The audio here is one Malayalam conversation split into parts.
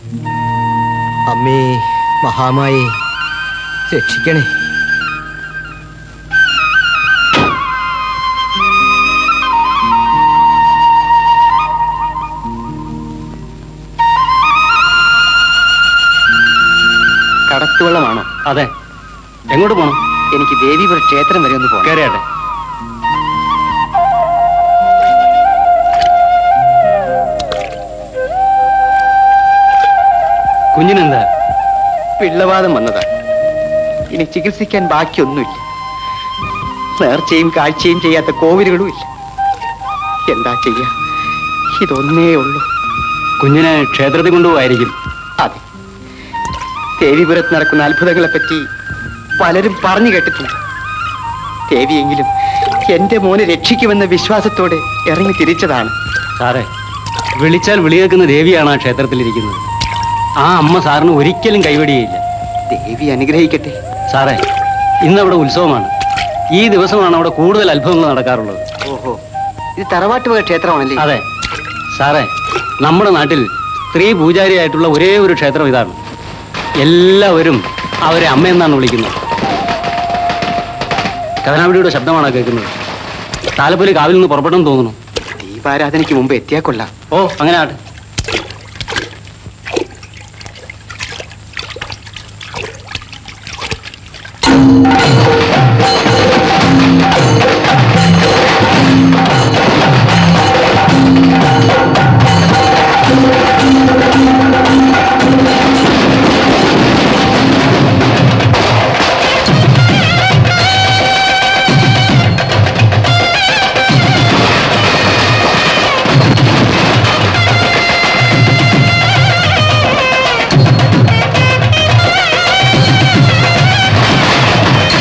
അമ്മേ മഹാമായി രക്ഷിക്കണേ കടത്തുവള്ളമാണോ അതെ എങ്ങോട്ട് പോകണം എനിക്ക് ദേവീപുര ക്ഷേത്രം വരെ ഒന്ന് പോകണം കയറിയാട്ടെ കുഞ്ഞിനെന്താ പിള്ളവാദം വന്നതാ ഇനി ചികിത്സിക്കാൻ ബാക്കിയൊന്നുമില്ല നേർച്ചയും കാഴ്ചയും ചെയ്യാത്ത കോവിലുകളും ഇല്ല എന്താ ചെയ്യാ ഇതൊന്നേ ഉള്ളൂ കുഞ്ഞിനെ ക്ഷേത്രത്തിൽ കൊണ്ടുപോകായിരിക്കും അതെ ദേവിപുരത്ത് നടക്കുന്ന അത്ഭുതങ്ങളെ പറ്റി പലരും പറഞ്ഞു കേട്ടിട്ടുണ്ട് ദേവിയെങ്കിലും എന്റെ മോനെ രക്ഷിക്കുമെന്ന വിശ്വാസത്തോടെ ഇറങ്ങി തിരിച്ചതാണ് സാറേ വിളിച്ചാൽ വിളിയേക്കുന്ന ദേവിയാണ് ആ ക്ഷേത്രത്തിലിരിക്കുന്നത് ആ അമ്മ സാറിന് ഒരിക്കലും കൈവടിയയില്ല ദേവി അനുഗ്രഹിക്കട്ടെ സാറേ ഇന്നവിടെ ഉത്സവമാണ് ഈ ദിവസമാണ് അവിടെ കൂടുതൽ അത്ഭുതങ്ങൾ നടക്കാറുള്ളത് ഓഹോ ഇത് തറവാട്ട് വക ക്ഷേത്രമാണല്ലേ അതെ സാറേ നമ്മുടെ നാട്ടിൽ സ്ത്രീ പൂജാരിയായിട്ടുള്ള ഒരേ ഒരു ക്ഷേത്രം ഇതാണ് എല്ലാവരും അവരെ അമ്മയെന്നാണ് വിളിക്കുന്നത് കഥനാവിടിയുടെ ശബ്ദമാണ് കേൾക്കുന്നത് താലപ്പൊലി കാവിൽ നിന്ന് പുറപ്പെട്ടെന്ന് തോന്നുന്നു ദീപാരാധനയ്ക്ക് മുമ്പ് എത്തിയാ കൊള്ളാം ഓ അങ്ങനെ ആട്ടെ ആ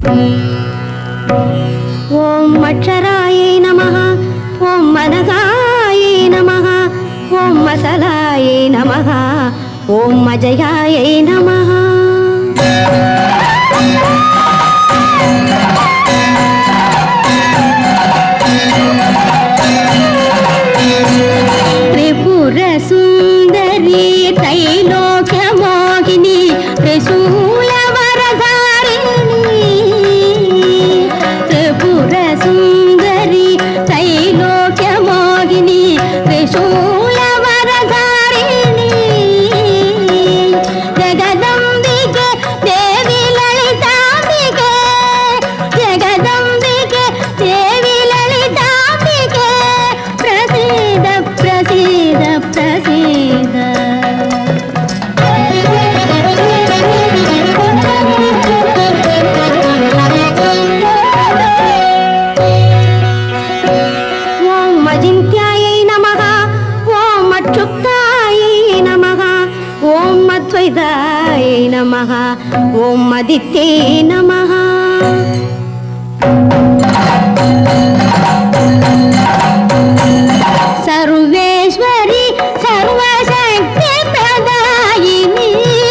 ఓం అక్షరాయే నమ ఓం మనసాయే నమ ఓం మసలాయే నమ ఓం మజయాయే నమ త్రిపుర సుందరి త్రైలోక్య మోహిని త్రిశూల వరధారిణి త్రిపుర సుందరి త్రైలోక్య మోహిని త్రిశూల వరధారిణి జగదంబికే దేవి లలితాంబికే జగదంబికే దేవి లలితాంబికే ప్రసీద ప్రసీద ప్రసీద ఓం అజింత్యాయై నమః ఓం అక్షుప్తాయై నమః ఓం అద్వైతాయై నమః ఓం అదిత్యై నమః సర్వేశ్వరి సర్వశక్తి ప్రదాయిని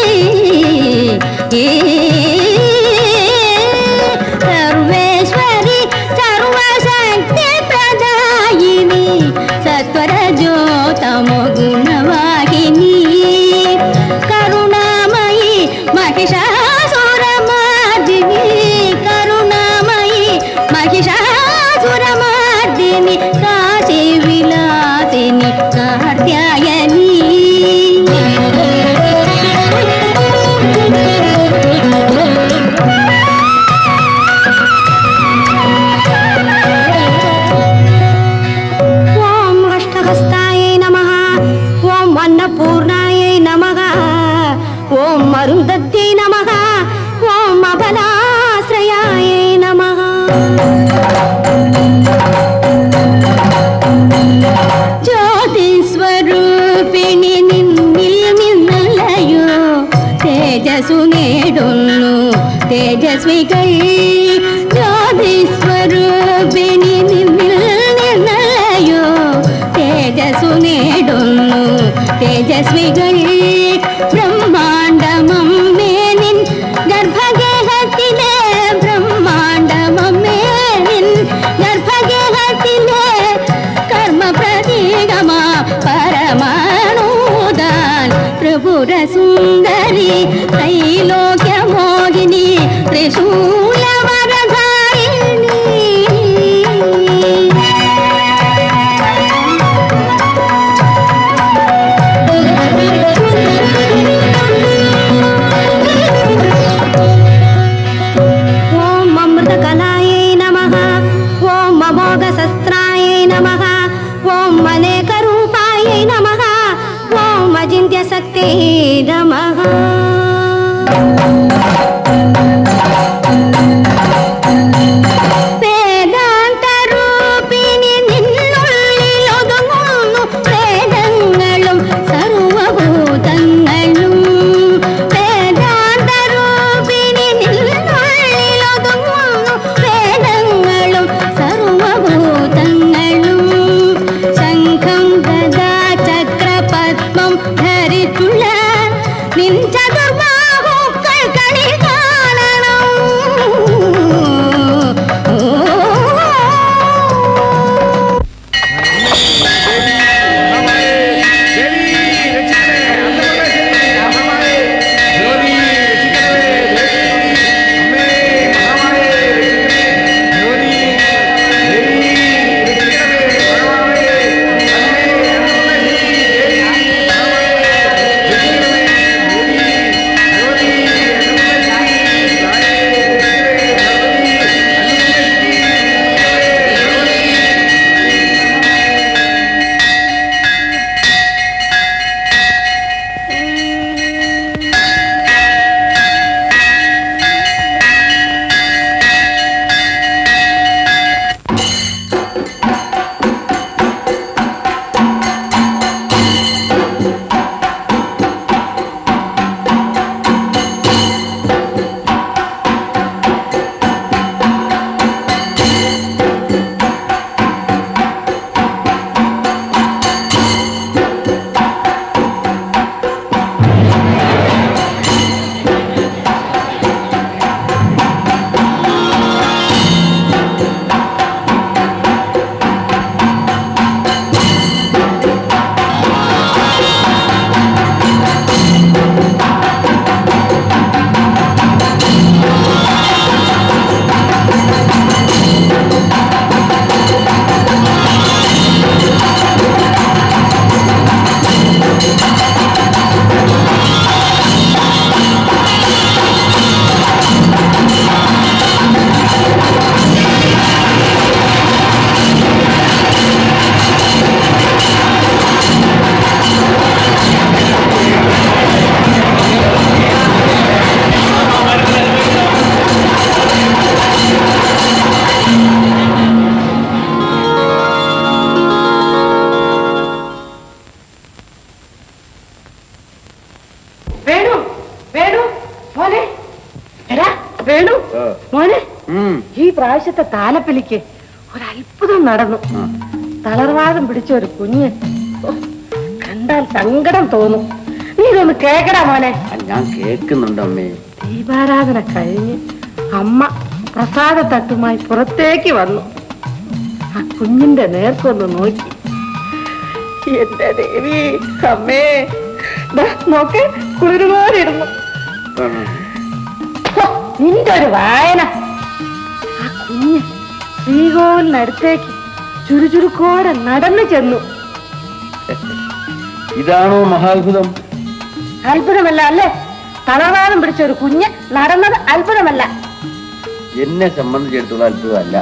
సర్వేశ్వరి సర్వశక్తి ప్రదాయిని సత్వర జ్యోతము గుణవాహిని కరుణామయి మహిషాసురమార్దిని కరుణామయి మహిషాసురమార్దిని కాశీ విలాసిని కార్త్యాయని ఓం అష్టహస్తాయై నమః ఓం అన్నపూర్ణాయై నమః ఓం అరుంధత్యై నమః ఓం అబలాశ్రయాయై నమః ജ്യോതിസ്വരൂപിണി നിന്നിൽ നിന്നല്ലയോ തേജസ്സു നേടുന്നു തേജസ്വികൾ ജ്യോതിസ്വരൂപിണി നിന്നിൽ നിന്നല്ലയോ തേജസ്സു നേടുന്നു തേജസ്വികൾ ബ്രഹ്മാണ്ടമമ്മേ നിൻ ഗർഭഗേഹത്തിലെ ബ്രഹ്മാണ്ടമമ്മേ നിൻ ഗർഭഗേഹത്തിലെ കർമ്മ പ്രതീകമാ പരമാണൂദാൻ ത്രിപുര സുന്ദരി ത്രൈലോക്യ മോഹിനി ത്രിശൂലവ വേണു മോനെ ഈ പ്രാവശ്യത്തെ താലപ്പലിക്ക് ഒരത്ഭുതം നടന്നു തളർവാദം പിടിച്ച ഒരു കുഞ്ഞ് ഓ, കണ്ടാൽ സങ്കടം തോന്നും നീ ഇതൊന്ന് കേക്കടാ മോനെ ഞാൻ കേൾക്കുന്നുണ്ട് അമ്മേ ദീപാരാധന കഴിഞ്ഞ് അമ്മ പ്രസാദ തട്ടുമായി പുറത്തേക്ക് വന്നു ആ കുഞ്ഞിന്റെ നേർക്കൊന്ന് നോക്കി എന്റെ ദേവി അമ്മേ ദാ നോക്ക് കുളിരുപോലിരുന്നു ഹോ, നിന്റെ ഒരു വായന ആ കുഞ്ഞ് ശ്രീകോവിലിനടുത്തേക്ക് ചുരുചുരുക്കോടെ നടന്നു ചെന്നു ഇതാണോ മഹാത്ഭുതം അത്ഭുതമല്ല അല്ലേ തളർവാദം പിടിച്ച ഒരു കുഞ്ഞ് നടന്നത് അത്ഭുതമല്ല എന്നെ സംബന്ധിച്ചിടത്തോളം അത്ഭുതമല്ല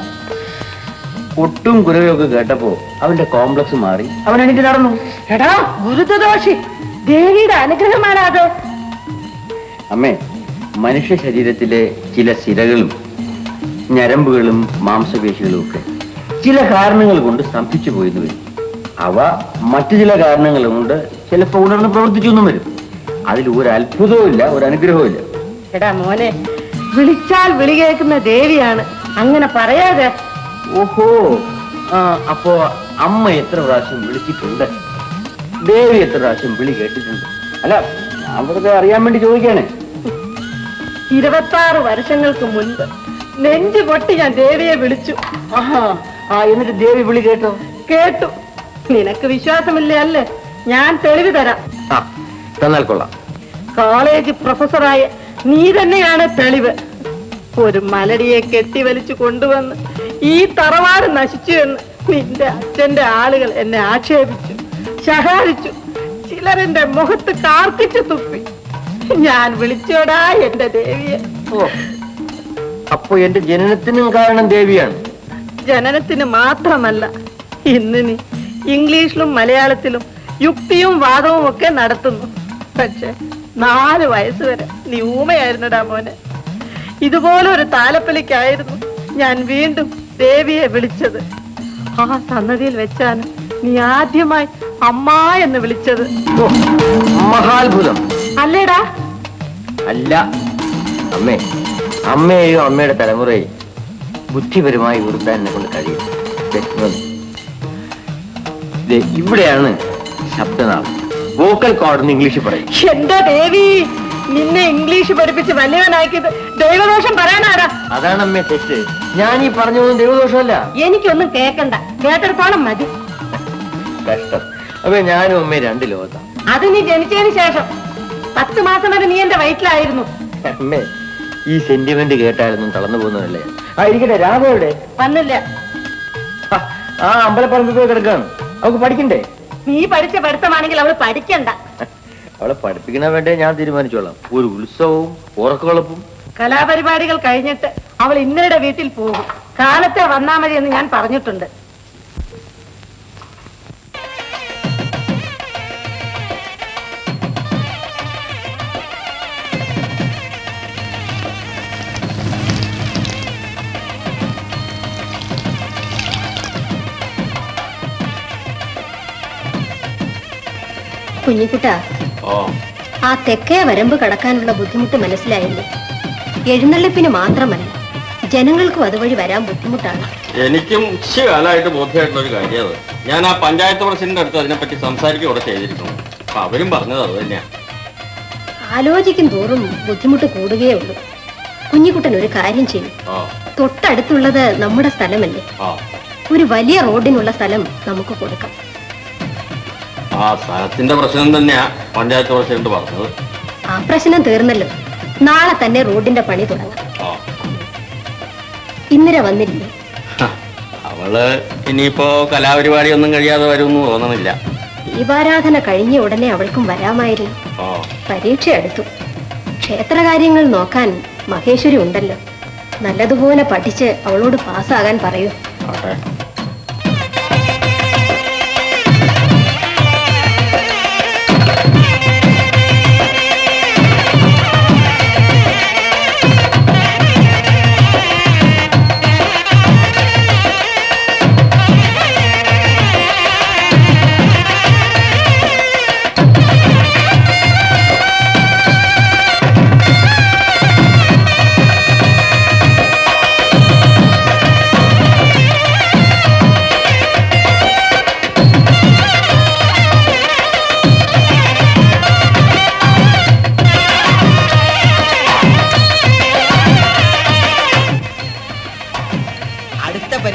ഒട്ടും കുരവയൊക്കെ കേട്ടപ്പോ അവന്റെ കോംപ്ലക്സ് മാറി അവൻ എനിക്ക് നടന്നു എടാ ഗുരുദോഷി ദേവിയുടെ അനുഗ്രഹമാണ് അത് അമ്മേ മനുഷ്യ ശരീരത്തിലെ ചില സിരകളും ഞരമ്പുകളും മാംസപേശികളും ഒക്കെ ചില കാരണങ്ങൾ കൊണ്ട് സ്തംഭിച്ചു പോയെന്ന് വരും അവ മറ്റു ചില കാരണങ്ങൾ കൊണ്ട് ചിലപ്പോൾ ഉണർന്ന് പ്രവർത്തിച്ചു എന്നും വരും അതിൽ ഒരു അത്ഭുതവും ഇല്ല ഒരു അനുഗ്രഹവും ഇല്ല എടാ മോനെ വിളിച്ചാൽ വിളി കേൾക്കുന്ന ദേവിയാണ് അങ്ങനെ പറയാതെ ഓഹോ ആ അപ്പോ അമ്മ എത്ര പ്രാവശ്യം വിളിച്ചിട്ടുണ്ട് ദേവി എത്ര പ്രാവശ്യം വിളി കേട്ടിട്ടുണ്ട് അല്ല ഞാൻ വെറുതെ അറിയാൻ വേണ്ടി ചോദിക്കാണേ ഇരുപത്താറ് വർഷങ്ങൾക്ക് മുൻപ് നെഞ്ചു പൊട്ടി ഞാൻ ദേവിയെ വിളിച്ചു ആഹാ ആ എന്നിട്ട് ദേവി വിളി കേട്ടോ കേട്ടു നിനക്ക് വിശ്വാസമില്ലേ അല്ലേ ഞാൻ തെളിവ് തരാം ആ തന്നാൽ കൊള്ളാം കോളേജ് പ്രൊഫസറായ നീ തന്നെയാണ് തെളിവ് ഒരു മലടിയെ കെട്ടിവലിച്ചു കൊണ്ടുവന്ന് ഈ തറവാട് നശിച്ചു എന്ന് നിന്റെ അച്ഛന്റെ ആളുകൾ എന്നെ ആക്ഷേപിച്ചു ശകാരിച്ചു ചിലരെന്റെ മുഖത്ത് കാർക്കിച്ചു തുപ്പി ഞാൻ വിളിച്ചോടാ എന്റെ ദേവിയെ ഓ അപ്പോ എന്റെ ജനനത്തിനും കാരണം ദേവിയാണ് ജനനത്തിന് മാത്രമല്ല ഇന്ന് നീ ഇംഗ്ലീഷിലും മലയാളത്തിലും യുക്തിയും വാദവും ഒക്കെ നടത്തുന്നു പക്ഷെ നാല് വയസ്സ് വരെ നീ ഊമയായിരുന്നടാ മോനെ ഇതുപോലെ ഒരു താലപ്പലിക്കായിരുന്നു ഞാൻ വീണ്ടും ദേവിയെ വിളിച്ചത് ആ സന്നദ്ധിയിൽ വെച്ചാണ് നീ ആദ്യമായി അമ്മ എന്ന് വിളിച്ചത് ഓ, മഹാത്ഭുതം അല്ലേടാ അല്ല അമ്മേ അമ്മയെയോ അമ്മയുടെ തലമുറയെ ബുദ്ധിപരമായി ഉയർത്താൻ എന്നെ കൊണ്ട് കഴിയും ദേ, ഇങ്ങോട്ട്. ദേ, ഇവിടെയാണ് ശബ്ദനാളം വോക്കൽ കോഡ് എന്ന് ഇംഗ്ലീഷിൽ പറയും എന്റെ ദേവി നിന്നെ ഇംഗ്ലീഷ് പഠിപ്പിച്ച് വലിയവനാക്കിയത് ദൈവദോഷം പറയാനാടാ അതാണ് അമ്മേ തെറ്റ് ഞാൻ ഈ പറഞ്ഞതൊന്നും ദൈവദോഷമല്ല എനിക്കൊന്നും കേക്കണ്ട കേട്ടെടുത്തോളം മതി കഷ്ടം അപ്പൊ ഞാനും അമ്മയും രണ്ട് ലോകത്താണ് അത് നീ ജനിച്ചതിന് ശേഷം പത്ത് മാസം വരെ നീ എന്റെ വയറ്റിലായിരുന്നു അമ്മേ ഈ സെന്റിമെന്റ് കേട്ടായിരുന്നു തളർന്നു പോകുന്നതല്ലേ ആ ഇരിക്കട്ടെ രാഘവയുടെ വന്നില്ല ആ അമ്പലപ്പറമ്പിൽ പോയി കിടക്കാണ് അവൾക്ക് പഠിക്കണ്ടേ നീ പഠിച്ച പഠിത്തമാണെങ്കിൽ അവള് പഠിക്കണ്ട അവളെ പഠിപ്പിക്കണ വേണ്ടേ ഞാൻ തീരുമാനിച്ചോളാം ഒരു ഉത്സവവും ഉറക്കുളപ്പും കലാപരിപാടികൾ കഴിഞ്ഞിട്ട് അവൾ ഇന്നയുടെ വീട്ടിൽ പോകും കാലത്തെ വന്നാ മതി എന്ന് ഞാൻ പറഞ്ഞിട്ടുണ്ട് കുഞ്ഞിക്കുട്ട ആ തെക്കേ വരമ്പ് കടക്കാനുള്ള ബുദ്ധിമുട്ട് മനസ്സിലായില്ലേ എഴുന്നള്ളിപ്പിന് മാത്രമല്ല ജനങ്ങൾക്കും അതുവഴി വരാൻ ബുദ്ധിമുട്ടാണ് എനിക്കും ഇച്ചിരി കാലമായിട്ട് ബോധ്യമായിട്ടുള്ള ഒരു കാര്യമാണ് ഞാൻ ആ പഞ്ചായത്ത് പ്രസിഡന്റ് അടുത്ത് അതിനെപ്പറ്റി സംസാരിക്കുക ഇവിടെ ചെയ്തിരിക്കുന്നു അപ്പൊ അവരും പറഞ്ഞത് അത് തന്നെയാണ് ആലോചിക്കും തോറും ബുദ്ധിമുട്ട് കൂടുകയേ ഉള്ളൂ കുഞ്ഞിക്കുട്ടൻ ഒരു കാര്യം ചെയ്യും ആ തൊട്ടടുത്തുള്ളത് നമ്മുടെ സ്ഥലമല്ലേ ആ ഒരു വലിയ റോഡിനുള്ള സ്ഥലം നമുക്ക് കൊടുക്കാം ആ സ്ഥലത്തിന്റെ പ്രശ്നം തന്നെയാ പഞ്ചായത്ത് പ്രസിഡന്റ് പറഞ്ഞത് ആ പ്രശ്നം തീർന്നല്ലോ നാളെ തന്നെ റോഡിന്റെ പണി തുടങ്ങാം ആ ഇന്നലെ വന്നില്ലേ ഹ, അവള് ഇനിയിപ്പോ കലാപരിപാടി ഒന്നും കഴിയാതെ വരുമെന്ന് തോന്നണില്ല ദീപാരാധന കഴിഞ്ഞ ഉടനെ അവൾക്കും വരാമായിരുന്നു ആ പരീക്ഷ അടുത്തു ക്ഷേത്രകാര്യങ്ങൾ നോക്കാൻ മഹേശ്വരി ഉണ്ടല്ലോ നല്ലതുപോലെ പഠിച്ച് അവളോട് പാസ്സാകാൻ പറയൂ ആട്ടെ ആ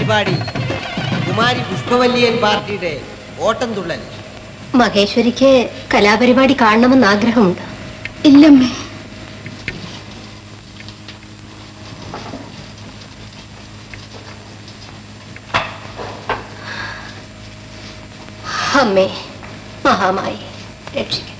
കലാപരിപാടി കുമാരി പുഷ്പവല്ലിയൻ പാർട്ടിയുടെ ഓട്ടം തുള്ളൽ മഹേശ്വരിക്ക് കലാപരിപാടി കാണണമെന്ന് ആഗ്രഹമുണ്ട് ഇല്ലമ്മേ അമ്മേ മഹാമായി രക്ഷിക്കും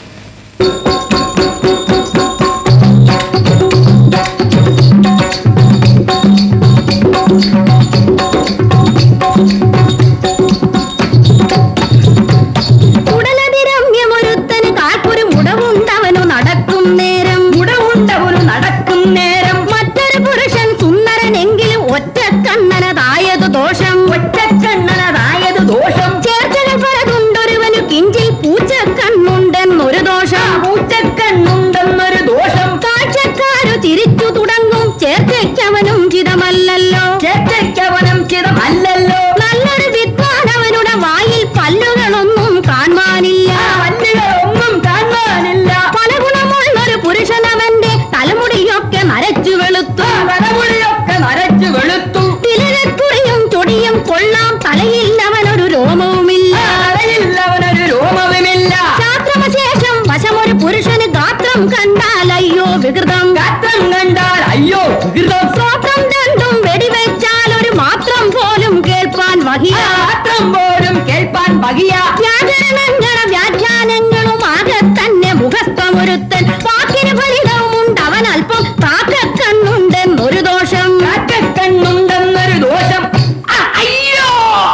ഉടലതിരമ്യമൊരുത്തന് കാൽപ്പൊരു മുടവുണ്ടവനു നടക്കും നേരം മുടവുണ്ടവനു നടക്കും നേരം മറ്റൊരു പുരുഷൻ സുന്ദരനെങ്കിലും ഒറ്റ കണ്ണനതായതു ദോഷം ഒറ്റ കണ്ണനതായതു ദോഷം ചേർച്ചകൾ പലതുണ്ടൊരുവനു കിഞ്ചിൽ പൂച്ച കണ്ണുണ്ടെന്നൊരു ദോഷം പൂച്ച കണ്ണുണ്ടെന്നൊരു ദോഷം കാഴ്ചക്കാരു ചിരിച്ചു തുടങ്ങും ചേർച്ചയ്ക്കവനും ചിതമല്ലല്ലോ ചേർച്ചയ്ക്കവനും ചിതമല്ലല്ലോ നല്ലൊരു വിദ്വാനവനുടെ വായിൽ പല്ലുകളൊന്നും കാണുവാനില്ല പല്ലുകളൊന്നും കാണുവാനില്ല പല ഗുണമുള്ളൊരു പുരുഷനവന്റെ തലമുടിയൊക്കെ നരച്ചു വെളുത്തു തലമുടിയൊക്കെ നരച്ചു വെളുത്തു തിലകക്കുറിയും ചൊടിയും കൊള്ളാം തലയിൽ അവനൊരു രോമവുമില്ല തലയിൽ അവനൊരു രോമവുമില്ല ശാസ്ത്രമശേഷം വശമൊരു പുരുഷന് ഗാത്രം കണ്ടാൽ അയ്യോ വികൃതം ഗാത്രം കണ്ടാൽ അയ്യോ വികൃതം സ്വത്രം രണ്ടും വെടിവെച്ചാൽ ഒരു മാത്രം പോലും കേൾപ്പാൻ വഹിയ മാത്രം പോലും കേൾപ്പാൻ വഹിയ വ്യാകരണങ്ങള വ്യാഖ്യാനങ്ങളും ആകെ തന്നെ മുഖസ്ഥമൊരുത്തൻ വാക്കിന് ഫലിതവുമുണ്ട് അവൻ അല്പം കാക്കക്കണ്ണുണ്ടെന്നൊരു ദോഷം കാക്കക്കണ്ണുണ്ടെന്നൊരു ദോഷം അയ്യോ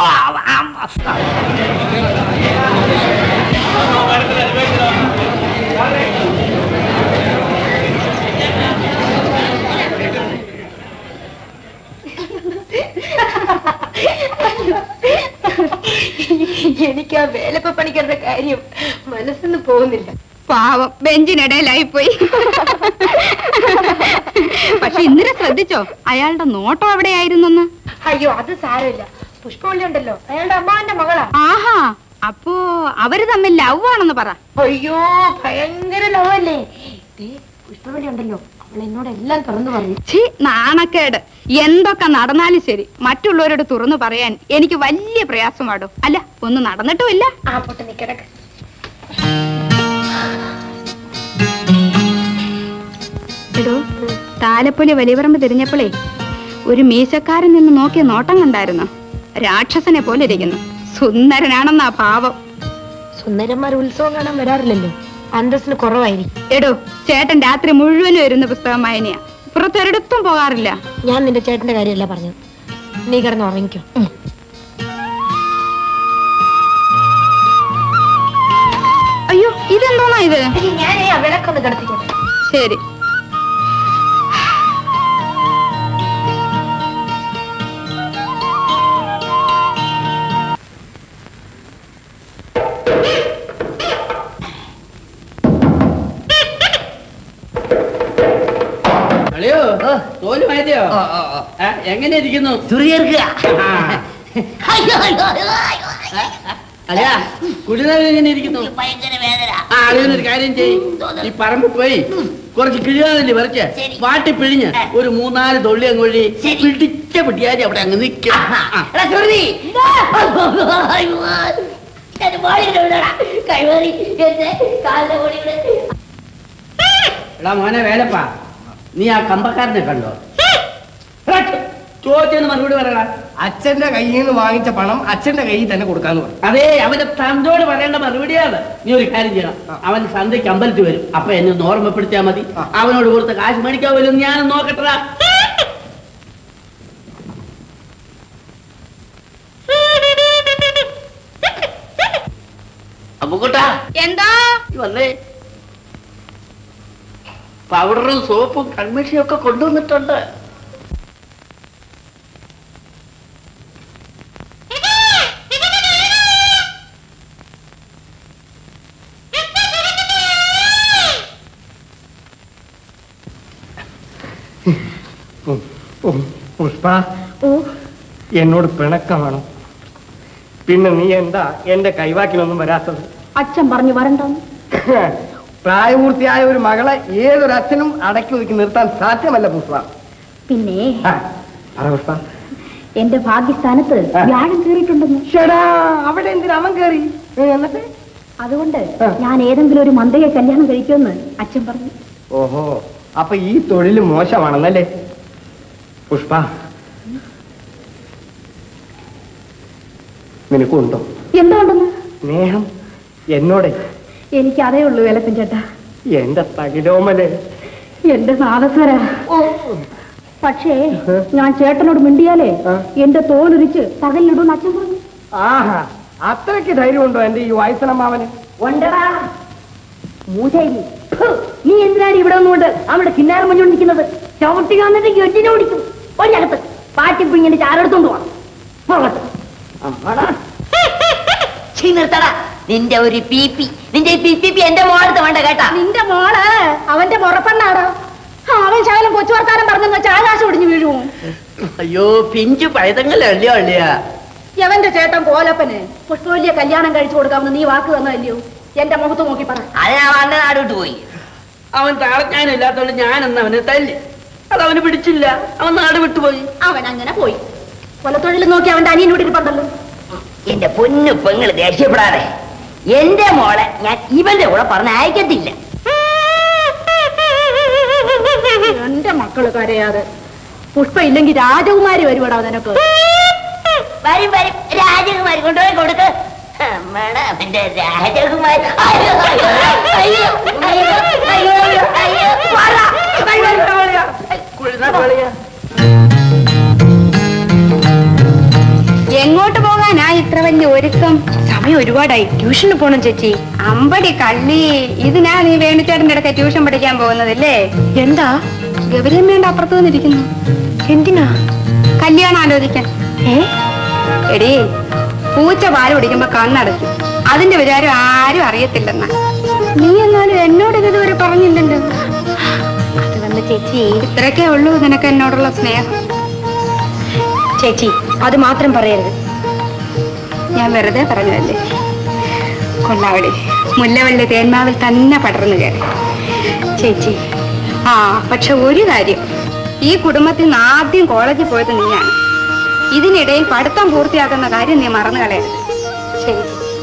എനിക്ക് ആ വേലപ്പ പണിക്കരുടെ കാര്യം മനസ്സിന്ന് പോകുന്നില്ല പാവം ബെഞ്ചിനിടയിലായി പോയി പക്ഷെ ഇന്നലെ ശ്രദ്ധിച്ചോ അയാളുടെ നോട്ടം എവിടെയായിരുന്നെന്ന് അയ്യോ അത് സാരമില്ല പുഷ്പവള്ളി ഉണ്ടല്ലോ അയാളുടെ അമ്മാവന്റെ മകളാ ആഹാ അപ്പോ അവര് തമ്മിൽ ലവ് ആണെന്ന് പറ അയ്യോ ഭയങ്കര ലവല്ലേ പുഷ്പവള്ളി ഉണ്ടല്ലോ അവൾ എന്നോട് എല്ലാം തുറന്നു പറഞ്ഞു ഛീ നാണക്കേട് എന്തൊക്കെ നടന്നാലും ശരി മറ്റുള്ളവരോട് തുറന്നു പറയാൻ എനിക്ക് വലിയ പ്രയാസമാടും അല്ല ഒന്നും നടന്നിട്ടുമില്ല ആ പൊട്ട് നിക്കടക്ക് എടോ താലപ്പൊലി വലിയപറമ്പ് തിരിഞ്ഞപ്പോഴേ ഒരു മീശക്കാരൻ നിന്ന് നോക്കിയ നോട്ടം കണ്ടായിരുന്നു രാക്ഷസനെ പോലെ ഇരിക്കുന്നു സുന്ദരനാണെന്നാ ഭാവം സുന്ദരന്മാർ ഉത്സവം കാണാൻ വരാറില്ലല്ലോ അന്തസ്സിന് കുറവായിരിക്കും എടോ ചേട്ടൻ രാത്രി മുഴുവനും വരുന്ന പുസ്തകം വായനയാ പുറത്തൊരിടത്തും പോകാറില്ല ഞാൻ നിന്റെ ചേട്ടന്റെ കാര്യമല്ല പറഞ്ഞത് നീ കിടന്ന് ഉറങ്ങിക്കോ അയ്യോ ഇതെന്തോന്നാ ഇത് ഞാൻ ആ വിളക്കൊന്ന് കിടത്തിക്കോട്ടെ ശരി അളിയോ തോല് മാറ്റിയോ ആ, എങ്ങനെ ഇരിക്കുന്നു അല്ലയാ കുടിനേരം എങ്ങനെ ഇരിക്കുന്നു ആ അളിയനൊരു കാര്യം ചെയ്യ് ഈ പറമ്പിൽ പോയി കുറച്ച് കിഴുകാതല്ലേ പറിച്ച് വാട്ടി പിഴിഞ്ഞ് ഒരു മൂന്നാല് തൊള്ളി അങ്ങൊഴി പിടിച്ച പിടിയാതി അവിടെ അങ്ങ് നിൽക്കും എടാ മോനെ വേലപ്പാ നീ ആ കമ്പക്കാരനെ കണ്ടോ ചോദിച്ചെന്ന് മറുപടി പറയടാ അച്ഛന്റെ കയ്യിൽ നിന്ന് വാങ്ങിച്ച പണം അച്ഛന്റെ കയ്യിൽ തന്നെ കൊടുക്കാന്ന് പറഞ്ഞു അതെ അവന്റെ തന്തോട് പറയേണ്ട മറുപടിയാണ് നീ ഒരു കാര്യം ചെയ്യണം അവൻ സന്ധ്യക്ക് അമ്പലത്തിൽ വരും അപ്പൊ എന്നെ ഒന്ന് ഓർമ്മപ്പെടുത്തിയാ മതി അവനോട് കൊടുത്ത കാശ് മേടിക്കാൻ വരും ഞാൻ നോക്കട്ടാ അപ്പുക്കുട്ടാ എന്താ നീ വന്നേ പൗഡറും സോപ്പും കൺമഷിയും ഒക്കെ കൊണ്ടുവന്നിട്ടുണ്ട് പുഷ്പ എന്നോട് പിണക്കമാണ് പിന്നെ നീ എന്താ എന്റെ കൈവാക്കിനൊന്നും വരാത്തത് അച്ഛൻ പറഞ്ഞു വരണ്ടോ പ്രായപൂർത്തിയായ ഒരു മകളെ ഏതൊരു അച്ഛനും അടക്കി ഒതുക്കി നിർത്താൻ സാധ്യമല്ല പുഷ്പ പിന്നെ ആ, പറ പുഷ്പ എന്റെ ഭാഗ്യസ്ഥാനത്ത് വ്യാഴം കയറിയിട്ടുണ്ടെന്ന് ചേടാ അവിടെ എന്തിനാ അവൻ കയറി എന്നിട്ട് അതുകൊണ്ട് ഞാൻ ഏതെങ്കിലും ഒരു മന്ദയെ കല്യാണം കഴിക്കുമെന്ന് അച്ഛൻ പറഞ്ഞു ഓഹോ അപ്പൊ ഈ തൊഴിൽ മോശമാണെന്നല്ലേ പുഷ്പ നിനക്കുണ്ടോ എന്തുകൊണ്ടെന്ന് സ്നേഹം എന്നോടെ എനിക്ക് അതേ ഉള്ളൂ വേലപ്പൻ ചേട്ടാ എന്റെ തകിലോമല് എന്റെ നാദസ്വര പക്ഷേ ഞാൻ ചേട്ടനോട് മിണ്ടിയാലേ എന്റെ തോലുരിച്ച് പകലിടുമെന്ന് അച്ഛൻ പറഞ്ഞു ആഹാ അത്രയ്ക്ക് ധൈര്യം ഉണ്ടോ എന്റെ ഈ വയസ്സനമ്മാവന് ഉണ്ടടാ മൂശയില് ഫു, നീ എന്തിനാണ് ഇവിടെ ഒന്നുകൊണ്ട് അവിടെ കിന്നാരം മഞ്ഞു നിൽക്കുന്നത് ചവിട്ടി വന്നിട്ട് എട്ടിനെ ഓടിക്കും ഒരകത്ത് പാറ്റിപ്പിങ്ങനെ ചാരെടുത്തോണ്ട് പോവാം പോകട്ടെ ചീ നിർത്തടാ നിന്റെ ഒരു പി പി നിന്റെ ഈ പി പി പി എന്റെ മോളത്ത് വേണ്ട കേട്ടാ നിന്റെ മോള് അവന്റെ മുറപ്പെണ്ണാടോ അവൻ ശകലം കൊച്ചു വർത്താനം പറഞ്ഞെന്ന് വെച്ചാൽ ആകാശം ഒടിഞ്ഞു വീഴുമോ അയ്യോ പിഞ്ചു പൈതങ്ങളല്ലേ അള്ളിയാ എവന്റെ ചേട്ടൻ കോലപ്പന് പുഷ്പവല്യ കല്യാണം കഴിച്ചു കൊടുക്കാമെന്ന് നീ വാക്ക് തന്നല്ലയോ എന്റെ മുഖത്ത് നോക്കി പറ അതിനാ വന്ന നാട് വിട്ടു പോയി അവൻ താളക്കാനില്ലാത്തോണ്ട് ഞാനെന്ന് അവനെ തല്ലി അത് അവന് പിടിച്ചില്ല അവൻ നാട് വിട്ടുപോയി അവൻ അങ്ങനെ പോയി കൊലത്തൊഴിൽ നോക്കി അവന്റെ അനിയനോട് ഇരിപ്പുണ്ടല്ലോ എന്റെ പൊന്നു പെങ്ങള് ദേഷ്യപ്പെടാതെ എന്റെ മോളെ ഞാൻ ഇവന്റെ കൂടെ പറഞ്ഞ അയക്കത്തില്ല എന്റെ മക്കള് കരയാതെ പുഷ്പ ഇല്ലെങ്കിൽ രാജകുമാരി വരുവാടാ നിനക്ക് വരും വരും രാജകുമാരി കൊണ്ടുപോയി കൊടുക്ക് അമ്മേടെ അവന്റെ രാജകുമാരി അയ്യോ, അയ്യോ, അയ്യോ, അയ്യോ, അയ്യോ, അയ്യോ, അയ്യോ, പറ. എങ്ങോട്ട് പോകാനാ ഇത്ര വലിയ ഒരുക്കം സമയം ഒരുപാടായി ട്യൂഷന് പോണം ചേച്ചി അമ്പടി കള്ളി ഇതിനാ നീ വേണിച്ചേട്ടന്റെ അടുക്ക ട്യൂഷൻ പഠിക്കാൻ പോകുന്നതല്ലേ എന്താ ഗൗരിയമ്മയുടെ അപ്പുറത്ത് വന്നിരിക്കുന്നു എന്തിനാ കല്യാണം ആലോചിക്കാൻ ഏ എടീ പൂച്ച പാല് കുടിക്കുമ്പോ കണ്ണടയ്ക്കും അതിന്റെ വിചാരം ആരും അറിയത്തില്ലെന്നാ നീ എന്നാലും എന്നോട് ഇതുവരെ പറഞ്ഞില്ലല്ലോ അത് വന്ന് ചേച്ചി ഇത്രയൊക്കെ ഉള്ളൂ നിനക്ക് എന്നോടുള്ള സ്നേഹം ചേച്ചി അത് മാത്രം പറയരുത് ഞാൻ വെറുതെ പറഞ്ഞതല്ലേ കൊള്ളാവടി മുല്ലവള്ളി തേന്മാവിൽ തന്നെ പടർന്നു കയറി ചേച്ചി ആ പക്ഷെ ഒരു കാര്യം ഈ കുടുംബത്തിൽ നിന്ന് ആദ്യം കോളേജിൽ പോയത് നീയാണ് ഇതിനിടയിൽ പഠിത്തം പൂർത്തിയാക്കുന്ന കാര്യം നീ മറന്നു കളയരുത് ശരി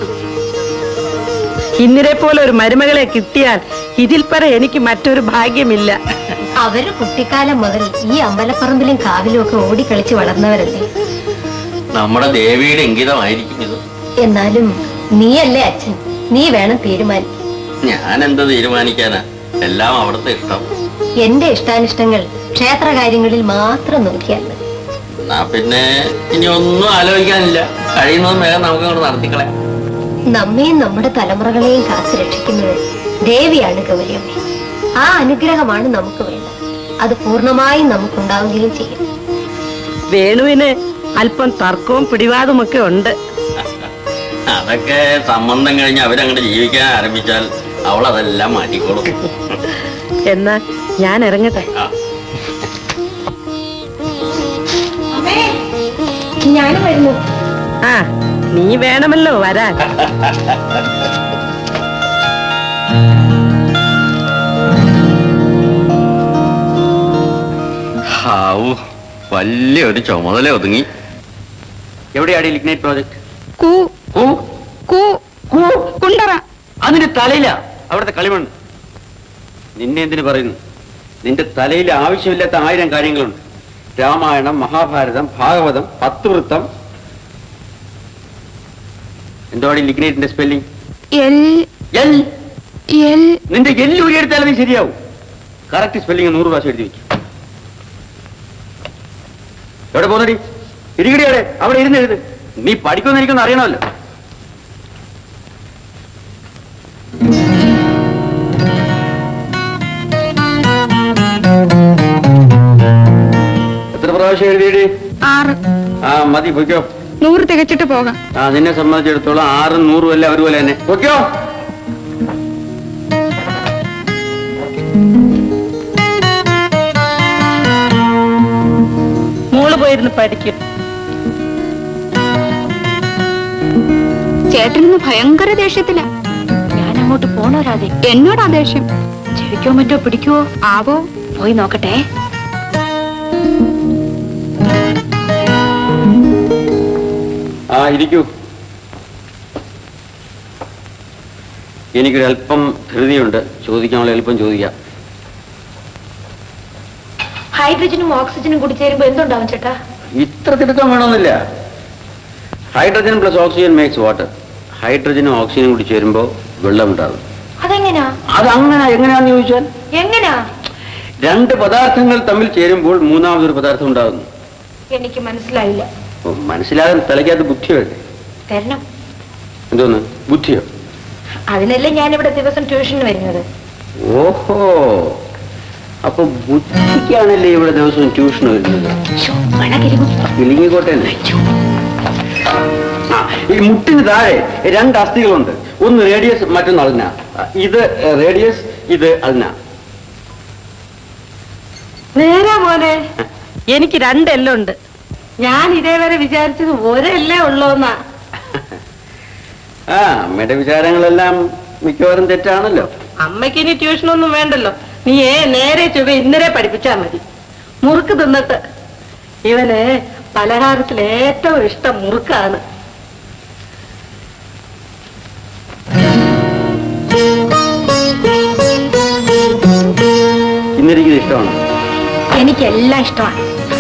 ഇന്ദിരെ പോലെ ഒരു മരുമകളെ കിട്ടിയാൽ ഇതിൽ പര എനിക്ക് മറ്റൊരു ഭാഗ്യമില്ല അവര് കുട്ടിക്കാലം മുതൽ ഈ അമ്പലപ്പറമ്പിലും കാവിലും ഒക്കെ ഓടിക്കളിച്ച് വളർന്നവരല്ലേ നമ്മുടെ ദേവിയുടെ ഇംഗിതമായിരിക്കും ഇത് എന്നാലും നീയല്ലേ അച്ഛൻ നീ വേണം തീരുമാനിക്കാൻ ഞാൻ എന്ത് തീരുമാനിക്കാനാ എല്ലാം അവിടുത്തെ ഇഷ്ടം എന്റെ ഇഷ്ടാനിഷ്ടങ്ങൾ ക്ഷേത്ര കാര്യങ്ങളിൽ മാത്രം നോക്കിയാൽ മതി എന്നാ പിന്നെ ഇനി ഒന്നും ആലോചിക്കാനില്ല കഴിയുന്നതും വേഗം നമുക്ക് അങ്ങോട്ട് നടത്തിക്കളയാം നമ്മയും നമ്മുടെ തലമുറകളെയും കാത്തു രക്ഷിക്കുന്നത് ദേവിയാണ് ഗൗരിയമ്മ ആ അനുഗ്രഹമാണ് നമുക്ക് വേണ്ടത് അത് പൂർണ്ണമായും നമുക്കുണ്ടാവുകയും ചെയ്യും വേണുവിന് അല്പം തർക്കവും പിടിവാദവും ഒക്കെ ഉണ്ട് അതൊക്കെ സംബന്ധം കഴിഞ്ഞ് അവരങ്ങോട്ട് ജീവിക്കാൻ ആരംഭിച്ചാൽ അവൾ അതെല്ലാം മാറ്റിക്കോളും എന്നാ ഞാൻ ഇറങ്ങട്ടെ ആ. ഞാനും വരുന്നു ആ നീ വേണമല്ലോ വരാൻ ഹാവൂ വലിയൊരു ചുമതല ഒതുങ്ങി എവിടെയാണ് ലിഗ്നൈറ്റ് പ്രോജക്ട് കൂ കൂ കുണ്ടറ അതിന്റെ തലയില അവിടുത്തെ കളിമണ്ണ് നിന്നെ എന്തിനു പറയുന്നു നിന്റെ തലയിൽ ആവശ്യമില്ലാത്ത ആയിരം കാര്യങ്ങളുണ്ട് രാമായണം മഹാഭാരതം ഭാഗവതം പത്തുവൃത്തം എന്തുവാടി ലിഗ്നേറ്റിന്റെ സ്പെല്ലിംഗ് എൽ എൽ എൽ നിന്റെ എല്ല് ഊരിയെടുത്താലും നീ ശരിയാവും കറക്റ്റ് സ്പെല്ലിംഗ് നൂറ് പ്രാവശ്യം എഴുതി വെക്കും എവിടെ പോന്നടി ഇരിക്കടി അവിടെ അവിടെ ഇരുന്ന് എഴുത് നീ പഠിക്കുമെന്ന് എനിക്കൊന്ന് അറിയണമല്ലോ എത്ര പ്രാവശ്യം എഴുതിയടി ആറ് ആ മതി പൊയ്ക്കോ നൂറ് തികച്ചിട്ട് പോകാം ആ നിന്നെ സംബന്ധിച്ചിടത്തോളം ആറും നൂറും അല്ല ഒരുപോലെ തന്നെ പൊയ്ക്കോ മോള് പോയിരുന്ന് പഠിക്കും ചേട്ടനിന്ന് ഭയങ്കര ദേഷ്യത്തില ഞാൻ അങ്ങോട്ട് പോണോരാതെ എന്നോടാ ദേഷ്യം ചെവിക്കോ മറ്റോ പിടിക്കുവോ ആവോ പോയി നോക്കട്ടെ ആ ഇരിക്കൂ എനിക്കൊരല്പം ധൃതിയുണ്ട് ചോദിക്കാനുള്ള എളുപ്പം ചോദിക്കാം ഹൈഡ്രജനും ഓക്സിജനും കൂടി ചേരുമ്പോ എന്തുണ്ടാവും ചേട്ടാ ഇത്ര തിടുക്കം വേണമെന്നില്ല hydrogen plus oxygen makes water ഹൈഡ്രജനും ഓക്സിജനും കൂടി ചേരുമ്പോൾ വെള്ളം ഉണ്ടാകും അതെങ്ങനാ അതങ്ങനെ എങ്ങനെയാന്ന് ചോദിച്ചാൽ എങ്ങനാ രണ്ട് പദാർത്ഥങ്ങൾ തമ്മിൽ ചേരുമ്പോൾ മൂന്നാമതൊരു പദാർത്ഥം ഉണ്ടാകുന്നു എനിക്ക് മനസ്സിലായില്ല ഓ, മനസ്സിലാകാൻ തലയ്ക്കകത്ത് ബുദ്ധി വേണ്ടേ തരണം എന്തോന്ന് ബുദ്ധിയോ അതിനല്ലേ ഞാനിവിടെ ദിവസം ട്യൂഷന് വരുന്നത് ഓഹോ അപ്പൊ ബുദ്ധിക്കാണല്ലേ ഇവിടെ ദിവസവും ട്യൂഷൻ വരുന്നത് ശ്ശോ, വടകിരികും. കിളിങ്ങിക്കോട്ടെ ആ ഈ മുട്ടിന് താഴെ രണ്ട് അസ്ഥികളുണ്ട് ഒന്ന് റേഡിയസ് മറ്റൊന്ന് അൾന ഇത് റേഡിയസ് ഇത് അൾന നേരാ മോനെ എനിക്ക് രണ്ടെല്ലുണ്ട് ഞാൻ ഇതേവരെ വിചാരിച്ചത് ഒരല്ലേ ഉള്ളൂന്നാ ആ അമ്മയുടെ വിചാരങ്ങളെല്ലാം മിക്കവാറും തെറ്റാണല്ലോ അമ്മയ്ക്ക് ഇനി ട്യൂഷനൊന്നും വേണ്ടല്ലോ നീ ഏ നേരെ ചൊവ്വ ഇന്നലെ പഠിപ്പിച്ചാ മതി മുറുക്ക് തിന്നിട്ട് ഇവന് പലഹാരത്തിൽ ഏറ്റവും ഇഷ്ടം മുറുക്കാണ് ഇന്നെനിക്കിത് ഇഷ്ടമാണ് എനിക്കെല്ലാം ഇഷ്ടമാണ്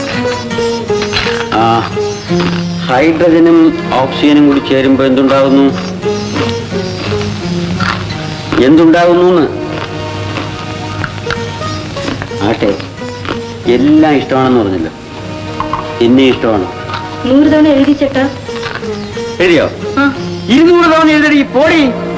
ആ ഹൈഡ്രജനും ഓക്സിജനും കൂടി ചേരുമ്പോൾ എന്തുണ്ടാകുന്നു എന്തുണ്ടാകുന്നു ആട്ടെ എല്ലാം ഇഷ്ടമാണെന്ന് പറഞ്ഞല്ലോ എന്നെ ഇഷ്ടമാണ് നൂറ് തവണ എഴുതി ചേട്ടാ ശരിയോ ആ. ഇരുന്നൂറ് തവണ എഴുതടി പോടി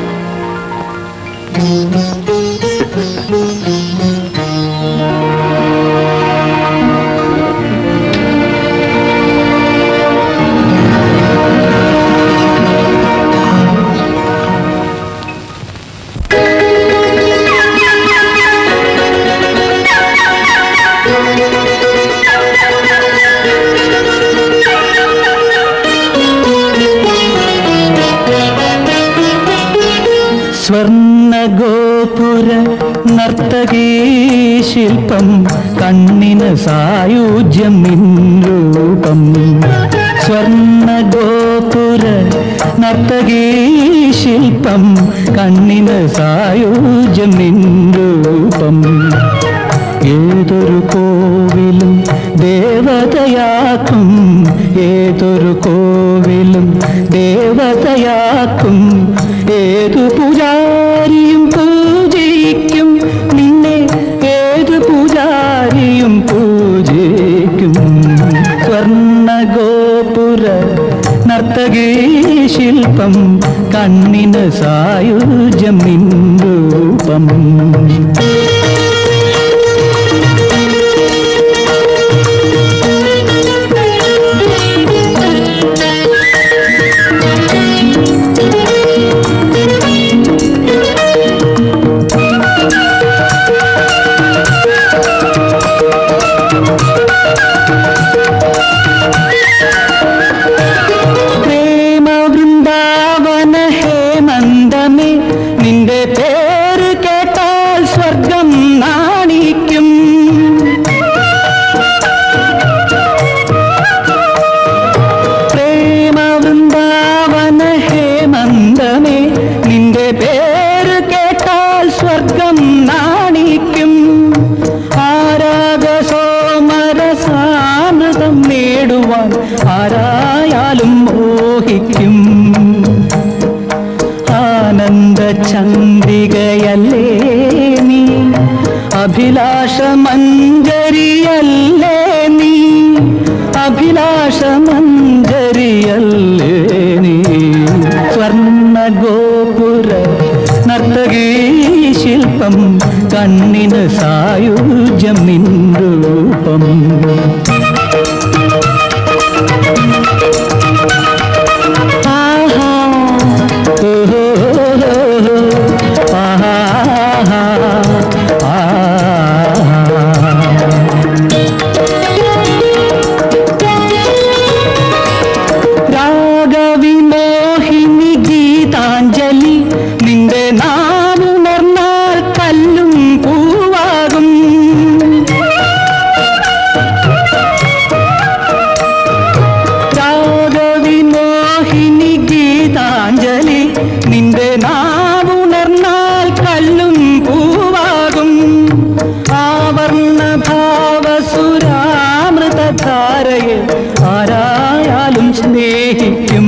സ്വർണഗോപുര നർത്തകീ ശില്പം കണ്ണിന് സായുജ്യം നിൻരൂപം സ്വർണഗോപുര നർത്തകീ ശില്പം കണ്ണിന് സായുജ്യം നിൻരൂപം ഏതൊരു കോവിലും ദേവതയാക്കും ഏതൊരു കോവിലും ദേവതയാക്കും ഏതു പൂജാരിയും പൂജിക്കും നിന്നെ ഏതു പൂജാരിയും പൂജിക്കും സ്വർണഗോപുര നർത്തകീ ശില്പം കണ്ണിന് സായുജ്യം നിൻരൂപം പ്രേമ വൃന്ദാവന ഹേമന്തമേ നിന്റെ പേര് കേട്ടാൽ സ്വർഗം നാണിക്കും പ്രേമ വൃന്ദാവന ഹേമന്തമേ നിന്റെ പേര് കേട്ടാൽ സ്വർഗം നാണിക്കും ആരാഗ സോമരസാമൃതം നേടുവാൻ ആരായാലും മോഹിക്കും ആനന്ദ ചന്ദ്രികയല്ലേ നീ അഭിലാഷ മഞ്ജരിയല്ലേ നീ അഭിലാഷ മഞ്ജരിയല്ലേ നീ സ്വർണ്ണ ഗോപുര നർത്തകീ ശില്പം കണ്ണിന് സായുജ്യം നിൻരൂപം ആഹാ ഓഹോ ആഹാ രാഗവിമോഹിനി ഗീതാഞ്ജലി നിന്റെ നാവുണർന്നാൽ കല്ലും പൂവാകും സ്വർണഭാവസുരാമൃതധാരയെ ആരായാലും സ്നേഹിക്കും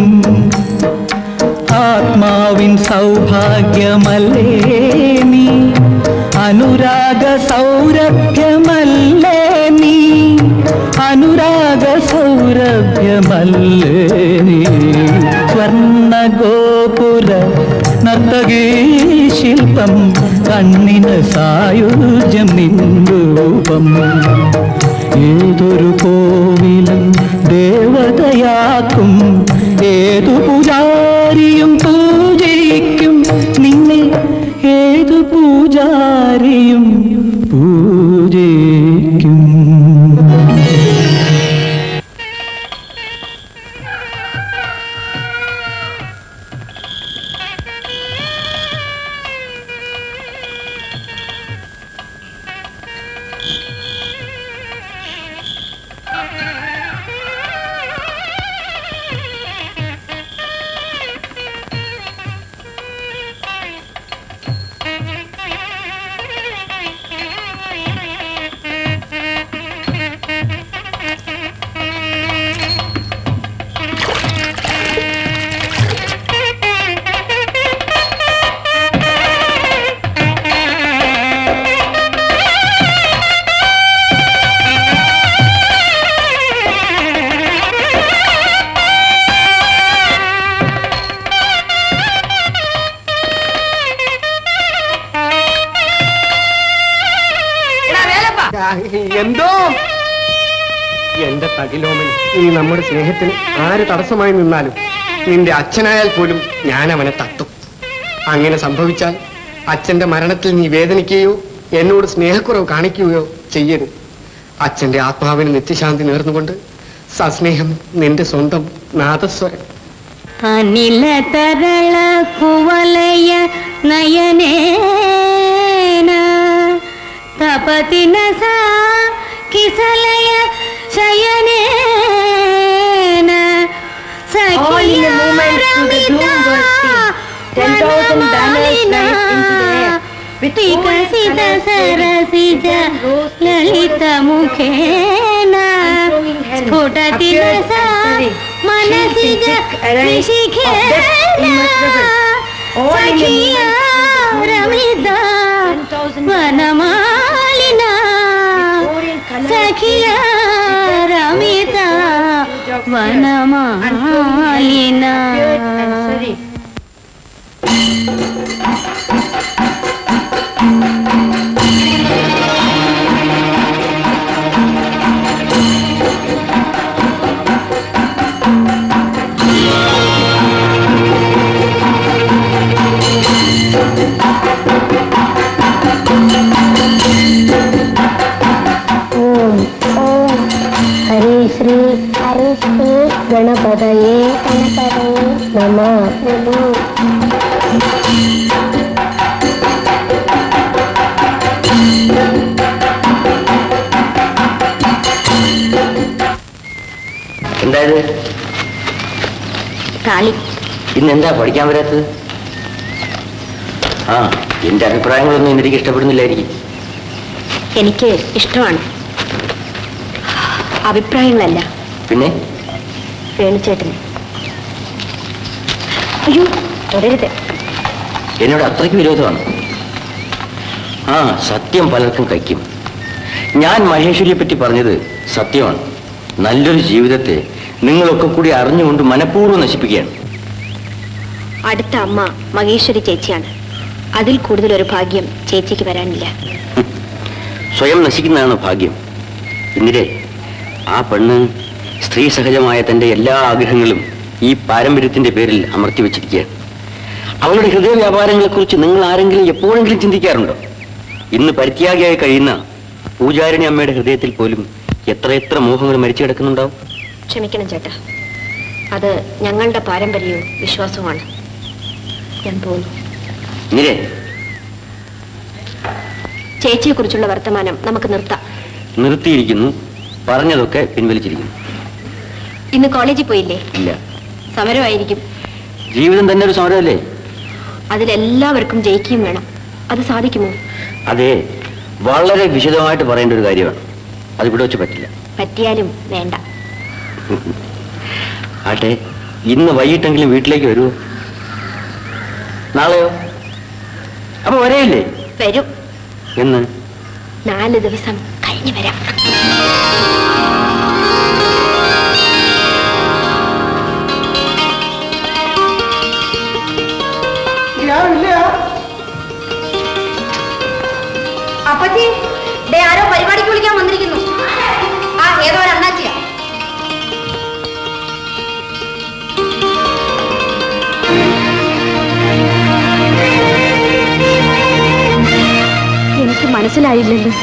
ആത്മാവിൻ സൗഭാഗ്യമല്ലേ നീ അനുരാഗ സൗരഭ്യമല്ലേ നീ അനുരാഗ സൗരഭ്യമല്ലേ നീ സ്വർണ്ണ ഗോപുര നർത്തകീ ശില്പം കണ്ണിന് സായുജ്യം നിൻരൂപം ഏതൊരു കോവിലും ദേവതയാക്കും ഏതു പൂജാരിയും പൂജയിക്കും നിന്നെ ഏതു പൂജാരിയും പൂജയിക്കും എന്തോ എന്റെ തകിലോമൻ ഇനി നമ്മുടെ സ്നേഹത്തിന് ആര് തടസ്സമായി നിന്നാലും നിന്റെ അച്ഛനായാൽ പോലും ഞാൻ അവനെ തട്ടും അങ്ങനെ സംഭവിച്ചാൽ അച്ഛന്റെ മരണത്തിൽ നീ വേദനിക്കുകയോ എന്നോട് സ്നേഹക്കുറവ് കാണിക്കുകയോ ചെയ്യരുത് അച്ഛന്റെ ആത്മാവിന് നിത്യശാന്തി നേർന്നുകൊണ്ട് സസ്നേഹം നിന്റെ സ്വന്തം നാദസ്വരം ಅನಿಲ ತರಳ ಕುವಲಯ ನಯನೇನ ತಪತಿನ ಸಾ ಕಿಸಲಯ ಶಯನೇನ All in a moment to the doom was seen. 10,000 banners flying into the air. With ವಿಕಸಿತ ಸರಸಿಜ ಲಲಿತ ಮುಖೇನ ಸ್ಫುಟತಿನ ಸಾ ಮನಸಿಜ ಋಷಿಖೇನ ಸಖಿಯ ರಮಿತ ವನಮಾಲಿನ ಸಖಿಯ ರಮಿತ ವನಮಾಲಿನ ಓಂ ಓಂ ಹರಿ ಶ್ರೀ ಹರಿ ಶ್ರೀ ಗಣಪತಯೇ ಗಣಪತಯೇ ನಮಃ ನಮಃ എന്തായത് കാളി ഇന്ന് എന്താ പഠിക്കാൻ വരാത്തത് ആ എന്റെ അഭിപ്രായങ്ങളൊന്നും ഇന്നെനിക്ക് ഇഷ്ടപ്പെടുന്നില്ലായിരിക്കും എനിക്ക് ഇഷ്ടമാണ് അഭിപ്രായങ്ങളല്ല പിന്നെ വേണിച്ചേട്ടന് അയ്യോ തുടരുത് എന്നോട് അത്രയ്ക്ക് വിരോധമാണ് ആ സത്യം പലർക്കും കഴിക്കും ഞാൻ മഹേശ്വരിയെ പറ്റി പറഞ്ഞത് സത്യമാണ് നല്ലൊരു ജീവിതത്തെ നിങ്ങളൊക്കെ കൂടി അറിഞ്ഞുകൊണ്ട് മനഃപൂർവ്വം നശിപ്പിക്കുകയാണ് അടുത്ത അമ്മ മഹേശ്വരി ചേച്ചിയാണ് അതിൽ കൂടുതൽ ഒരു ഭാഗ്യം ചേച്ചിക്ക് വരാനില്ല സ്വയം നശിക്കുന്നതാണ് ഭാഗ്യം ഇന്ദിരേ ആ പെണ്ണ് സ്ത്രീ സഹജമായ തന്റെ എല്ലാ ആഗ്രഹങ്ങളും ഈ പാരമ്പര്യത്തിന്റെ പേരിൽ അമർത്തി വെച്ചിരിക്കുകയാണ് അവളുടെ ഹൃദയ വ്യാപാരങ്ങളെക്കുറിച്ച് നിങ്ങൾ ആരെങ്കിലും എപ്പോഴെങ്കിലും ചിന്തിക്കാറുണ്ടോ ഇന്ന് പരിത്യാഗിയായി കഴിയുന്ന പൂജാരിണി അമ്മയുടെ ഹൃദയത്തിൽ പോലും എത്രയെത്ര മോഹങ്ങൾ മരിച്ചു കിടക്കുന്നുണ്ടാവും ക്ഷമിക്കണം ചേട്ടാ അത് ഞങ്ങളുടെ പാരമ്പര്യവും വിശ്വാസവുമാണ് ഞാൻ പോകുന്നു ഇന്ദിരേ ചേച്ചിയെ കുറിച്ചുള്ള വർത്തമാനം നമുക്ക് നിർത്താം നിർത്തിയിരിക്കുന്നു പറഞ്ഞതൊക്കെ പിൻവലിച്ചിരിക്കുന്നു ഇന്ന് കോളേജിൽ പോയില്ലേ ഇല്ല സമരമായിരിക്കും ജീവിതം തന്നെ ഒരു സമരമല്ലേ അതിലെല്ലാവർക്കും ജയിക്കുകയും വേണം അത് സാധിക്കുമോ അതെ വളരെ വിശദമായിട്ട് പറയേണ്ട ഒരു കാര്യമാണ് അത് ഇവിടെ വെച്ച് പറ്റില്ല പറ്റിയാലും വേണ്ട ആട്ടെ ഇന്ന് വൈകിട്ടെങ്കിലും വീട്ടിലേക്ക് വരുമോ നാളെയോ അപ്പൊ വരെയില്ലേ വരും എന്ന് നാല് ദിവസം കഴിഞ്ഞു വരാം അപ്പച്ചി ദേ ആരോ പരിപാടിക്ക് വിളിക്കാൻ വന്നിരിക്കുന്നു ആ ഏതോ ഒരു അണ്ണാച്ചിയാ എനിക്ക് മനസ്സിലായില്ലല്ലോ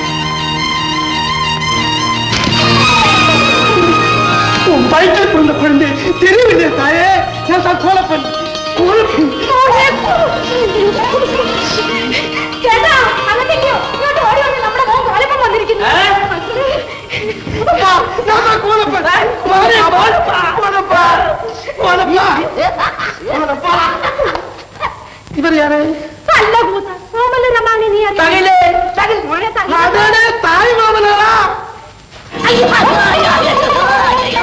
உன் வயிற்றில் பிறந்த குழந்தை தெரியவில்லை தாயே நான் தான் கோலப்பன் கோலப்பன் ചേട്ടാ അങ്ങനെയോ ഇങ്ങോട്ട് ഓടി വന്ന് നമ്മുടെ മോൻ കോലപ്പം വന്നിരിക്കുന്നു அப்பா நான் தான் கோலப்பன் மாறே, கோலப்பா கோலப்பா கோலப்பா கோலப்பா இவர் யாரு അല്ല കൂത്ത സോമല രമാണി നീ അറിയാം. തകിലേ, തകിൽ, മോനെ തകിൽ. അതാണ് തായ് മാമനാ അയ്യോ, അയ്യോ, അയ്യോ, അയ്യോ,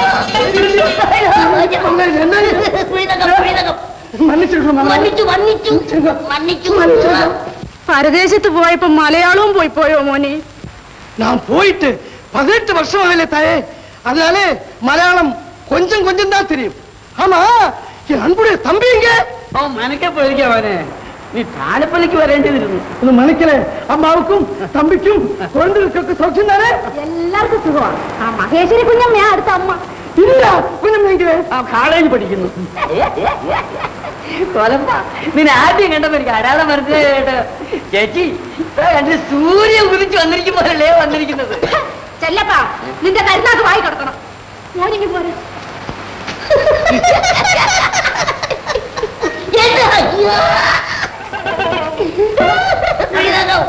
മന്നിച്ചു മന്നിച്ചു മന്നിച്ചു പരദേശത്ത് പോയപ്പോ മലയാളവും പോയി പോയോ മോനെ நான் போயிட்டு பதினெட்டு வருஷம் ஆகல தாயே அதனால மலையாளம் கொஞ்சம் கொஞ்சம் தான் தெரியும் ஆமா என் அன்புடைய தம்பி எங்க അവൻ മനക്കെ പോയിരിക്കാ മോനെ നീ താലപ്പള്ളിക്ക് വരേണ്ടതിരുന്നു ഒന്ന് മണിക്കലേ അമ്മാവുക്കും തമ്പിക്കും കുഴന്തകൾക്കൊക്കെ സൗഖ്യം താനേ എല്ലാവർക്കും സുഖമാണ് ആ മഹേശ്വരി കുഞ്ഞമ്മ അടുത്ത അമ്മ ഇല്ല കുഞ്ഞമ്മെങ്കിലേ ആ കോളേജ് പഠിക്കുന്നു കൊലപ്പ നിന്നെ ആദ്യം കണ്ടപ്പോ എനിക്ക് അടാളം മനസ്സിലായിട്ട് ചേച്ചി ദാ കണ്ടില്ലേ, സൂര്യൻ ഉദിച്ചു വന്നിരിക്കുമ്പോഴല്ലേ വന്നിരിക്കുന്നത് ചെല്ലപ്പാ നിന്റെ കരുനാക്ക് വായി കിടക്കണം മോനിങ്ങി പോരെ എന്താ അയ്യോ ശ്രീരംഗം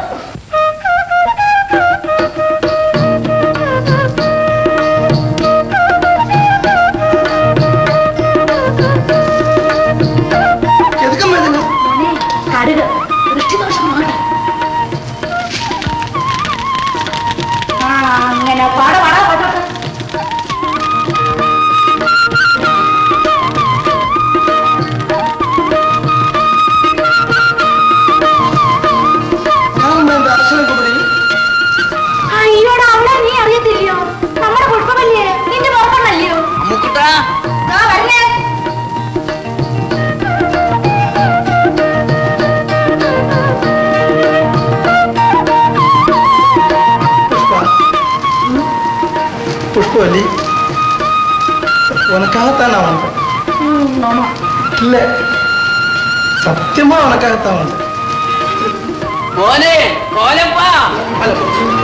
എതുക്കമ്മ ഇതിന് മോനെ കടുക് ദൃഷ്ടിദോഷമാണ് ആ അങ്ങനെ പാട പാടാ പാടാ ഞാൻ എന്റെ അച്ഛനെ കുമരി അയ്യോടാ അവളെ നീ അറിയത്തില്ലയോ നമ്മുടെ പുഷ്പമല്ലേ നിന്റെ മോക്കണല്ലയോ അമ്മുക്കുട്ടാ ആ വരണേ புஷ்பா புஷ்பவல்லி உனக்காகத்தான் நான் வந்தேன் இல்ல சத்தியமா உனக்காகத்தான் வந்தேன் മോനെ കോലപ്പാ ஹலோ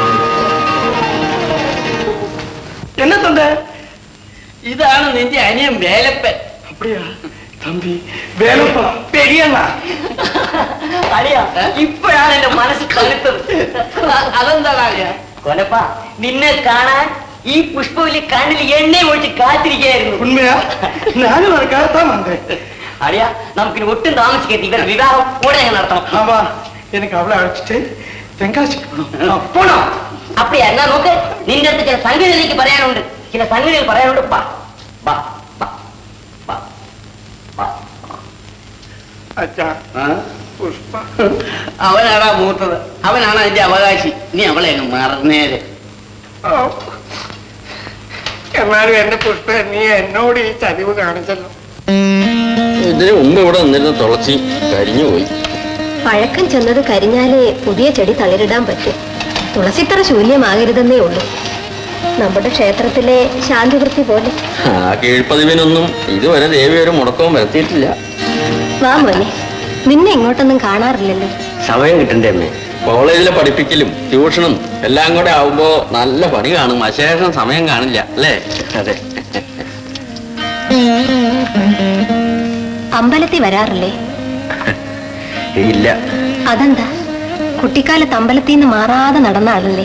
என்ன தொண்டை ഇതാണ് നിന്റെ അനിയൻ വേലപ്പൻ அப்படியா தம்பி வேணுப்பா பெரியண்ணா അറിയാ ഇപ്പോഴാണ് എന്റെ മനസ്സ് തണുത്തത് അതെന്താണ് അറിയാ കൊലപ്പ നിന്നെ കാണാൻ ഈ പുഷ്പവല്ലി കണ്ണിൽ എണ്ണ ഒഴിച്ച് കാത്തിരിക്കുകയായിരുന്നു உண்மையா நானும் உனக்காகத்தான் வந்தேன் അറിയാ നമുക്കിനി ഒട്ടും താമസിക്കരുത് ഇവർ വിവാഹം ഉടനെ നടത്തണം ஆமா எனக்கு அவளை அழைச்சிட்டு தெങ്காசிக்கு போகணும் போனோம் അപ്പഴാ എന്നാ നോക്ക് നിന്റെ അടുത്ത് ചില സംഗതികൾ എനിക്ക് പറയാനുണ്ട് ചില സംഗതികൾ പറയാനുണ്ട് ബാ ബാ ബാ ബാ ബാ അച്ഛാ പുഷ്പ അവനാടാ മൂത്തത് അവനാണ് അതിന്റെ അവകാശി നീ അവളെ അങ്ങ് മറന്നേര് എന്നാലും എന്റെ പുഷ്പ നീ എന്നോട് ഈ ചതിവ് കാണിച്ചല്ലോ ഇതിന് മുമ്പ് ഇവിടെ നിന്നിരുന്ന തുളസി കരിഞ്ഞു പോയി പഴക്കം ചെന്നത് കരിഞ്ഞാലേ പുതിയ ചെടി തളിരിടാൻ പറ്റും തുളസിത്തറ ശൂന്യമാകരുതെന്നേ ഉള്ളൂ നമ്മുടെ ക്ഷേത്രത്തിലെ ശാന്തിവൃത്തി പോലെ ആ കീഴ്പ്പതിവിനൊന്നും ഇതുവരെ ദേവി ഒരു മുടക്കവും വരുത്തിയിട്ടില്ല വാ മോനെ നിന്നെ ഇങ്ങോട്ടൊന്നും കാണാറില്ലല്ലോ സമയം കിട്ടണ്ടേ അമ്മേ കോളേജിലെ പഠിപ്പിക്കലും ട്യൂഷനും എല്ലാം കൂടെ ആവുമ്പോ നല്ല പണി കാണും അശേഷം സമയം കാണില്ല അല്ലേ അതെ അമ്പലത്തിൽ വരാറില്ലേ ഇല്ല അതെന്താ കുട്ടിക്കാലത്ത് അമ്പലത്തിൽ നിന്ന് മാറാതെ നടന്ന ആളല്ലേ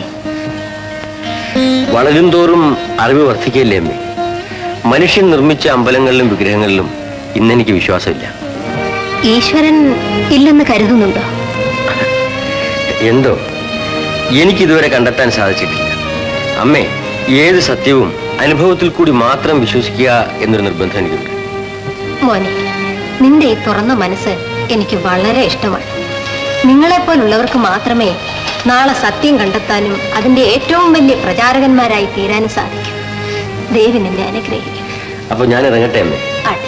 വളരും തോറും അറിവ് വർദ്ധിക്കല്ലേ അമ്മേ മനുഷ്യൻ നിർമ്മിച്ച അമ്പലങ്ങളിലും വിഗ്രഹങ്ങളിലും ഇന്നെനിക്ക് വിശ്വാസമില്ല ഈശ്വരൻ ഇല്ലെന്ന് കരുതുന്നുണ്ടോ എന്തോ എനിക്കിതുവരെ കണ്ടെത്താൻ സാധിച്ചിട്ടില്ല അമ്മേ ഏത് സത്യവും അനുഭവത്തിൽ കൂടി മാത്രം വിശ്വസിക്കുക എന്നൊരു നിർബന്ധം എനിക്കുണ്ട് മോനെ നിന്റെ ഈ തുറന്ന മനസ്സ് എനിക്ക് വളരെ ഇഷ്ടമാണ് നിങ്ങളെപ്പോലുള്ളവർക്ക് മാത്രമേ നാളെ സത്യം കണ്ടെത്താനും അതിന്റെ ഏറ്റവും വലിയ പ്രചാരകന്മാരായി തീരാനും സാധിക്കൂ ദേവി നിന്നെ അനുഗ്രഹിക്കും അപ്പൊ ഞാൻ ഇറങ്ങട്ടെ അമ്മേ ആട്ടെ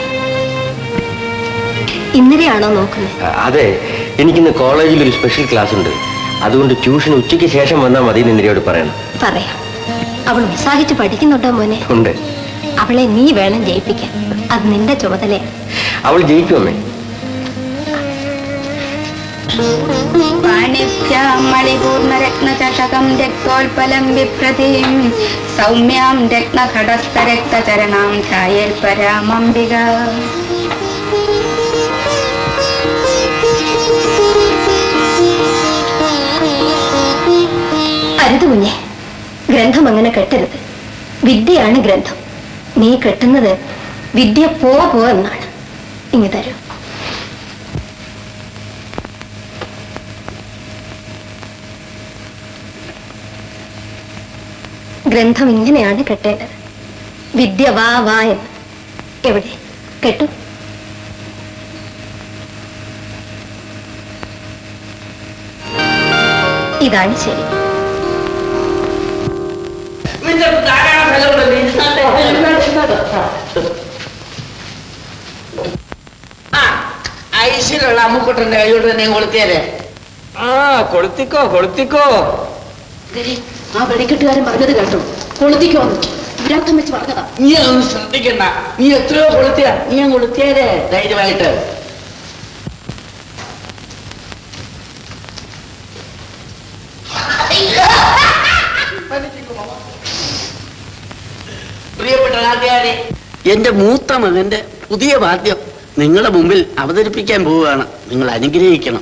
ഇന്നലെയാണോ നോക്കുന്നത് അ- അതെ എനിക്കിന്ന് കോളേജിൽ ഒരു സ്പെഷ്യൽ ക്ലാസ് ഉണ്ട് അതുകൊണ്ട് ട്യൂഷൻ ഉച്ചയ്ക്ക് ശേഷം വന്നാൽ മതി എന്ന് ഇന്ദിരയോട് പറയണം പറയാം അവൾ ഉത്സാഹിച്ച് പഠിക്കുന്നുണ്ടോ മോനെ ഉണ്ട് അവളെ നീ വേണം ജയിപ്പിക്കാൻ അത് നിന്റെ ചുമതലയാണ് അവൾ ജയിക്കും അമ്മേ പാണിഭ്യാം മണിപൂർണരത്നചഷകം രക്തോൽപലം വിപ്രതിം സൗമ്യാം രത്നഘടസ്ഥരക്തചരണാം ഛായേൽപരാമംബിക അരുത് കുഞ്ഞെ ഗ്രന്ഥം അങ്ങനെ കെട്ടരുത് വിദ്യയാണ് ഗ്രന്ഥം നീ കെട്ടുന്നത് വിദ്യ പോ പോ എന്നാണ് ഇങ്ങ് തരൂ ഗ്രന്ഥം ഇങ്ങനെയാണ് കെട്ടേണ്ടത് വിദ്യ വാ വാ എന്ന് എവിടെ കെട്ടു ഇതാണ് ശരി നിന്റെ ധാരാളം സ്ഥലമുണ്ടല്ലോ. ഇരുന്നാട്ടെ. ഇരുന്നാട്ടെ. ആ ഐശ്വര്യമുള്ള അമ്മുക്കുട്ടന്റെ കൈയോട്ട് തന്നെ കൊളുത്തിയാലേ ആ കൊളുത്തിക്കോ കൊളുത്തിക്കോ ആ വെടിക്കെട്ടുകാരൻ പറഞ്ഞത് കേട്ടോ കൊളുത്തിക്കോന്ന് വിരാക്തം വെച്ച് പറഞ്ഞതാ നീ ഒന്ന് ശ്രദ്ധിക്കണ്ട നീ എത്രയോ കൊളുത്തിയ നീ അങ്ങ് കൊളുത്തിയാലേ ധൈര്യമായിട്ട് പ്രിയപ്പെട്ട നാട്ടുകാരെ എന്റെ മൂത്ത മകന്റെ പുതിയ വാദ്യം നിങ്ങളുടെ മുമ്പിൽ അവതരിപ്പിക്കാൻ പോവുകയാണ് നിങ്ങൾ അനുഗ്രഹിക്കണം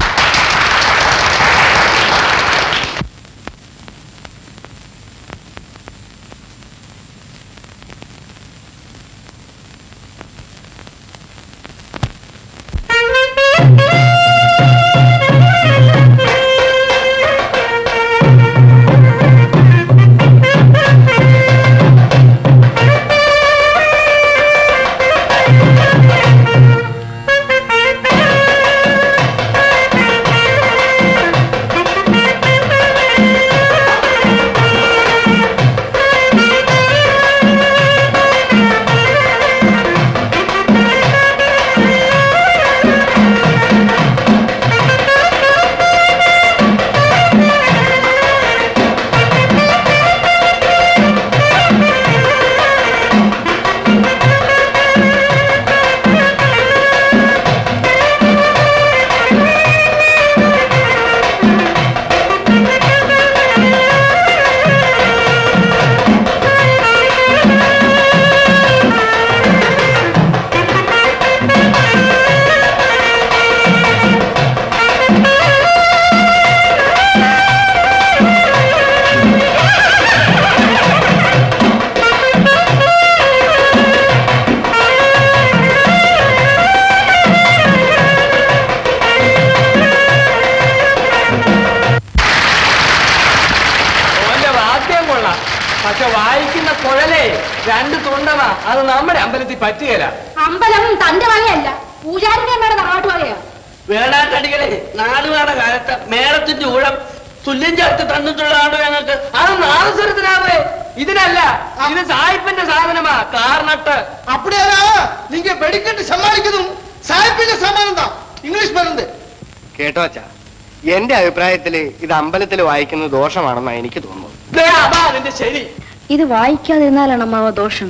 ഓന്റെ വാദ്യം കൊള്ളാം പക്ഷെ വായിക്കുന്ന കുഴലേ രണ്ട് തുണ്ടവാ അത് നമ്മുടെ അമ്പലത്തിൽ പറ്റുകയില്ല അമ്പലം തന്റെ വകയല്ല പൂജാരിന്റെ അമ്മയുടെ നാട്ടു വകയാ വേണാട്ടടികളെ നാടുകാണ കാലത്ത് മേളത്തിന്റെ ഊഴം തുല്യം ചേർത്ത് തന്നിട്ടുള്ളതാണ് ഞങ്ങൾക്ക് അത് നാദസ്വരത്തിനാവേ ഇതിനല്ല ഇത് സായിപ്പിന്റെ സാധനമാ കാർനട്ട് அப்படியானா நீங்க வெடிக்கட்டு சமாளிக்கதும் சாய்ப்பிന്റെ സമാനം தான் ഇംഗ്ലീഷ് മരുന്ന് കേട്ടോ അച്ഛാ എന്റെ അഭിപ്രായത്തില് ഇത് അമ്പലത്തിൽ വായിക്കുന്നത് ദോഷമാണെന്നാണ് എനിക്ക് തോന്നുന്നത് അതാ അതിന്റെ ശരി ഇത് വായിക്കാതിരുന്നാലാണ് അമ്മാവ ദോഷം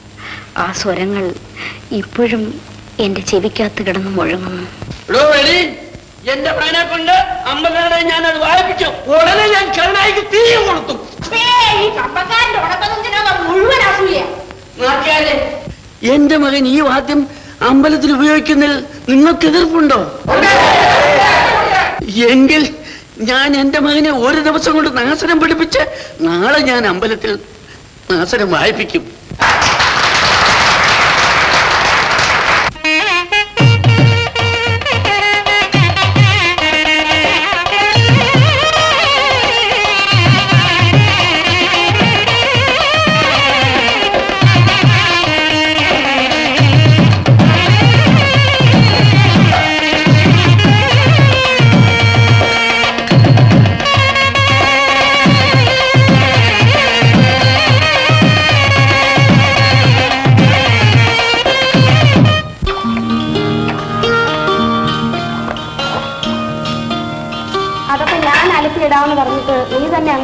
ആ സ്വരങ്ങൾ ഇപ്പോഴും എന്റെ ചെവിക്കകത്ത് കിടന്ന് മുഴങ്ങുന്നു എടോ വെളി എന്റെ മകനെ കൊണ്ട് അമ്പലങ്ങളെ ഞാൻ അത് വായിപ്പിച്ചു ഉടനെ ഞാൻ കരുണായിക്ക് തീ കൊടുത്തു ഈ കമ്പക്കാരന്റെ ഉടക്കതിനകം മുഴുവൻ അസൂയ നാട്ടുകാരെ എന്റെ മകൻ ഈ വാദ്യം അമ്പലത്തിൽ ഉപയോഗിക്കുന്നതിൽ നിങ്ങൾക്ക് എതിർപ്പുണ്ടോ എങ്കിൽ ഞാൻ എന്റെ മകനെ ഒരു ദിവസം കൊണ്ട് നാസരം പഠിപ്പിച്ച് നാളെ ഞാൻ അമ്പലത്തിൽ നാസരം വായിപ്പിക്കും Thank you.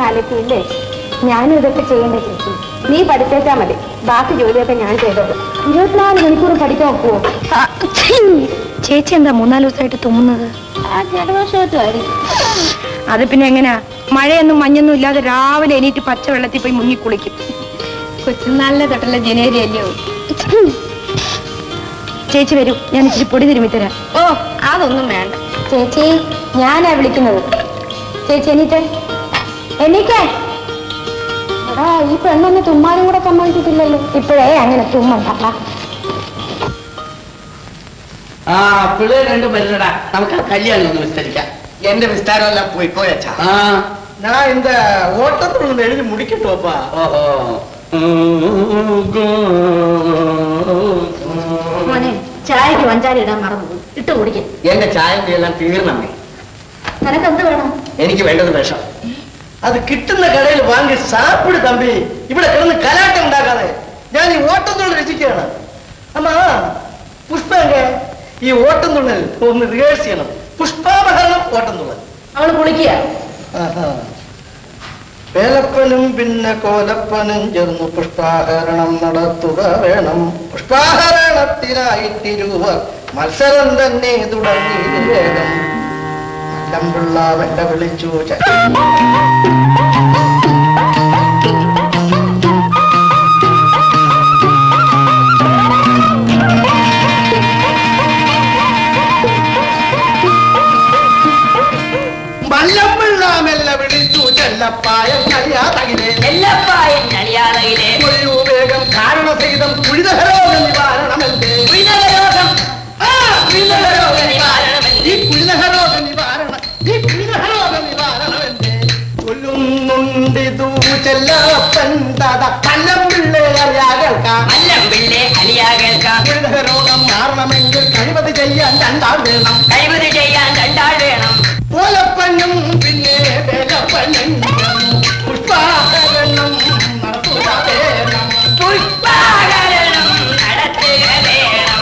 അലക്കിയില്ലേ ഞാനും ഇതൊക്കെ ചെയ്യേണ്ട ചേച്ചി നീ പഠിച്ചേച്ചാ മതി ബാക്കി ജോലിയൊക്കെ ഞാൻ ചെയ്തോളാം ഇരുപത്തിനാല് മണിക്കൂർ പഠിക്കാൻ ഒക്കുവോ ചേച്ചി എന്താ മൂന്നാല് ദിവസമായിട്ട് തുമ്മുന്നത് ആ ജലദോഷമായിരിക്കും അത് പിന്നെ എങ്ങനെയാ മഴയൊന്നും മഞ്ഞൊന്നും ഇല്ലാതെ രാവിലെ എണീറ്റ് പച്ചവെള്ളത്തിൽ പോയി മുങ്ങി കുളിക്കും കൊച്ചുനാളിലെ തൊട്ടുള്ള ജനുവരി അല്ലയോ ചേച്ചി വരൂ ഞാൻ ഇച്ചിരി പൊടി തിരുമ്മി തരാം ഓ അതൊന്നും വേണ്ട ചേച്ചി ഞാനാ വിളിക്കുന്നത് ചേച്ചി എണീറ്റേ എണീക്കേ എടാ ഈ പെണ്ണൊന്ന് തുമ്മാനും കൂടെ സമ്മതിച്ചിട്ടില്ലല്ലോ ഇപ്പോഴേ അങ്ങനെ തുമ്മണ്ട ആ പിള്ളേർ രണ്ടും വരുന്നടാ നമുക്ക് ആ കല്യാണം ഒന്ന് വിസ്തരിക്കാം എന്റെ വിസ്താരമെല്ലാം പോയി പോയച്ചാ ആ நான் இந்த ஓட்டத்துள்ள எழுதி முடிக்கட்டும்ப்பா ഓഹോ മോനെ ചായക്ക് പഞ്ചാര ഇടാൻ മറന്നു ഇട്ട് കുടിക്കും എന്റെ ചായന്റെ എല്ലാം തീർന്നമ്മേ നിനക്ക് എന്ത് വേണം എനിക്ക് വേണ്ടത് വിഷം അത് കിട്ടുന്ന കടയിൽ വാങ്ങി സാപ്പിട് തമ്പി ഇവിടെ കിടന്ന് കലാട്ടം ഉണ്ടാക്കാതെ ഞാൻ ഈ ഓട്ടം തുള്ളൽ രചിക്കുകയാണ് അമ്മാ പുഷ്പ എങ്കെ ഈ ഓട്ടം തുള്ളൽ ഒന്ന് റിഹേഴ്സ് ചെയ്യണം പുഷ്പാപഹരണം ഓട്ടം തുള്ളൽ അവള് കുളിക്കുക വേലപ്പനും പിന്നെ കോലപ്പനും ചേർന്ന് പുഷ്പാഹരണം നടത്തുക വേണം പുഷ്പാഹരണത്തിനായിട്ടിരുവ മത്സരം തന്നെ തുടങ്ങി വേഗം നല്ലമ്പിള്ള വെണ്ട വിളിച്ചു ച- വല്ലമ്പിള്ള മെല്ലെ വിളിച്ചു ചെല്ലപ്പായം കഴിയാതകിലേ എല്ലപ്പായൻ കളിയാറയിലെ ഒഴിയു വേഗം കാരണസഹിതം കുഴിതരോഗ നിവാരണമെന്തേ കുഴിനകരോഗം ആ, കുഴിതരോഗ നിവാരണമെന്തേ? ഈ കുഴിനകരോഗ നിവാരണ ഈ കുഴിനകരോഗ നിവാരണമെന്തേ ചൊല്ലുന്നുണ്ടിതു ചെല്ലപ്പൻ തത കല്ലം പിള്ളേ അറിയാ കേൾക്കാം അല്ലം പിള്ളേ അലിയാ കേൾക്കാം കുഴിനകരോഗം മാറണമെങ്കിൽ കഴിവത് ചെയ്യാൻ രണ്ടാൾ വേണം കഴിവത് ചെയ്യാൻ രണ്ടാൾ വേണം പോലപ്പനും പിന്നെ വേലപ്പനും പുഷ്പാകരണം നടത്തുക വേണം പുഷ്പാകരണം നടത്തുക വേണം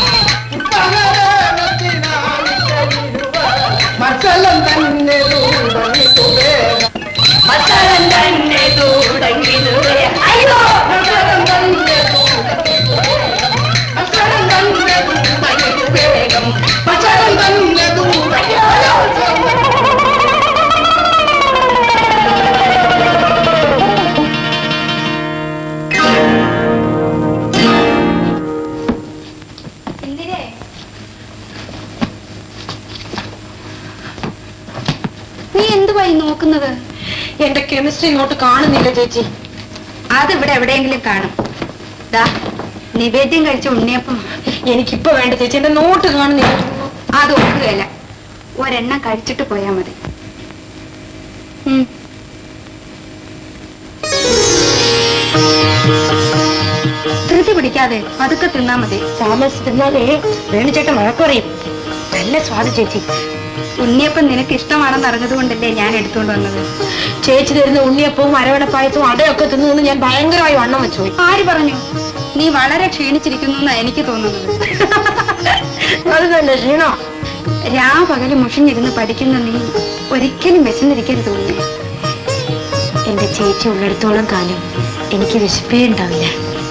മക്കളും തന്നെ തുടങ്ങിട്ടു വേഗം മത്സരം തന്നെ തുടങ്ങിയതുവരെ അയ്യോ മക്കളും തന്നെ മക്കളും തന്നെ തുടങ്ങിട്ടു വേഗം മക്കളും തന്നെ തുടങ്ങി നീ എന്തുവായി നോക്കുന്നത് എന്റെ കെമിസ്ട്രി നോട്ട് കാണുന്നില്ല ചേച്ചി അതിവിടെ എവിടെയെങ്കിലും കാണും ദാ നിവേദ്യം കഴിച്ച ഉണ്ണിയപ്പം എനിക്കിപ്പോ വേണ്ട ചേച്ചി എന്റെ നോട്ട് കാണുന്നില്ല അത് ഒക്കുകയല്ല ഒരെണ്ണം കഴിച്ചിട്ട് പോയാ മതി ഉം. ധൃതി പിടിക്കാതെ പതുക്കെ തിന്നാ മതി താമസിച്ചിരുന്നാലേ വേണിച്ചേട്ടൻ മഴക്കുറയും നല്ല സ്വാദ് ചേച്ചി ഉണ്ണിയപ്പം നിനക്ക് ഇഷ്ടമാണെന്ന് അറിഞ്ഞതുകൊണ്ടല്ലേ ഞാൻ എടുത്തുകൊണ്ട് വന്നത് ചേച്ചി തരുന്ന ഉണ്ണിയപ്പവും അരവണപ്പായസവും അടയൊക്കെ തിന്നു നിന്ന് ഞാൻ ഭയങ്കരമായി വണ്ണം വെച്ചു പോയി ആര് പറഞ്ഞു നീ വളരെ ക്ഷീണിച്ചിരിക്കുന്നു എന്നാ എനിക്ക് തോന്നുന്നത് അത് തന്നെ ക്ഷീണോ രാപകല് മുഷിഞ്ഞിരുന്ന് പഠിക്കുന്ന നീ ഒരിക്കലും വിശന്നിരിക്കരുത് ഉണ്ണി എന്റെ ചേച്ചി ഉള്ളിടത്തോളം കാലം എനിക്ക് വിശപ്പേ ഉണ്ടാവില്ല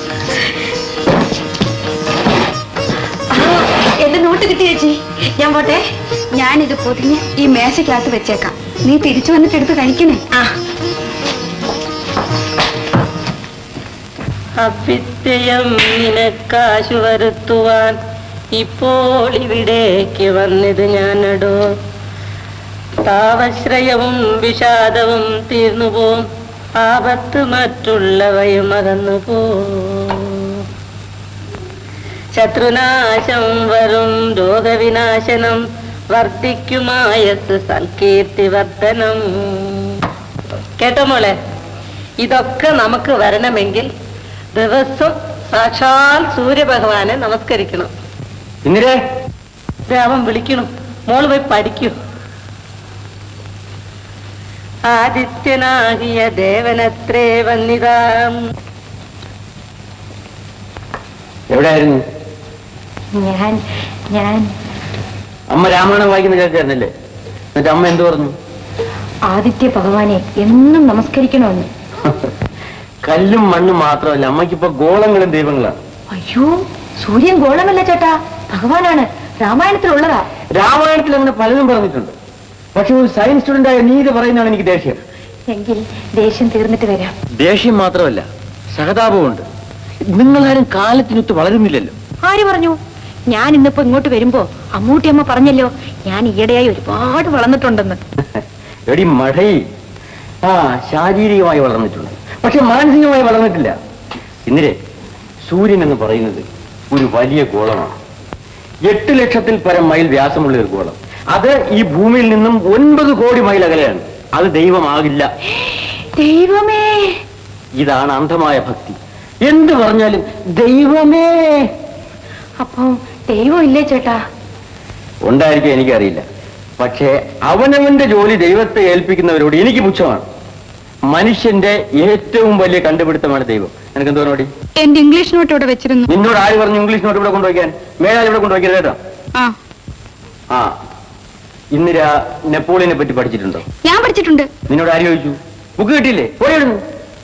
ആ, എന്റെ നോട്ട് കിട്ടി ചേച്ചി ഞാൻ പോട്ടെ ഞാനിത് പൊതിഞ്ഞ് ഈ മേശയ്ക്കകത്ത് വെച്ചേക്കാം നീ തിരിച്ചു വന്നിട്ട് എടുത്ത് കഴിക്കണേ ആ അഭിത്യയം നിനക്കാശു വരുത്തുവാൻ ഇപ്പോൾ ഇവിടേക്ക് വന്നത് ഞാനടോ താവശ്രയവും വിഷാദവും തീർന്നു പോം ആപത്ത് മറ്റുള്ളവയും അകന്നു പോ ശത്രുനാശം വരും രോഗവിനാശനം വർദ്ധിക്കുമായസ് സൽകീർത്തി വർദ്ധനം കേട്ടോ മോളെ ഇതൊക്കെ നമുക്ക് വരണമെങ്കിൽ ദിവസം സാക്ഷാൽ സൂര്യഭഗവാനെ നമസ്കരിക്കണം ഇന്ദിരേ ദേ അവൻ വിളിക്കണം മോള് പോയി പഠിക്കൂ ആദിത്യനാകിയ ദേവനത്രേ വന്നിതാം എവിടെയായിരുന്നു ഞാൻ ഞാൻ അമ്മ രാമായണം വായിക്കുന്ന കേൾക്കായിരുന്നല്ലേ എന്നിട്ട് അമ്മ എന്ത് പറഞ്ഞു ആദിത്യ ഭഗവാനെ എന്നും നമസ്കരിക്കണമെന്ന് കല്ലും മണ്ണും മാത്രമല്ല അമ്മയ്ക്കിപ്പോ ഗോളങ്ങളും ദൈവങ്ങളാണ് അയ്യോ സൂര്യൻ ഗോളമല്ല ചേട്ടാ ഭഗവാനാണ് രാമായണത്തിലുള്ളതാ രാമായണത്തിൽ അങ്ങനെ പലതും പറഞ്ഞിട്ടുണ്ട് പക്ഷെ ഒരു സയൻസ് സ്റ്റുഡന്റ് ആയ നീ ഇത് പറയുന്നതാണ് എനിക്ക് ദേഷ്യം എങ്കിൽ ദേഷ്യം തീർന്നിട്ട് വരാം ദേഷ്യം മാത്രമല്ല സഹതാപമുണ്ട് നിങ്ങളാരും കാലത്തിനൊത്ത് വളരുന്നില്ലല്ലോ ആര് പറഞ്ഞു ഞാൻ ഇന്നിപ്പോ ഇങ്ങോട്ട് വരുമ്പോ അമ്മൂട്ടി അമ്മ പറഞ്ഞല്ലോ ഞാൻ ഈയിടെയായി ഒരുപാട് വളർന്നിട്ടുണ്ടെന്ന് എടി മഴയിൽ ആ ശാരീരികമായി വളർന്നിട്ടുണ്ട് പക്ഷെ മാനസികമായി വളർന്നിട്ടില്ല ഇന്നിരെ സൂര്യൻ എന്ന് പറയുന്നത് ഒരു വലിയ ഗോളമാണ് എട്ട് ലക്ഷത്തിൽ പരം മൈൽ വ്യാസമുള്ള ഒരു ഗോളം അത് ഈ ഭൂമിയിൽ നിന്നും ഒൻപത് കോടി മൈൽ അകലെയാണ് അത് ദൈവമാകില്ല ദൈവമേ ഇതാണ് അന്ധമായ ഭക്തി എന്ത് പറഞ്ഞാലും ദൈവമേ അപ്പം ദൈവം ഇല്ലേ ചേട്ടാ ഉണ്ടായിരിക്കും എനിക്കറിയില്ല പക്ഷേ അവനവന്റെ ജോലി ദൈവത്തെ ഏൽപ്പിക്കുന്നവരോട് എനിക്ക് പുച്ഛമാണ് മനുഷ്യന്റെ ഏറ്റവും വലിയ കണ്ടുപിടുത്തമാണ് ദൈവം നിനക്ക് എന്തോ നോടി എന്റെ ഇംഗ്ലീഷ് നോട്ട് ഇവിടെ വെച്ചിരുന്നു നിന്നോട് ആര് പറഞ്ഞു ഇംഗ്ലീഷ് നോട്ട് ഇവിടെ കൊണ്ടുവയ്ക്കാൻ മേലാൽ ഇവിടെ കൊണ്ടുവയ്ക്കരുത് കേട്ടോ ആ ആ ഇന്ദിര നെപ്പോളിയനെ പറ്റി പഠിച്ചിട്ടുണ്ടോ ഞാൻ പഠിച്ചിട്ടുണ്ട് നിന്നോട് ആര് ചോദിച്ചു ബുക്ക് കിട്ടിയില്ലേ പോയിരുന്നു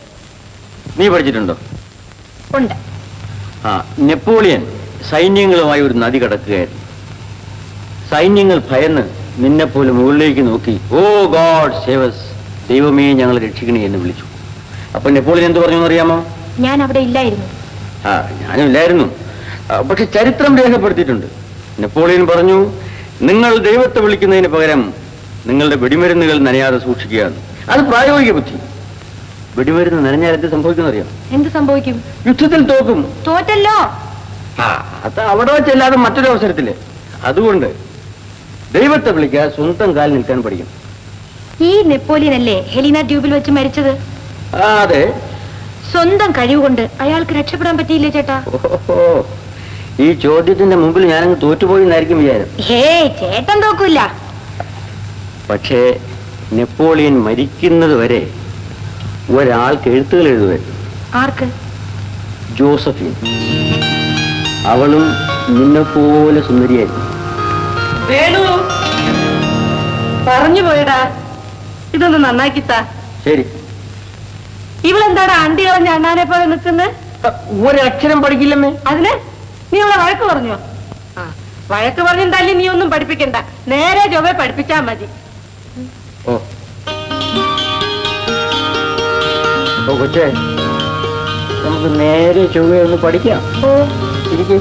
നീ പഠിച്ചിട്ടുണ്ടോ ഉണ്ട് ആ നെപ്പോളിയൻ സൈന്യങ്ങളുമായി ഒരു നദി കടക്കുകയായിരുന്നു സൈന്യങ്ങൾ ഭയന്ന് നിന്നെപ്പോലെ മുകളിലേക്ക് നോക്കി ഓ ഗോഡ് സേവസ് ദൈവമേ ഞങ്ങൾ രക്ഷിക്കണേ എന്ന് വിളിച്ചു അപ്പൊ നെപ്പോളിയൻ എന്ത് പറഞ്ഞു അറിയാമോ ഞാൻ അവിടെ ഇല്ലായിരുന്നു ആ ഞാനും ഇല്ലായിരുന്നു ആ, പക്ഷെ ചരിത്രം രേഖപ്പെടുത്തിയിട്ടുണ്ട് നെപ്പോളിയൻ പറഞ്ഞു നിങ്ങൾ ദൈവത്തെ വിളിക്കുന്നതിന് പകരം നിങ്ങളുടെ വെടിമരുന്നുകൾ നനയാതെ സൂക്ഷിക്കുക എന്ന്. അത് പ്രായോഗിക ബുദ്ധി വെടിമരുന്ന് നനഞ്ഞാൽ എന്ത് സംഭവിക്കുന്നറിയാം എന്ത് സംഭവിക്കും യുദ്ധത്തിൽ തോക്കും തോറ്റല്ലോ ആ അത് അവിടെ വെച്ചല്ലാതെ മറ്റൊരു അവസരത്തില് അതുകൊണ്ട് ദൈവത്തെ വിളിക്കുക സ്വന്തം കാലിൽ നിൽക്കാൻ പഠിക്കണം ഈ നെപ്പോലിയൻ അല്ലേ ഹെലിന ട്യൂബിൽ വെച്ച് മരിച്ചത് ആ, അതെ സ്വന്തം കഴിവുകൊണ്ട് അയാൾക്ക് രക്ഷപ്പെടാൻ പറ്റിയില്ലേ ചേട്ടാ ഓഹോ ഈ ചോദ്യത്തിന്റെ മുമ്പിൽ ഞാനങ്ങ് തോറ്റുപോയി എന്നായിരിക്കും വിചാരം ഹേ ചേട്ടൻ തോക്കൂല പക്ഷേ നെപ്പോളിയൻ മരിക്കുന്നത് വരെ ഒരാൾക്ക് എഴുത്തുകൾ എഴുതുമായിരുന്നു ആർക്ക് ജോസഫിൻ അവളും നിന്നെപ്പോലെ സുന്ദരിയായിരുന്നു വേണു പറഞ്ഞു പോയടാ ഇതൊന്ന് നന്നാക്കിത്താ ശരി ഇവളെന്താടാ അണ്ടി കളഞ്ഞ അണ്ണാനെ പോലെ നിൽക്കുന്നത് ഒരക്ഷരം പഠിക്കില്ലമ്മേ അതിന് നീ അവളെ വഴക്ക് പറഞ്ഞോ ആ വഴക്ക് പറഞ്ഞും തല്ലി നീ ഒന്നും പഠിപ്പിക്കണ്ട നേരെ ചൊവ്വെ പഠിപ്പിച്ചാ മതി ഓ ഓ കൊച്ചേ നമുക്ക് നേരെ ചൊവ്വ ഒന്ന് പഠിക്കാം ഇരിക്കേ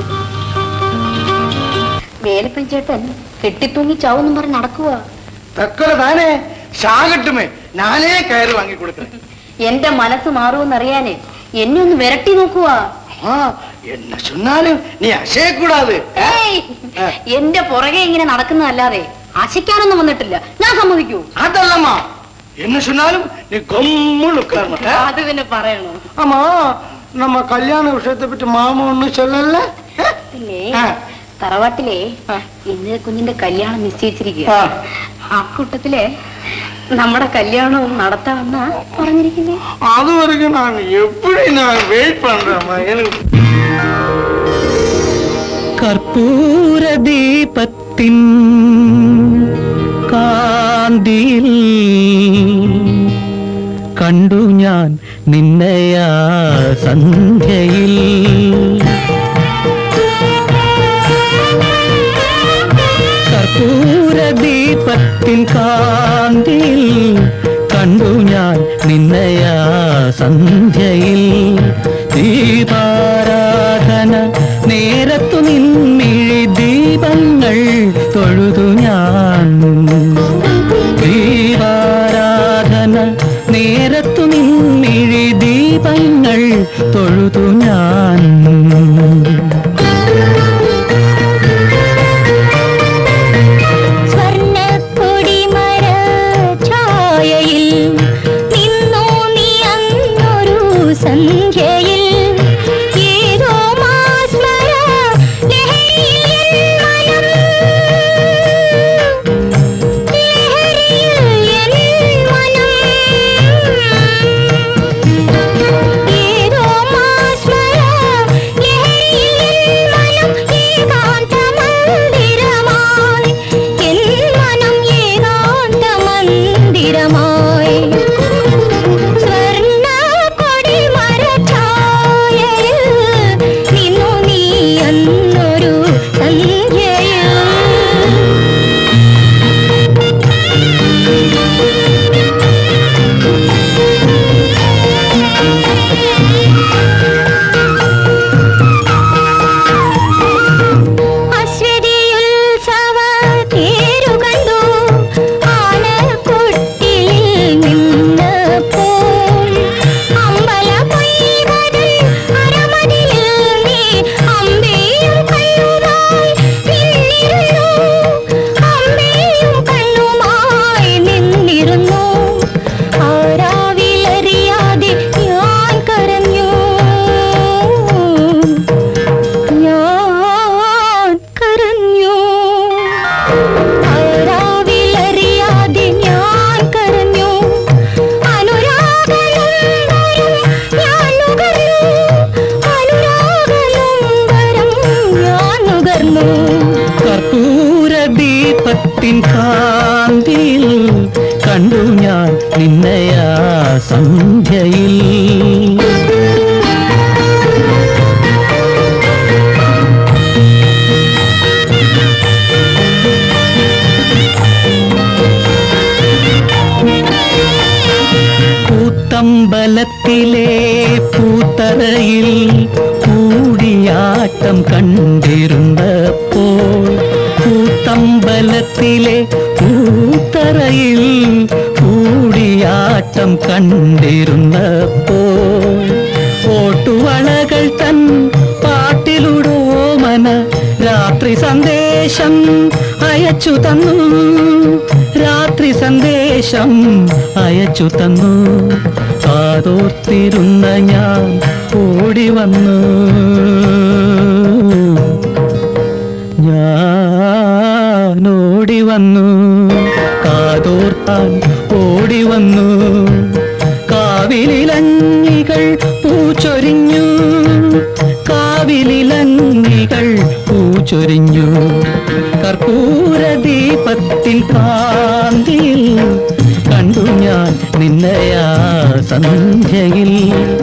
വേലപ്പൻ ചേട്ടൻ കെട്ടിത്തൂങ്ങി ചാവെന്നും പറഞ്ഞ് നടക്കുക തക്കല താനേ ഷാകട്ടുമേ ഞാനേ കയറി വാങ്ങി കൊടുക്കണേ എന്റെ മനസ്സ് മാറുമെന്നറിയാനേ എന്നെ ഒന്ന് വിരട്ടി നോക്കുക ആ എന്നെ ചൊന്നാലും നീ അശയക്കൂടാതെ എന്റെ പുറകെ ഇങ്ങനെ നടക്കുന്നതല്ലാതെ ആശിക്കാനൊന്നും വന്നിട്ടില്ല ഞാൻ സമ്മതിക്കൂ അതല്ലമ്മ என்ன சொன்னாலும் நீ கம்முன்னு உட்காரணும் ஆ? അത് പിന്നെ പറയണോ ஆமா நம்ம கல்யாண விஷயத்தை பற்றி மாமா ஒண்ணும் சொல்லல പിന്നെ തറവാട്ടിലെ ഇന്ന് കുഞ്ഞിന്റെ കല്യാണം നിശ്ചയിച്ചിരിക്കുക ആ കൂട്ടത്തില് നമ്മുടെ കല്യാണം നടത്താമെന്നാ പറഞ്ഞിരിക്കുന്നേ அது வரைக்கும் நான் எப்படி நான் வெயிட் பண்றேம்மா எனக்கு കർപ്പൂര ദീപത്തിൻ കാന്തിയിൽ കണ്ടു ഞാൻ നിന്നയാ സന്ധ്യയിൽ കർപ്പൂര ദീപത്തിൻ കാന്തിയിൽ കണ്ടു ഞാൻ നിന്നയാ സന്ധ്യയിൽ ദീപാരാധന നേരത്തു നിൻമിഴി ദീപങ്ങൾ തൊഴുതു ഞാൻ ദീപാരാധന നേരത്തു നിൻമിഴി ദീപങ്ങൾ തൊഴുതു ഞാൻ സ്വർണ്ണക്കൊടിമര ഛായയിൽ നിന്നു നീ അന്നൊരു സന്ധ്യയിൽ ഏതോ മാസ്മര ലഹരിയിൽ എൻ മനം ലഹരിയിൽ എൻ മനം ഏതോ മാസ്മര ലഹരിയിൽ എൻ മനം ഏകാന്ത മന്ദിരമായി എൻ മനം ഏകാന്ത മന്ദിരമായി പൂത്തറയിൽ കൂടിയാട്ടം കണ്ടിരുന്നപ്പോൾ കൂത്തമ്പലത്തിലെ പൂത്തറയിൽ കൂടിയാട്ടം കണ്ടിരുന്നപ്പോൾ ഓട്ടുവളകൾ തൻ പാട്ടിലുടോമന രാത്രി സന്ദേശം അയച്ചു തന്നു രാത്രി സന്ദേശം അയച്ചു തന്നു കാതോർത്തിരുന്ന ഞാൻ ഓടി വന്നു ഞാൻ ഓടി വന്നു കാതോർത്താൻ ഓടി വന്നു കാവിലിലങ്ങികൾ പൂച്ചൊരിഞ്ഞു കാവിലിലങ്ങികൾ പൂച്ചൊരിഞ്ഞു കർപ്പൂര ദീപത്തിൻ കാന്തിയിൽ കണ്ടു ഞാൻ നിന്നയാ സന്ധ്യയിൽ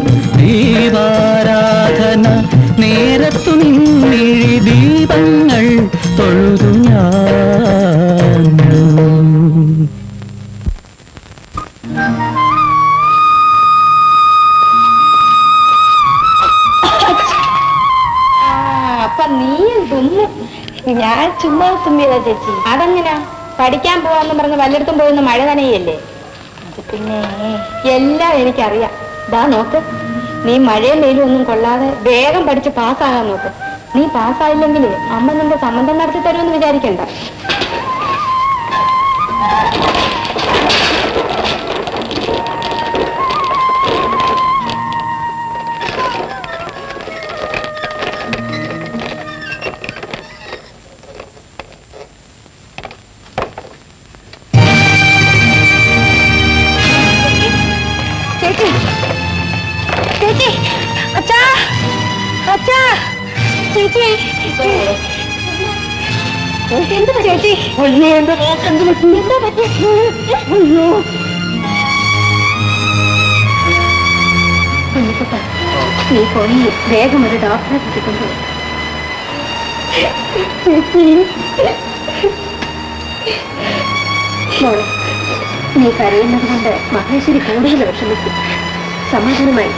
ദീപാരാധന നേരത്തു നിന്നിഴി ദീപങ്ങൾ തൊഴുതു ഞാൻ അപ്പൊ നീയും തുമ്മു ഞാൻ ചുമ്മാ തുമ്മിയതാ ചേച്ചി അതെങ്ങനാ പഠിക്കാൻ പോവാന്ന് പറഞ്ഞ് വല്ലയിടത്തും പോകുന്ന മഴ നനയല്ലേ അത് പിന്നെ എല്ലാം എനിക്കറിയാം ദാ നോക്ക് നീ മഴയും വെയിലും ഒന്നും കൊള്ളാതെ വേഗം പഠിച്ച് പാസ്സാകാൻ നോക്ക് നീ പാസ്സായില്ലെങ്കിൽ അമ്മ നിന്റെ സംബന്ധം നടത്തി തരുമെന്ന് വിചാരിക്കണ്ട ചേച്ചി ചേച്ചി അച്ഛാ അച്ഛാ ചേച്ചി എന്ത് ചേച്ചി അയ്യോ എന്റെ എന്ത് പറ്റി എന്താ പറ്റി അയ്യോ കുഞ്ഞിക്കുട്ട നീ പോയി വേഗം ഒരു ഡോക്ടറെ കിട്ടിക്കൊണ്ടു ചേച്ചി മോളെ നീ കരയുന്നത് കൊണ്ട് മഹേശ്വരി കൂടുതൽ വിഷമിക്കും സമാധാനമായി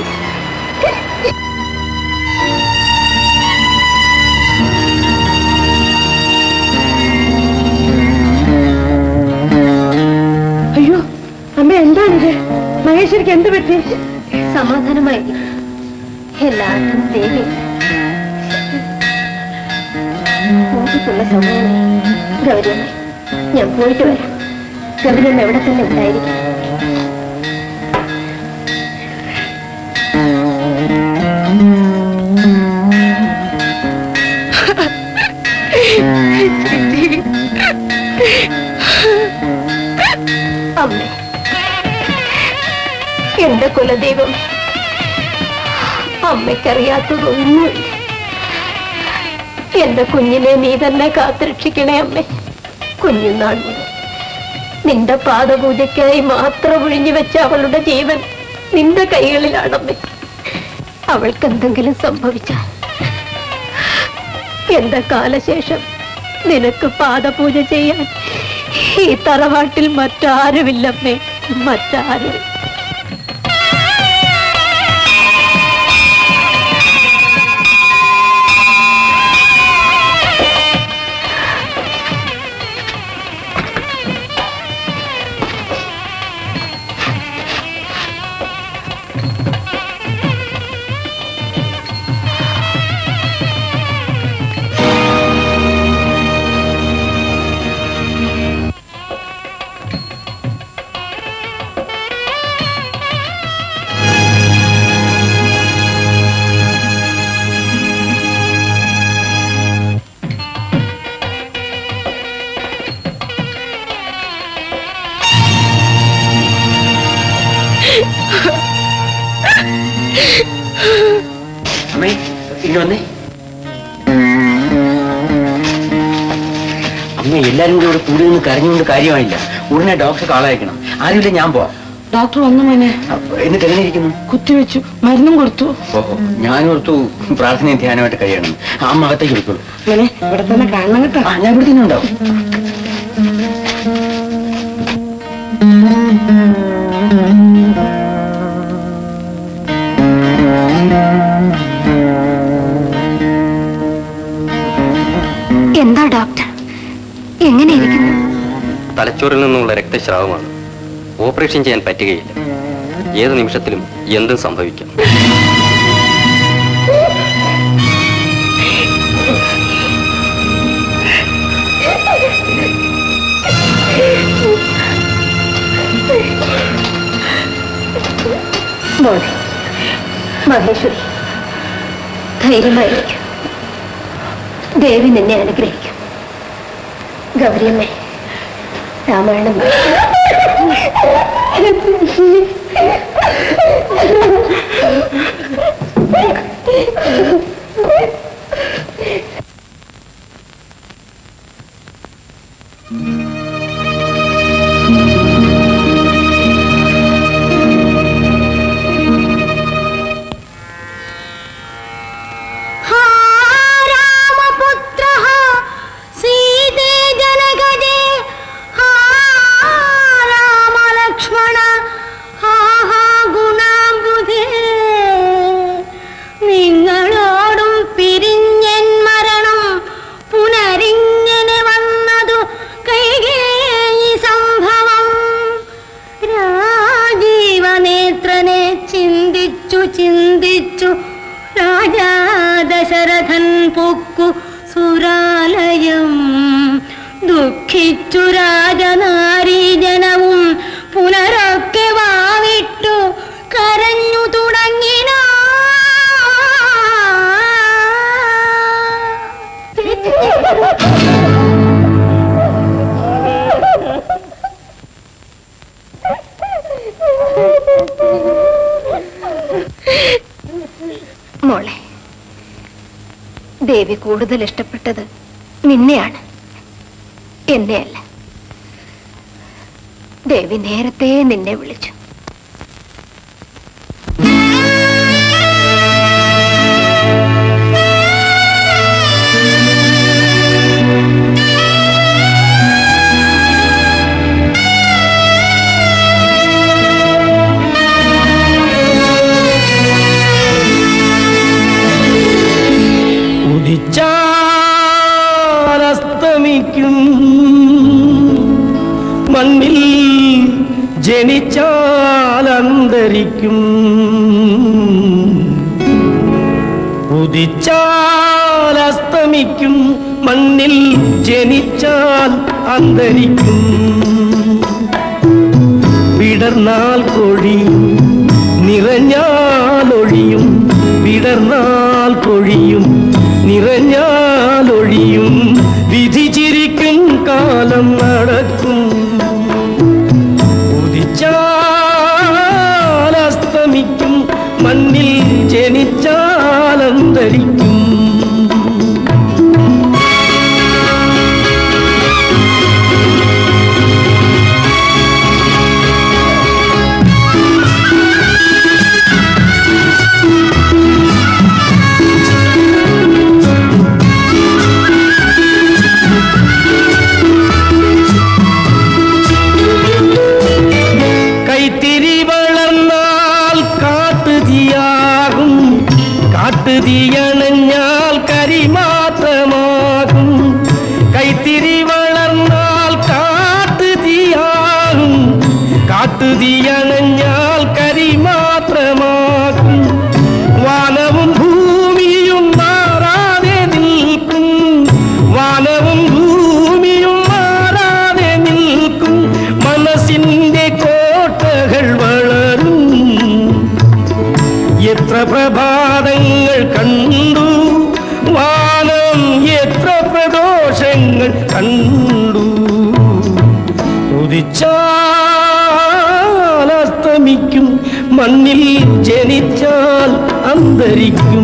അയ്യോ അമ്മ എന്താണിത് മഹേശ്വരിക്ക് എന്ത് പറ്റി സമാധാനമായി എല്ലാവർക്കും ദേവി മോശത്തുള്ള സമയമേ ഗൗരിയമ്മ ഞാൻ പോയിട്ട് വരാം ഗൗരിയമ്മ എവിടെ തന്നെ ഉണ്ടായിരിക്കും അമ്മേ എന്റെ കുലദൈവം അമ്മയ്ക്കറിയാത്തതൊന്നുമില്ല എന്റെ കുഞ്ഞിനെ നീ തന്നെ കാത്തുരക്ഷിക്കണേ അമ്മേ കുഞ്ഞുനാൾ മുതൽ നിന്റെ പാദപൂജയ്ക്കായി മാത്രം ഒഴിഞ്ഞു വെച്ച അവളുടെ ജീവൻ നിന്റെ കൈകളിലാണമ്മേ അവൾക്ക് എന്തെങ്കിലും സംഭവിച്ചാൽ എന്റെ കാലശേഷം നിനക്ക് പാദപൂജ ചെയ്യാൻ ഈ തറവാട്ടിൽ മറ്റാരുമില്ലമ്മേ മറ്റാരും അമ്മേ ഇങ്ങ് വന്നേ അമ്മ എല്ലാരും കൂടി ഇവിടെ കൂടി നിന്ന് കരഞ്ഞുകൊണ്ട് കാര്യമായില്ല ഉടനെ ഡോക്ടറെ കാളയക്കണം ആരുമില്ല ഞാൻ പോവാം ഡോക്ടർ വന്നു മോനെ അപ്പൊ എന്നിട്ട് എങ്ങനെ ഇരിക്കുന്നു കുത്തിവെച്ചു മരുന്നും കൊടുത്തു ഓഹോ ഞാനോർത്തു പ്രാർത്ഥനയും ധ്യാനമായിട്ട് കഴിയണം ആ അമ്മ അകത്തേക്ക് വിളിക്കോളൂ മോനെ ഇവിടെ തന്നെ കാണണം കേട്ടോ ആ ഞാൻ ഇവിടെ തന്നെ ഉണ്ടാവും എന്താ ഡോക്ടർ എങ്ങനെ ഇരിക്കുന്നു തലച്ചോറിൽ നിന്നുള്ള രക്തസ്രാവമാണ് ഓപ്പറേഷൻ ചെയ്യാൻ പറ്റുകയില്ല ഏത് നിമിഷത്തിലും എന്തും സംഭവിക്കാം മോളെ മഹേശ്വരി ധൈര്യമായിരിക്കും ദേവി നിന്നെ അനുഗ്രഹിക്കും ഗൗരിയമ്മേ രാമായണം रामपुत्रः सीते जनगजे हा रामलक्ष्मण हा हा ഗുണാംബുധേ നിങ്ങളോടും പിരിഞ്ഞൻ മരണം പുനരിങ്ങനെ വന്നതു കൈകേയി സംഭവം രാജീവനേത്രനെ ചിന്തിച്ചു ചിന്തിച്ചു രാജാ ദശരഥൻ പൊക്കു സുരാലയം ദുഃഖിച്ചു രാജനാരീജനവും പുനരൊക്കെ വാവിട്ടു കരഞ്ഞു തുടങ്ങിന മോളെ ദേവി കൂടുതൽ ഇഷ്ടപ്പെട്ടത് നിന്നെയാണ് എന്നെയല്ല ദേവി നേരത്തെ നിന്നെ വിളിച്ചു ഉദിച്ചാലസ്തമിക്കും മണ്ണിൽ ജനിച്ചാലന്തരിക്കും ഉദിച്ചാലസ്തമിക്കും മണ്ണിൽ ജനിച്ചാൽ അന്തരിക്കും വിടർന്നാൽ കൊഴിയും നിറഞ്ഞാലൊഴിയും വിടർന്നാൽ കൊഴിയും നിറഞ്ഞാലൊഴിയും വിധി ചിരിക്കും കാലം നടക്കും ഉദിച്ചാലസ്തമിക്കും മണ്ണിൽ ജനിച്ചാലന്തരിക്കും കൈത്തിരി വളർന്നാൽ കാട്ടുതീയാകും കാട്ടുതീയണഞ്ഞാൽ കരി മാത്രമാകും കൈത്തിരി വളർന്നാൽ കാട്ടുതീയാകും കാട്ടുതീയണഞ്ഞാൽ കരി മാത്രമാകും വാനവും ഭൂമിയും മാറാതെ നിൽക്കും വാനവും ഭൂമിയും മാറാതെ നിൽക്കും മനസ്സിന്റെ കോട്ടകൾ വളരും എത്ര പ്രഭാതങ്ങൾ കണ്ടു വാനം എത്ര പ്രദോഷങ്ങൾ കണ്ടു ഉദിച്ചാലസ്തമിക്കും മണ്ണിൽ ജനിച്ചാൽ അന്തരിക്കും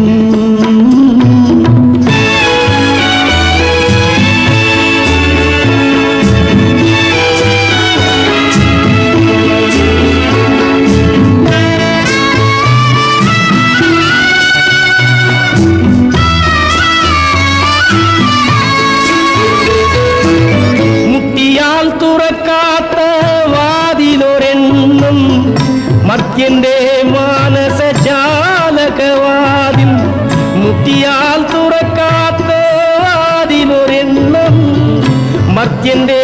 മുട്ടിയാൽ തുറക്കാത്ത വാതിലൊരെണ്ണം മത്യന്റെ മാനസ ജാലകവാ മുട്ടിയാൽ തുറക്കാത്ത വാതിലൊരെണ്ണം മർത്യന്റെ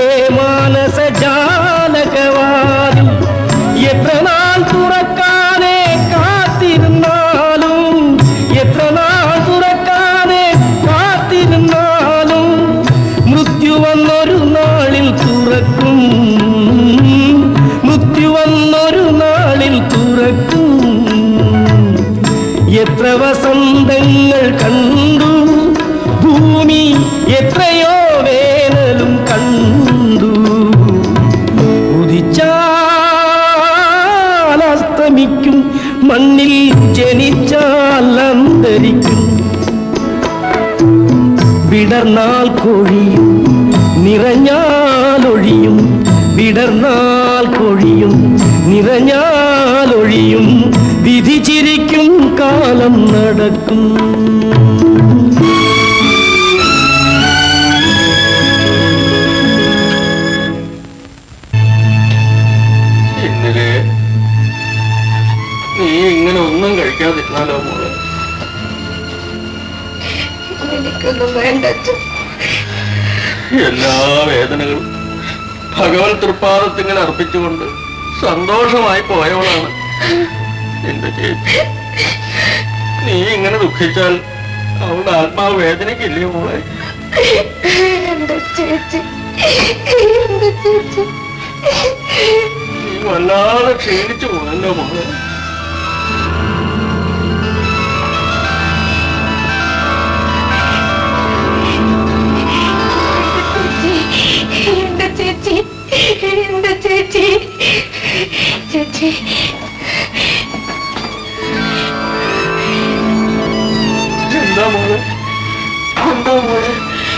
മാനസജാലകവാതിൽ എത്ര നാൾ തുറക്കാതെ കാത്തിരുന്നാലും എത്ര നാൾ തുറക്കാതെ കാത്തിരുന്നാലും മൃത്യു വന്നൊരു നാളിൽ തുറക്കും മൃത്യു വന്നൊരു നാളിൽ തുറക്കും എത്ര വസന്തങ്ങൾ കണ്ടു ഭൂമി എത്രയോ വേനലും കണ്ടു ഉദിച്ചാൽ അസ്തമിക്കും മണ്ണിൽ ജനിച്ചാൽ അന്തരിക്കും വിടർന്നാൽ കൊഴിയും നിറഞ്ഞാലൊഴിയും വിടർന്നാൽ കൊഴിയും നിറഞ്ഞാലൊഴിയും വിധി ചിരിക്കും കാലം നടക്കും ഇന്നലെ നീ ഇങ്ങനെ ഒന്നും കഴിക്കാതിരുന്നാലോ മോളെ എനിക്കൊന്നും വേണ്ട അച്ഛൻ എല്ലാ വേദനകളും ഭഗവത് തൃപ്പാദത്തിങ്ങനെ അർപ്പിച്ചുകൊണ്ട് സന്തോഷമായി പോയവളാണ് എന്റെ ചേച്ചി നീ ഇങ്ങനെ ദുഃഖിച്ചാൽ അവളുടെ ആത്മാവ് വേദനയ്ക്കില്ലേ മോളെ എന്റെ ചേച്ചി എന്റെ ചേച്ചി നീ വല്ലാതെ ക്ഷീണിച്ചു പോയല്ലോ മോളെ എന്റെ ചേച്ചി എന്റെ ചേച്ചി ചേച്ചി എന്താ മോളെ എന്താ മോളെ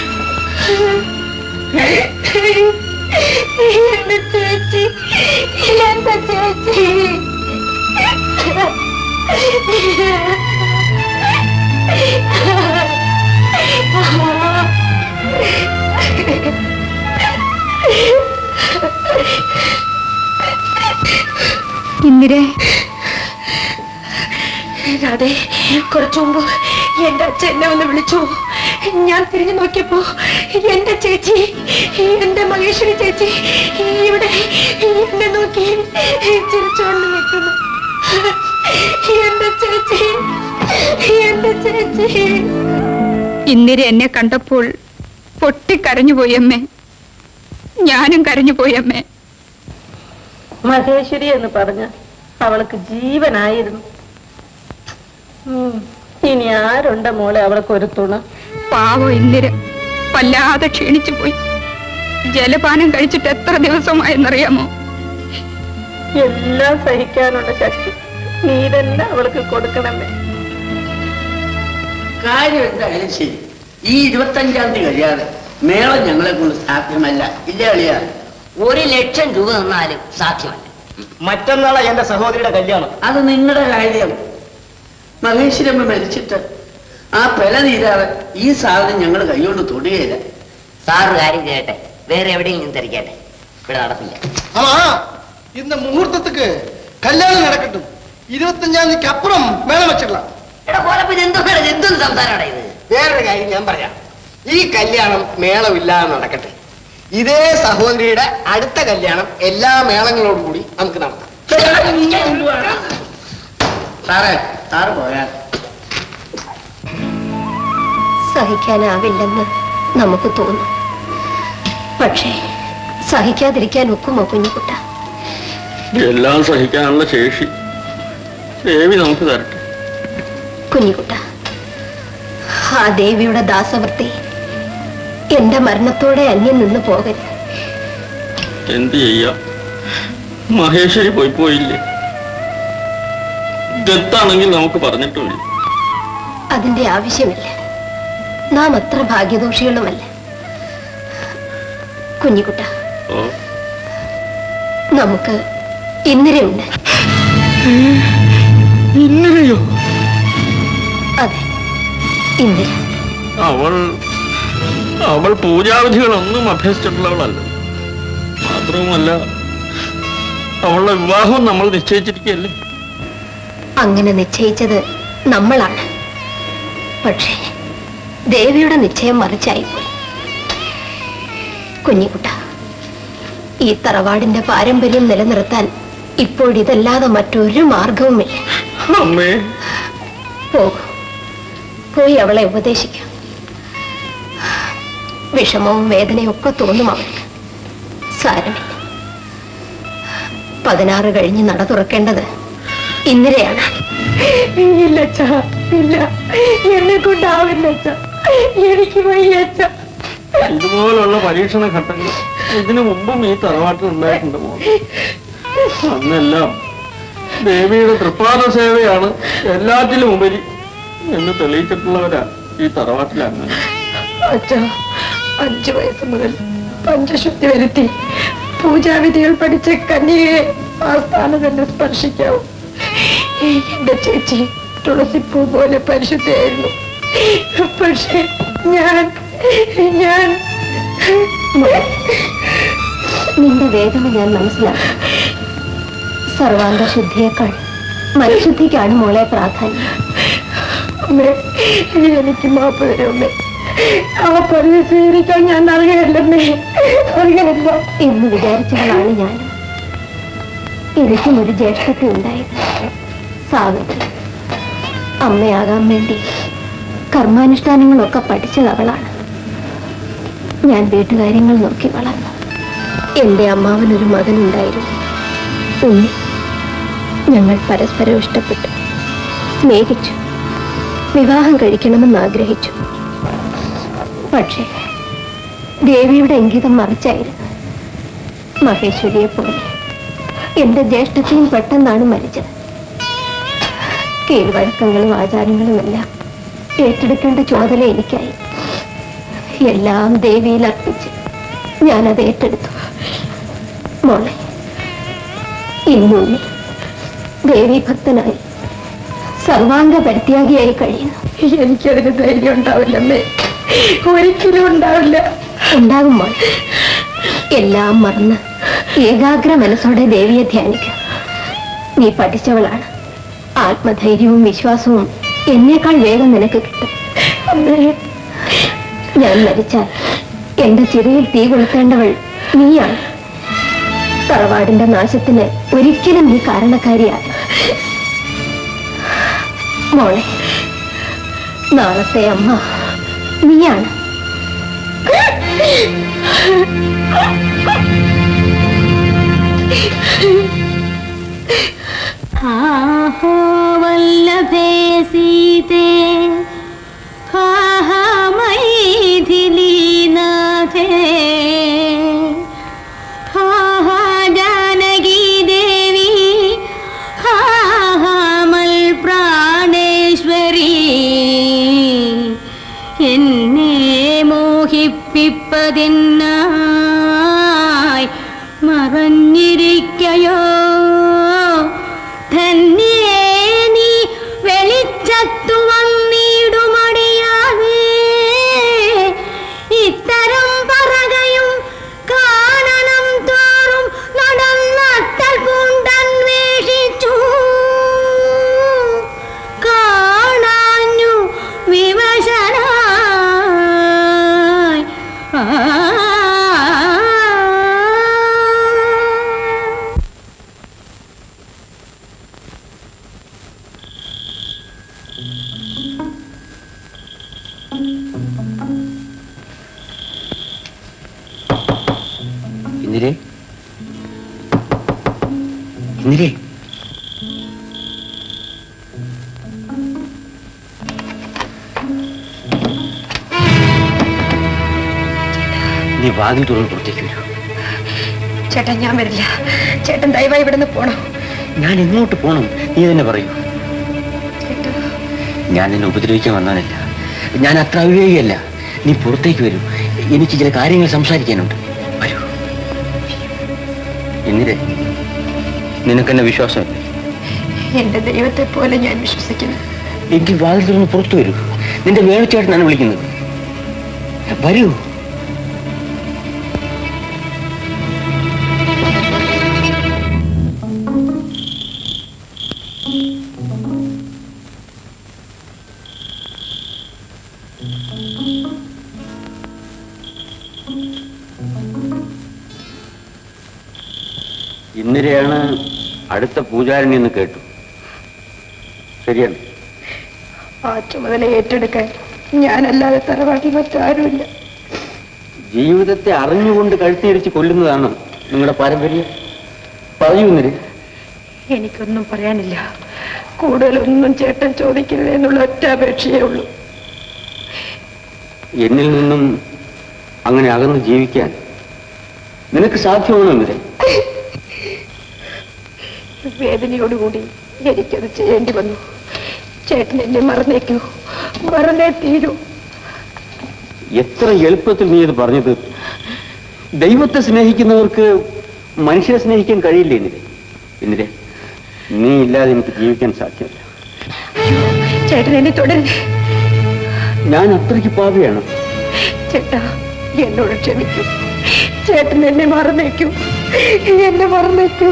എന്റെ ചേച്ചി എന്റെ ചേച്ചി ഇന്ദിരെ രാധേ കുറച്ചു മുമ്പ് എന്റെ അച്ഛൻ എന്നെ ഒന്ന് വിളിച്ചു ഞാൻ തിരിഞ്ഞു നോക്കിയപ്പോ എന്റെ ചേച്ചി എന്റെ മഹേശ്വരി ചേച്ചി ഇവിടെ എന്നെ നോക്കി ചിരിച്ചോണ്ട് നിൽക്കുന്നു എന്റെ ചേച്ചി എന്റെ ചേച്ചി ഇന്ദിര എന്നെ കണ്ടപ്പോൾ പൊട്ടിക്കരഞ്ഞുപോയി അമ്മേ ഞാനും കരഞ്ഞുപോയി അമ്മേ മഹേശ്വരി എന്ന് പറഞ്ഞ അവൾക്ക് ജീവനായിരുന്നു ഉം. ഇനി ആരുണ്ട മോളെ അവൾക്ക് ഒരു തുണ പാവോ ഇന്ദിര വല്ലാതെ ക്ഷീണിച്ചു പോയി ജലപാനം കഴിച്ചിട്ട് എത്ര ദിവസമായെന്നറിയാമോ എല്ലാം സഹിക്കാനുള്ള ശക്തി നീ തന്നെ അവൾക്ക് കൊടുക്കണമേ കാര്യം എന്തായാലും ശരി ഈ ഇരുപത്തഞ്ചാം തീയതി കഴിയാതെ മേളം ഞങ്ങളെ കൊണ്ട് സാധ്യമല്ല ഇല്ലേ അളിയാ ഒരു ലക്ഷം രൂപ തന്നാലും സാധ്യമല്ല മറ്റന്നാളാ എന്റെ സഹോദരിയുടെ കല്യാണം അത് നിങ്ങളുടെ കാര്യം മഹേശ്വരമ്മ മരിച്ചിട്ട് ആ പെല തീരാതെ ഈ സാധനം ഞങ്ങൾ കൈകൊണ്ട് തൊടുകയില്ല സാറ് കാര്യം ചെയ്യട്ടെ വേറെ എവിടെയെങ്കിലും തിരിക്കട്ടെ ഇവിടെ നടപ്പില്ല ஆமா இந்த முகூர்த்தத்துக்கு கல்யாணம் நடக்கட்டும் ഇരുപത്തഞ്ചാം തീയതിക്ക് അപ്പുറം മേളം വെച്ചിടலாம் എടാ കോലപ്പ് ഇത് എന്തോ എന്തൊരു സംസാരമാണ് ഇത് വേറൊരു കാര്യം ഞാൻ പറയാം ഈ കല്യാണം മേളമില്ലാതെ നടക്കട്ടെ ഇതേ സഹോദരിയുടെ അടുത്ത കല്യാണം എല്ലാ മേളങ്ങളോടും കൂടി നമുക്ക് നടത്താം സാറേ സാറ് പോയാ സഹിക്കാനാവില്ലെന്ന് നമുക്ക് തോന്നും പക്ഷേ സഹിക്കാതിരിക്കാൻ ഒക്കുമോ കുഞ്ഞുകുട്ട എല്ലാം സഹിക്കാനുള്ള ശേഷി ദേവി നമുക്ക് തരട്ടെ കുഞ്ഞുകുട്ട ആ ദേവിയുടെ ദാസവൃത്തി എന്റെ മരണത്തോടെ അന്യം നിന്ന് പോകരുത് എന്ത് ചെയ്യാം മഹേശ്വരി പോയി പോയില്ലേ ദത്താണെങ്കിൽ നമുക്ക് പറഞ്ഞിട്ടുമില്ല അതിന്റെ ആവശ്യമില്ല നാം അത്ര ഭാഗ്യദോഷികളുമല്ല കുഞ്ഞിക്കുട്ട ഓ നമുക്ക് ഇന്ദിരയുണ്ട് ഇന്നലെയോ അതെ ഇന്ദിര അവൾ അവൾ പൂജാവിധികളൊന്നും അഭ്യസിച്ചിട്ടുള്ളവളല്ല മാത്രവുമല്ല അവളുടെ വിവാഹം നമ്മൾ നിശ്ചയിച്ചിരിക്കുകയല്ലേ അങ്ങനെ നിശ്ചയിച്ചത് നമ്മളാണ് പക്ഷേ ദേവിയുടെ നിശ്ചയം മറിച്ചായിപ്പോയി കുഞ്ഞിക്കുട്ട ഈ തറവാടിന്റെ പാരമ്പര്യം നിലനിർത്താൻ ഇപ്പോഴിതല്ലാതെ മറ്റൊരു മാർഗവുമില്ല അമ്മേ പോകൂ പോയി അവളെ ഉപദേശിക്കാം വിഷമവും വേദനയും ഒക്കെ തോന്നും അവൾക്ക് സാരമില്ല പതിനാറ് കഴിഞ്ഞ് നട തുറക്കേണ്ടത് ഇന്ദിരയാണ് ഇല്ല അച്ഛാ ഇല്ല എന്നെ കൊണ്ടാവില്ല അച്ഛാ എനിക്ക് വയ്യ അച്ഛാ ഇതുപോലുള്ള പരീക്ഷണ ഘട്ടങ്ങൾ ഇതിനു മുമ്പും ഈ തറവാട്ടിൽ ഉണ്ടായിട്ടുണ്ട് മോനെ അന്നെല്ലാം ദേവിയുടെ തൃപ്പാദ സേവയാണ് എല്ലാത്തിലും ഉപരി എന്ന് തെളിയിച്ചിട്ടുള്ളവരാ ഈ തറവാട്ടിലെ അങ്ങനെ അച്ഛാ അഞ്ചു വയസ്സ് മുതൽ പഞ്ചശുദ്ധി വരുത്തി പൂജാവിധികൾ പഠിച്ച കന്യകയെ ആ സ്ഥാനം തന്നെ സ്പർശിക്കാവൂ എന്റെ ചേച്ചി തുളസിപ്പൂ പോലെ പരിശുദ്ധയായിരുന്നു പക്ഷെ ഞാൻ ഞാൻ നിന്റെ വേദന ഞാൻ മനസ്സിലാക്കും സർവാംഗ ശുദ്ധിയേക്കാൾ മനഃശുദ്ധിക്കാണ് മോളെ പ്രാധാന്യം അമ്മേ എനിക്ക് മാപ്പ് തരും അമ്മേ ആ പദവി സ്വീകരിക്കാൻ ഞാൻ അറിയല്ലമ്മേ അറിയണില്ല എന്ന് വിചാരിച്ചവളാണ് ഞാൻ എനിക്കും ഒരു ജ്യേഷ്ഠത്തെ ഉണ്ടായിരുന്നു സാവിത്രി അമ്മയാകാൻ വേണ്ടി കർമാനുഷ്ഠാനങ്ങളൊക്കെ പഠിച്ചത് അവളാണ് ഞാൻ വീട്ടുകാര്യങ്ങൾ നോക്കി വളർന്നു എന്റെ അമ്മാവനൊരു മകനുണ്ടായിരുന്നു ഉണ്ണി ഞങ്ങൾ പരസ്പരം ഇഷ്ടപ്പെട്ടു സ്നേഹിച്ചു വിവാഹം കഴിക്കണമെന്ന് ആഗ്രഹിച്ചു പക്ഷേ ദേവിയുടെ ഇംഗിതം മറിച്ചായിരുന്നു മഹേശ്വരിയെ പോലെ എന്റെ ജ്യേഷ്ഠത്തെയും പെട്ടെന്നാണ് മരിച്ചത് കീഴ്വഴക്കങ്ങളും ആചാരങ്ങളും എല്ലാം ഏറ്റെടുക്കേണ്ട ചുമതല എനിക്കായി എല്ലാം ദേവിയിൽ അർപ്പിച്ച് ഞാനത് ഏറ്റെടുത്തു മോളെ ഇന്നുണ്ണി ദേവി ഭക്തനായി സർവാംഗ പരിത്യാഗിയായി കഴിയുന്നു എനിക്കതിന് ധൈര്യം ഉണ്ടാവില്ലമ്മേ ഒരിക്കലും ഉണ്ടാവില്ല ഉണ്ടാകും മോൾ എല്ലാം മറന്ന് ഏകാഗ്ര മനസ്സോടെ ദേവിയെ ധ്യാനിക്കുക നീ പഠിച്ചവളാണ് ആത്മധൈര്യവും വിശ്വാസവും എന്നേക്കാൾ വേഗം നിനക്ക് കിട്ടും ഞാൻ മരിച്ചാൽ എന്റെ ചിറയിൽ തീ കൊളുത്തേണ്ടവൾ നീയാണ് തറവാടിന്റെ നാശത്തിന് ഒരിക്കലും നീ കാരണക്കാരിയായ മോളെ നാളത്തെ അമ്മ നീയാണ് ആഹോ വല്ലഭേ സീതേ ഹാഹാ മൈഥിലീനാഥേ ഹാഹാ ജാനകി ദേവി ഹാഹാ മൽ പ്രാണേശ്വരി എന്നെ മോഹിപ്പിപ്പതിനായി മറഞ്ഞിരിക്കയോ ധന്യേ നീ വെളിച്ചത്തു വന്നിടുമടിയാതെ ഇത്തരം പറകയും കാണണം തോറും നടന്നത്തൽ പൂണ്ടന്വേഷിച്ചു കാണാഞ്ഞു വിവശനായി ആ ഇന്ദിരേ ഇന്ദിരേ നീ വാതിൽ തുറന്ന് പുറത്തേക്ക് വരൂ ചേട്ടൻ ഞാൻ വരില്ല ചേട്ടൻ ദയവായി ഇവിടുന്ന് പോണം ഞാൻ എങ്ങോട്ട് പോണം നീ തന്നെ പറയൂ ഞാൻ നിന്നെ ഉപദ്രവിക്കാൻ വന്നതല്ല ഞാൻ അത്ര അവിവേകിയല്ല നീ പുറത്തേക്ക് വരൂ എനിക്ക് ചില കാര്യങ്ങൾ സംസാരിക്കാനുണ്ട് വരൂ എന്നിരെ നിനക്കെന്നെ വിശ്വാസമില്ല എന്റെ ദൈവത്തെ പോലെ ഞാൻ വിശ്വസിക്കുന്നു എങ്കിൽ വാതിൽ തുറന്ന് പുറത്തു വരൂ നിന്റെ വേണുചേട്ടനാണ് വിളിക്കുന്നത് വരൂ ഇന്ദിരയാണ് അടുത്ത പൂജാരിണി എന്ന് കേട്ടു ശരിയാണ് ആ ചുമതല ഏറ്റെടുക്കാൻ ഞാനല്ലാതെ തറവാട്ടിൽ മറ്റാരുമില്ല ജീവിതത്തെ അറിഞ്ഞുകൊണ്ട് കഴുത്തിരിച്ച് കൊല്ലുന്നതാണ് നിങ്ങളുടെ പാരമ്പര്യം പറയൂ ഇന്ദിര എനിക്കൊന്നും പറയാനില്ല കൂടുതലൊന്നും ചേട്ടൻ ചോദിക്കരുത് എന്നുള്ള ഒറ്റ അപേക്ഷയേ ഉള്ളൂ എന്നിൽ നിന്നും അങ്ങനെ അകന്ന് ജീവിക്കാൻ നിനക്ക് സാധ്യമാണോ ഇന്ദിര വേദനയോടുകൂടി എനിക്കത് ചെയ്യേണ്ടി വന്നു ചേട്ടൻ എന്നെ മറന്നേക്കൂ മറന്നേ തീരൂ എത്ര എളുപ്പത്തിൽ നീ ഇത് പറഞ്ഞത് ദൈവത്തെ സ്നേഹിക്കുന്നവർക്ക് മനുഷ്യരെ സ്നേഹിക്കാൻ കഴിയില്ല ഇന്ദിര ഇന്ദിര നീ ഇല്ലാതെ എനിക്ക് ജീവിക്കാൻ സാധ്യമല്ല ചേട്ടൻ എന്നെ തുടരുത് ഞാൻ അത്രയ്ക്ക് പാപിയാണ് ചേട്ടാ എന്നോട് ക്ഷമിക്കൂ ചേട്ടൻ എന്നെ മറന്നേക്കൂ എന്നെ മറന്നേക്കൂ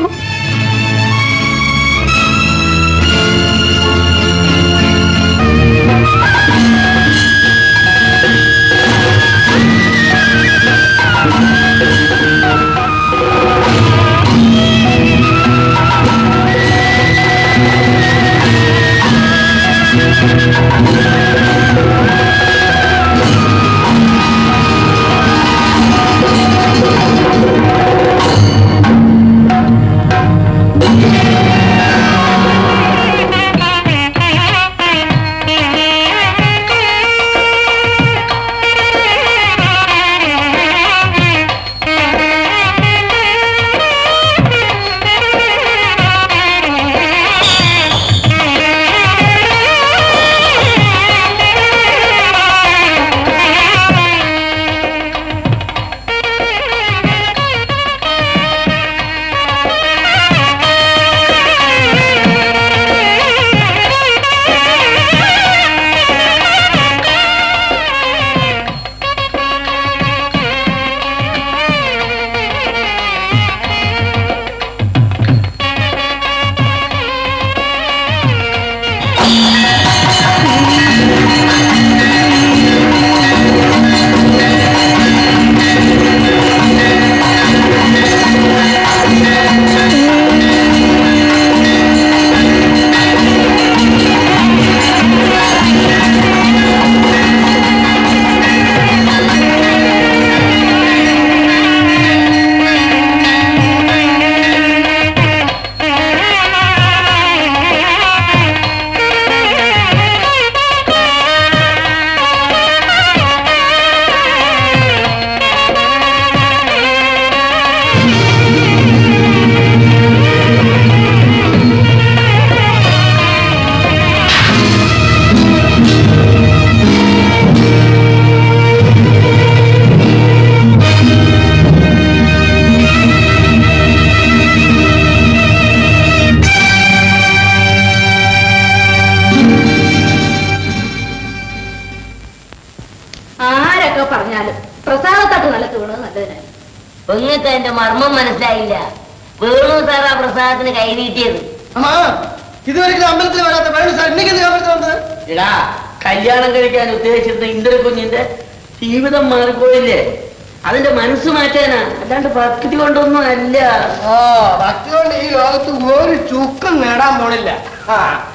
ആരൊക്കെ പറഞ്ഞാലും പ്രസാദത്തട്ട് നിലത്ത് വീണത് നല്ലതിനായി നിങ്ങൾക്ക് അതിന്റെ മർമ്മം മനസ്സിലായില്ല വേണു സാറാ പ്രസാദത്തിന് കൈ നീട്ടിയത് അമ്മാ ഇതുവരെ അമ്പലത്തിൽ വരാത്ത വേണു സാർ ഇന്നേക്ക് എന്തിനാ അമ്പലത്തിൽ വന്നത് എടാ കല്യാണം കഴിക്കാൻ ഉദ്ദേശിച്ചിരുന്ന ഇന്ദ്ര കുഞ്ഞിന്റെ ജീവിതം മാറിപ്പോയില്ലേ അതിന്റെ മനസ്സ് മാറ്റാനാ അല്ലാണ്ട് ഭക്തി കൊണ്ടൊന്നും അല്ല ഓ ഭക്തി കൊണ്ട് ഈ ലോകത്ത് ഒരു ചുക്കും നേടാൻ പോണില്ല ആ.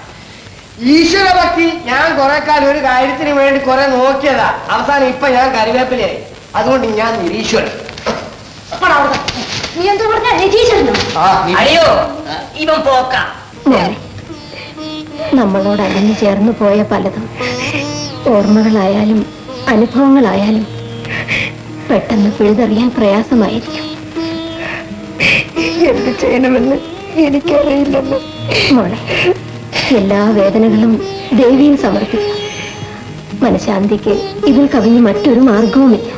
ഈശ്വര ഭക്തി ഞാൻ കുറെ കാലം ഒരു കാര്യത്തിന് വേണ്ടി കുറെ നോക്കിയതാ അവസാനം ഇപ്പൊ ഞാൻ കറിവേപ്പിലയായി അതുകൊണ്ട് ഞാൻ നിരീശ്വരൻ നീ എന്താ പറഞ്ഞ രചീശ്വരനോ അയ്യോ ഇവൻ പോക്ക മോനെ നമ്മളോട് അലിഞ്ഞു ചേർന്ന് പോയ പലതും ഓർമ്മകളായാലും അനുഭവങ്ങളായാലും പെട്ടെന്ന് പിഴുതെറിയാൻ പ്രയാസമായിരിക്കും എന്ത് ചെയ്യണമെന്ന് എനിക്കറിയില്ലെന്ന് മോളെ എല്ലാ വേദനകളും ദേവിയിൽ സമർപ്പിക്കാം മനഃശാന്തിക്ക് ഇതിൽ കവിഞ്ഞ് മറ്റൊരു മാർഗവുമില്ല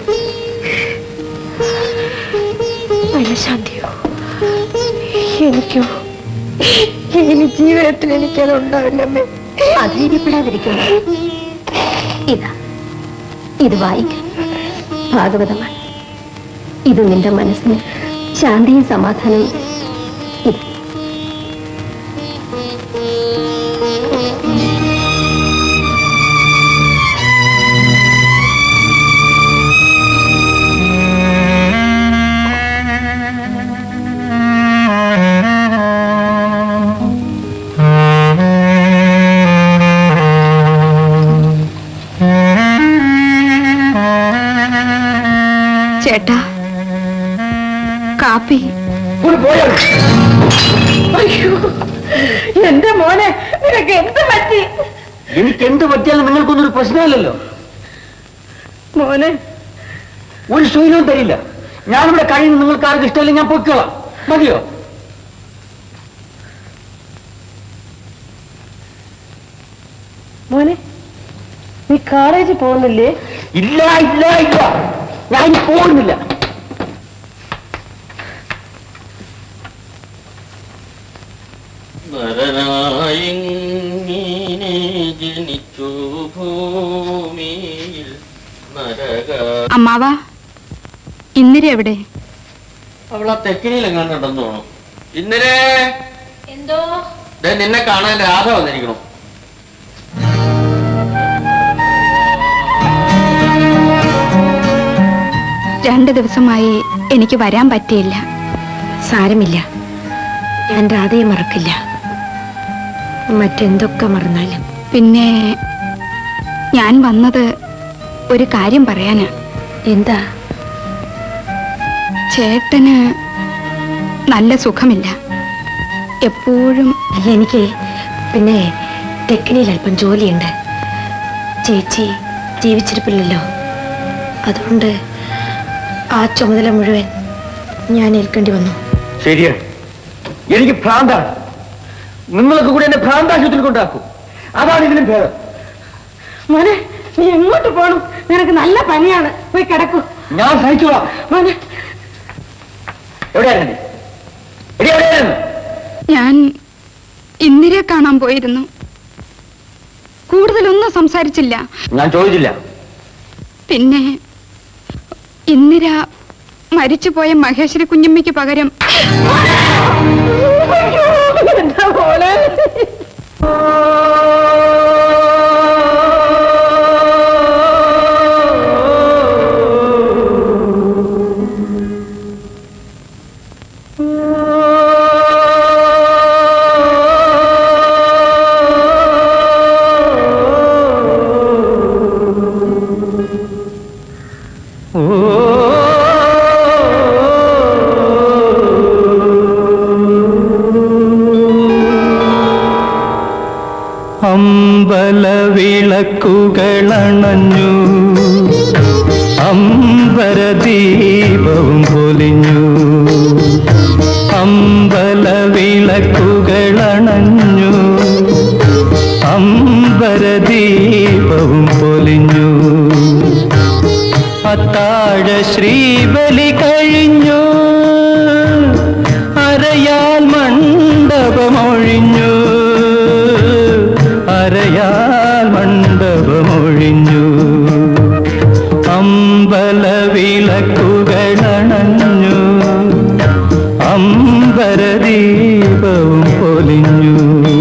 മനഃശാന്തിയോ എനിക്കോ ഇനി ജീവിതത്തിൽ എനിക്കത് ഉണ്ടാവില്ലമ്മേ അധൈര്യപ്പെടാതിരിക്കുന്നു ഇതാ ഇത് വായിക്കാം ഭാഗവതമാണ് ഇത് നിന്റെ മനസ്സിന് ശാന്തിയും സമാധാനവും ഇത് ആ ചേട്ടാ കാപ്പി അയ്യോ എന്റെ മോനെ നിനക്ക് എന്ത് പറ്റി എനിക്ക് എന്ത് പറ്റിയാലും നിങ്ങൾക്കൊന്നൊരു പ്രശ്നമില്ലല്ലോ മോനെ ഒരു ശൂന്യവും തരില്ല ഞാനിവിടെ കഴിയുന്ന നിങ്ങൾക്ക് ആർക്കും ഇഷ്ടമില്ല ഞാൻ പൊയ്ക്കോളാം മതിയോ മോനെ നീ കോളേജിൽ പോകുന്നില്ലേ ഇല്ല ഇല്ല ഇല്ല ഞാൻ ഇനി പോകുന്നില്ല നരനായിങ്ങനെ ജനിച്ചു ഭൂമിയിൽ നരക അമ്മാവ ഇന്ദിര എവിടെ അവളാ തെക്കിനിയിലെങ്ങാണ്ട് ഉണ്ടെന്ന് തോന്നുന്നു ഇന്നലെ എന്തോ ദേ നിന്നെ കാണാൻ രാധ വന്നിരിക്കണു രണ്ട് ദിവസമായി എനിക്ക് വരാൻ പറ്റിയില്ല സാരമില്ല ഞാൻ രാധയെ മറക്കില്ല മറ്റെന്തൊക്കെ മറന്നാലും പിന്നെ ഞാൻ വന്നത് ഒരു കാര്യം പറയാനാ എന്താ ചേട്ടന് നല്ല സുഖമില്ല എപ്പോഴും എനിക്ക് പിന്നെ തെക്കിനിയിൽ അല്പം ജോലിയുണ്ട് ചേച്ചി ജീവിച്ചിരിപ്പില്ലല്ലോ അതുകൊണ്ട് ആ ചുമതല മുഴുവൻ ഞാൻ ഏൽക്കേണ്ടി വന്നു ശരിയാണ് എനിക്ക് ഭ്രാന്താണ് നിങ്ങളൊക്കെ കൂടി എന്നെ ഭ്രാന്താശുപത്രിയിൽ കൊണ്ടാക്കും അതാണ് ഇതിനും ഭേദം മോനെ നീ എങ്ങോട്ട് പോണം നിനക്ക് നല്ല പനിയാണ് പോയി കിടക്കൂ ഞാൻ സഹിച്ചോളാം മോനെ എവിടെയായിരുന്നു നീ? എടി, എവിടെയായിരുന്നു ഞാൻ ഇന്ദിരയെ കാണാൻ പോയിരുന്നു കൂടുതലൊന്നും സംസാരിച്ചില്ല ഞാൻ ചോദിച്ചില്ല പിന്നെ ഇന്ദിര മരിച്ചുപോയ മഹേശ്വരി കുഞ്ഞമ്മയ്ക്ക് പകരം എന്റെ മോനെ അമ്പലവിളക്കുകളണഞ്ഞു അമ്പരദീപവും പൊലിഞ്ഞു അമ്പലവിളക്കുകളണഞ്ഞു അമ്പരദീപവും പൊലിഞ്ഞു അത്താഴ ശ്രീബലി കഴിഞ്ഞു അരയാൽ മണ്ഡപമൊഴിഞ്ഞു അരയാൽ മണ്ഡപമൊഴിഞ്ഞു അമ്പലവിളക്കുകളണഞ്ഞു അമ്പരദീപവും പൊലിഞ്ഞു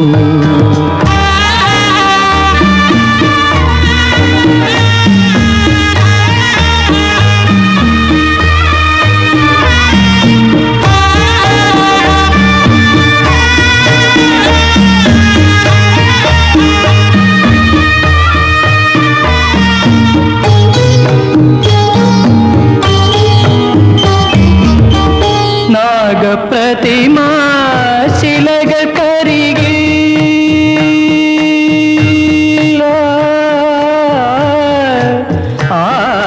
നാഗപ്രതിമ ശിലകക്കരികിൽ ആ,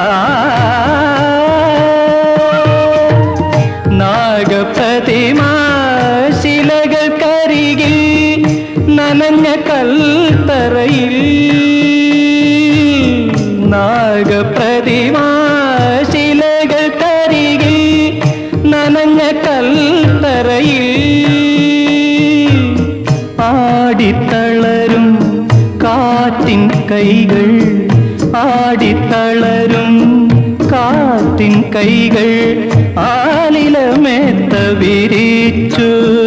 നാഗപ്രതിമ ശിലകക്കരികിൽ നനഞ്ഞ കൽത്തറയിൽ നാഗപ്രതിമ ശിലകക്കരികിൽ നനഞ്ഞ കൽത്തറയിൽ ആടിത്തളരും കാറ്റിൻ കൈകൾ ആടിത്തളരും കാറ്റിൻ കൈകൾ ആലിലമേത്ത വിരിച്ചു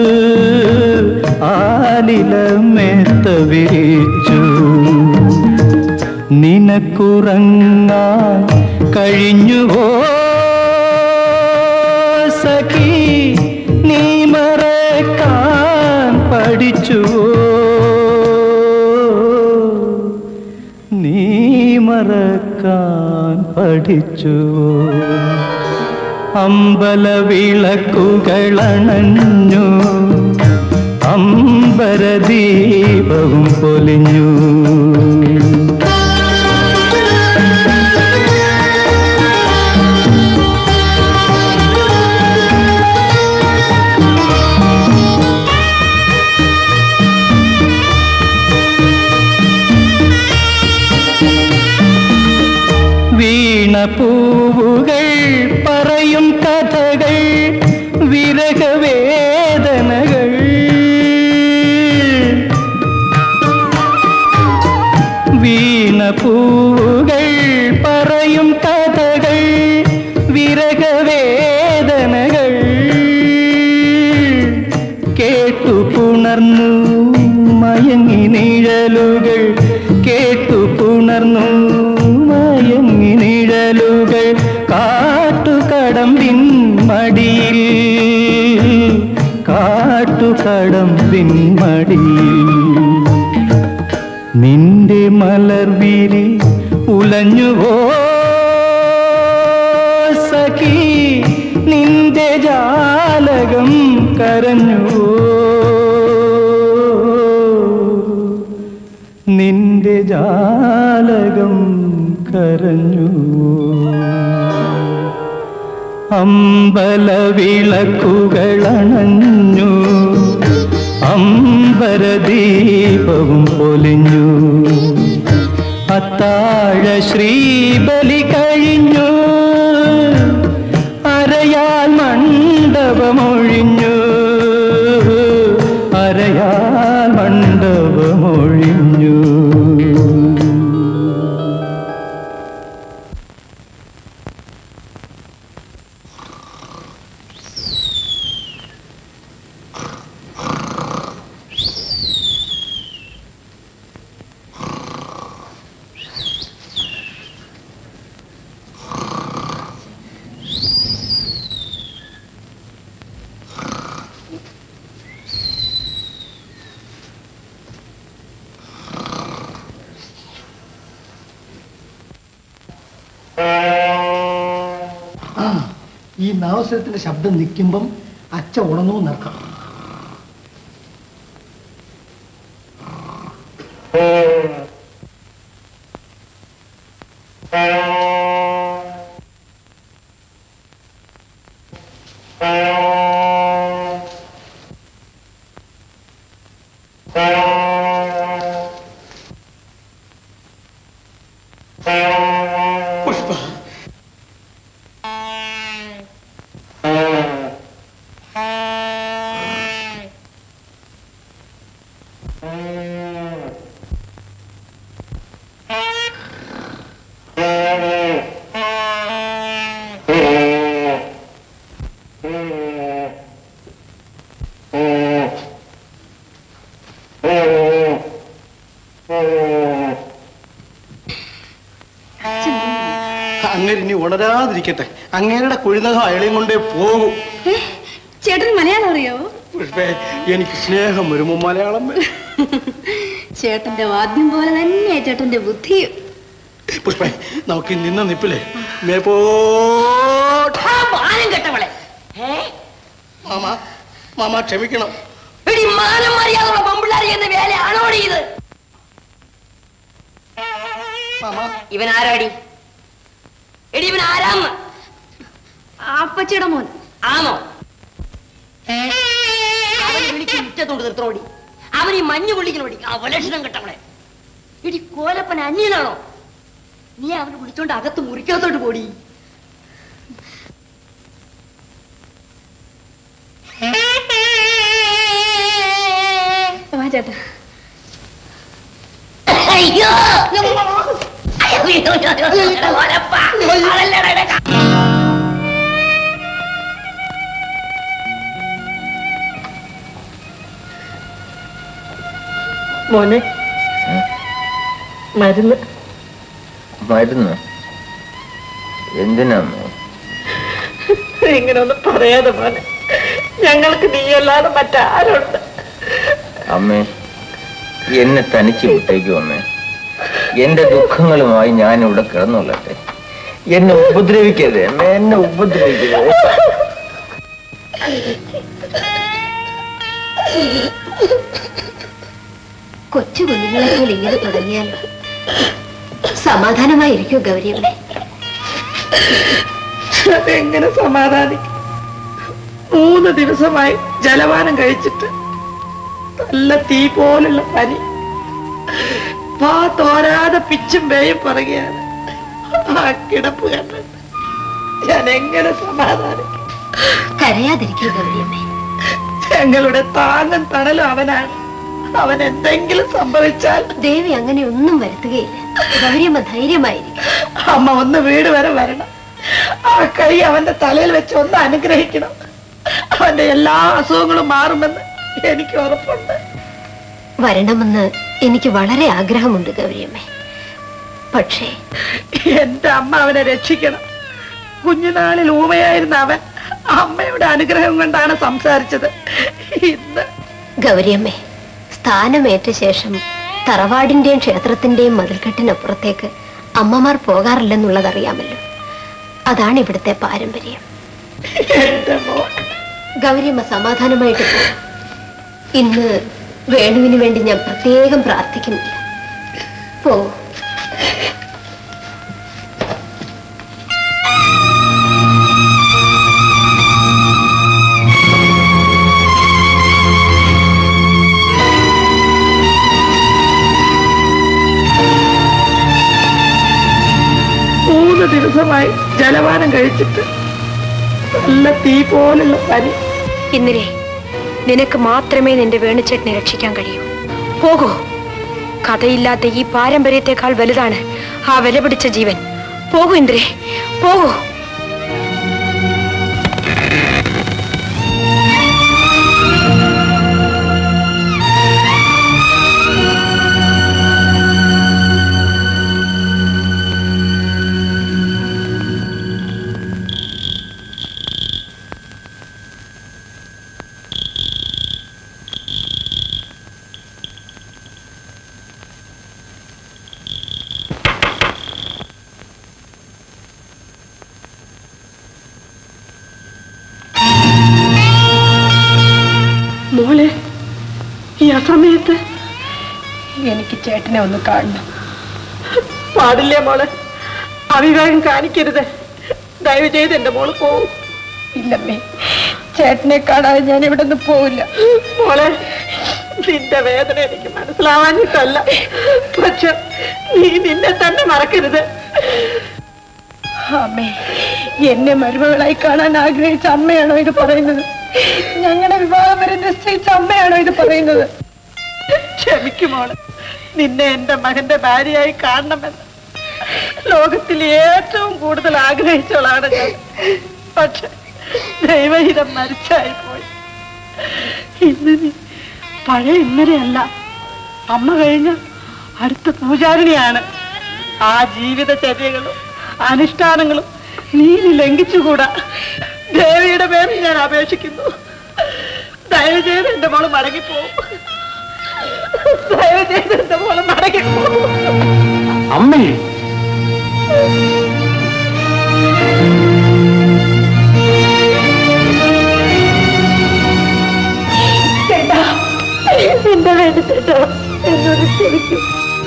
ആലിലമേത്ത വിരിച്ചു നിനക്കുറങ്ങാൻ കഴിഞ്ഞുവോ സഖി നീ മറക്കാൻ പഠിച്ചുവോ നീ മറക്കാൻ പഠിച്ചുവോ അമ്പല വിളക്കുകളണഞ്ഞു അമ്പരദീപവും പൊലിഞ്ഞു വീണപൂവുകൾ പറയും കഥകൾ വിരഹവേദനകൾ വീണപൂവുകൾ പറയും കഥകൾ വിരഹവേദനകൾ കേട്ടു പുണർന്നു മയങ്ങി നിഴലുകൾ കേട്ടു പുണർന്നു മയങ്ങി നിഴലുകൾ കാട്ടുകടമ്പിൻ മടിയിൽ കാട്ടുകടമ്പിൻ മടിയിൽ നിന്റെ മലർവിരി ഉലഞ്ഞുവോ സഖി നിന്റെ ജാലകം കരഞ്ഞുവോ നിന്റെ ജാലകം കരഞ്ഞു അമ്പലവിളക്കുകളണഞ്ഞു അമ്പരദീപവും പൊലിഞ്ഞു അത്താഴ ശ്രീബലി കഴിഞ്ഞു അരയാൽ മണ്ഡപമൊഴിഞ്ഞു അരയാൽ മണ്ഡപമൊഴിഞ്ഞു ആ ഈ നാവസരത്തിന്റെ ശബ്ദം നിൽക്കുമ്പം അച്ഛ ഉണർന്നു നിൽക്കാം അങ്ങനെ ഇനി ഉണരാതിരിക്കട്ടെ അങ്ങേരുടെ കുഴിനകം അയളയും കൊണ്ടേ പോകും ചേട്ടന് മലയാളം അറിയാവോ പുഷ്പേ എനിക്ക് സ്നേഹം വരുമോ മലയാളം വരും. ചേട്ടന്റെ വാദ്യം പോലെ തന്നെയാ ചേട്ടന്റെ ബുദ്ധിയും പുഷ്പേ നമുക്ക് ഈ നിന്ന നിപ്പില്ലേ മേപ്പോ മാനം കെട്ടവളെ ഏ മാമ മാമ ക്ഷമിക്കണം എടി മാനം മര്യാദയുള്ള പെമ്പിള്ളാർ ചെയ്യുന്ന വേലയാണോടി ഇത് ഇവൻ ആരാടി എടി ഇവൻ ആരാന്ന് അപ്പച്ചിയുടെ മോൻ ആണോ അവൻ വിളിച്ച് മുറ്റത്തോണ്ട് നിർത്തോടി അവൻ ഈ മഞ്ഞ് കൊള്ളിക്കണോടി അവലക്ഷണം കെട്ടവളെ എടി കോലപ്പൻ അന്യനാണോ നീ അവനെ വിളിച്ചോണ്ട് അകത്ത് മുറിക്കകത്തോട്ട് പോടി വാ ചേട്ടാ അയ്യോ അയ്യോ, അയ്യോ, അയ്യോ, എടാ കോലപ്പാ. അതല്ലടാ എടാ ക- മോനെ മരുന്ന് മരുന്ന് എന്തിനാമോ ഇങ്ങനെ ഒന്നും പറയാതെ മോനെ ഞങ്ങൾക്ക് നീയല്ലാതെ മറ്റാരുണ്ട് അമ്മേ എന്നെ തനിച്ച് വിട്ടേക്കും അമ്മേ എന്റെ ദുഃഖങ്ങളുമായി ഞാൻ ഇവിടെ കിടന്നുള്ളട്ടെ എന്നെ ഉപദ്രവിക്കരുത് അമ്മേ എന്നെ ഉപദ്രവിക്കരുത് കൊച്ചു കുഞ്ഞുങ്ങളെ പോലെ ഇങ്ങനെ തുടങ്ങിയാലോ സമാധാനമായിരിക്കും ഗൗരിയമ്മേ അതെങ്ങനെ സമാധാനിക്കും മൂന്ന് ദിവസമായി ജലപാനം കഴിച്ചിട്ട് നല്ല തീ പോലുള്ള പനി പാ തോരാതെ പിച്ചും പേയും പറയുകയാണ് ആ കിടപ്പ് കണ്ടിട്ട് ഞാൻ എങ്ങനെ സമാധാനിക്കും കരയാതിരിക്കും ഗൗരിയമ്മേ ഞങ്ങളുടെ താങ്ങും തണലും അവനാണ് അവൻ എന്തെങ്കിലും സംഭവിച്ചാൽ ദേവി അങ്ങനെ ഒന്നും വരുത്തുകയില്ല ഗൗരിയമ്മ ധൈര്യമായിരിക്കും അമ്മ ഒന്ന് വീട് വരെ വരണം ആ കൈ അവന്റെ തലയിൽ വെച്ച് ഒന്ന് അനുഗ്രഹിക്കണം അവന്റെ എല്ലാ അസുഖങ്ങളും മാറുമെന്ന് എനിക്ക് ഉറപ്പുണ്ട് വരണമെന്ന് എനിക്ക് വളരെ ആഗ്രഹമുണ്ട് ഗൗരിയമ്മേ പക്ഷേ എന്റെ അമ്മ അവനെ രക്ഷിക്കണം കുഞ്ഞുനാളിൽ ഊമയായിരുന്ന അവൻ അമ്മയുടെ അനുഗ്രഹം കൊണ്ടാണ് സംസാരിച്ചത് ഇന്ന് ഗൗരിയമ്മേ സ്ഥാനമേറ്റ ശേഷം തറവാടിന്റെയും ക്ഷേത്രത്തിന്റെയും മതിൽക്കെട്ടിനപ്പുറത്തേക്ക് അമ്മമാർ പോകാറില്ലെന്നുള്ളത് അറിയാമല്ലോ അതാണ് ഇവിടുത്തെ പാരമ്പര്യം എന്റെ മോൻ ഗൗരിയമ്മ സമാധാനമായിട്ട് പോകും ഇന്ന് വേണുവിന് വേണ്ടി ഞാൻ പ്രത്യേകം പ്രാർത്ഥിക്കുന്നില്ല പോ മൂന്ന് ദിവസമായി ജലപാനം കഴിച്ചിട്ട് നല്ല തീ പോലുള്ള പനി ഇന്ദിരേ നിനക്ക് മാത്രമേ നിന്റെ വേണുചേട്ടനെ രക്ഷിക്കാൻ കഴിയൂ പോകൂ കഥയില്ലാത്ത ഈ പാരമ്പര്യത്തെക്കാൾ വലുതാണ് ആ വില പിടിച്ച ജീവൻ പോകൂ ഇന്ദ്രേ പോകൂ മോളെ ഈ അസമയത്ത് എനിക്ക് ചേട്ടനെ ഒന്ന് കാണണം പാടില്ലേ മോളെ അവിവേകം കാണിക്കരുത് ദയവ് ചെയ്ത് എന്റെ മോള് പോവും ഇല്ലമ്മേ ചേട്ടനെ കാണാതെ ഞാൻ ഇവിടെ നിന്ന് പോവില്ല മോളെ നിന്റെ വേദന എനിക്ക് മനസ്സിലാവാഞ്ഞിട്ടല്ല പക്ഷെ നീ നിന്നെ തന്നെ മറക്കരുത് അമ്മേ എന്നെ മരുമകളായി കാണാൻ ആഗ്രഹിച്ച അമ്മയാണോ ഇത് പറയുന്നത് ഞങ്ങളുടെ വിവാഹം വരെ നിശ്ചയിച്ച അമ്മയാണോ ഇത് പറയുന്നത് ക്ഷമിക്കുമോളെ നിന്നെ എന്റെ മകന്റെ ഭാര്യയായി കാണണമെന്ന് ലോകത്തിൽ ഏറ്റവും കൂടുതൽ ആഗ്രഹിച്ചവളാണ് ഞാൻ പക്ഷെ ദൈവഹിതം മരിച്ചായി പോയി ഇന്ന് നീ പഴയ ഇന്നലെയല്ല അമ്മ കഴിഞ്ഞ അടുത്ത പൂജാരിണിയാണ് ആ ജീവിതചര്യകളും അനുഷ്ഠാനങ്ങളും നീ ഇനി ലംഘിച്ചുകൂടാ ദേവിയുടെ പേരിൽ ഞാൻ അപേക്ഷിക്കുന്നു ദയവ് ചെയ്ത് എന്റെ മോള് മടങ്ങിപ്പോവും ദയവ് ചെയ്ത് എന്റെ മോള് മടങ്ങിപ്പോവും അമ്മേ ചേട്ടാ എന്റെ വേണ്ടി ചേട്ടാ എന്നോട് ക്ഷമിക്കും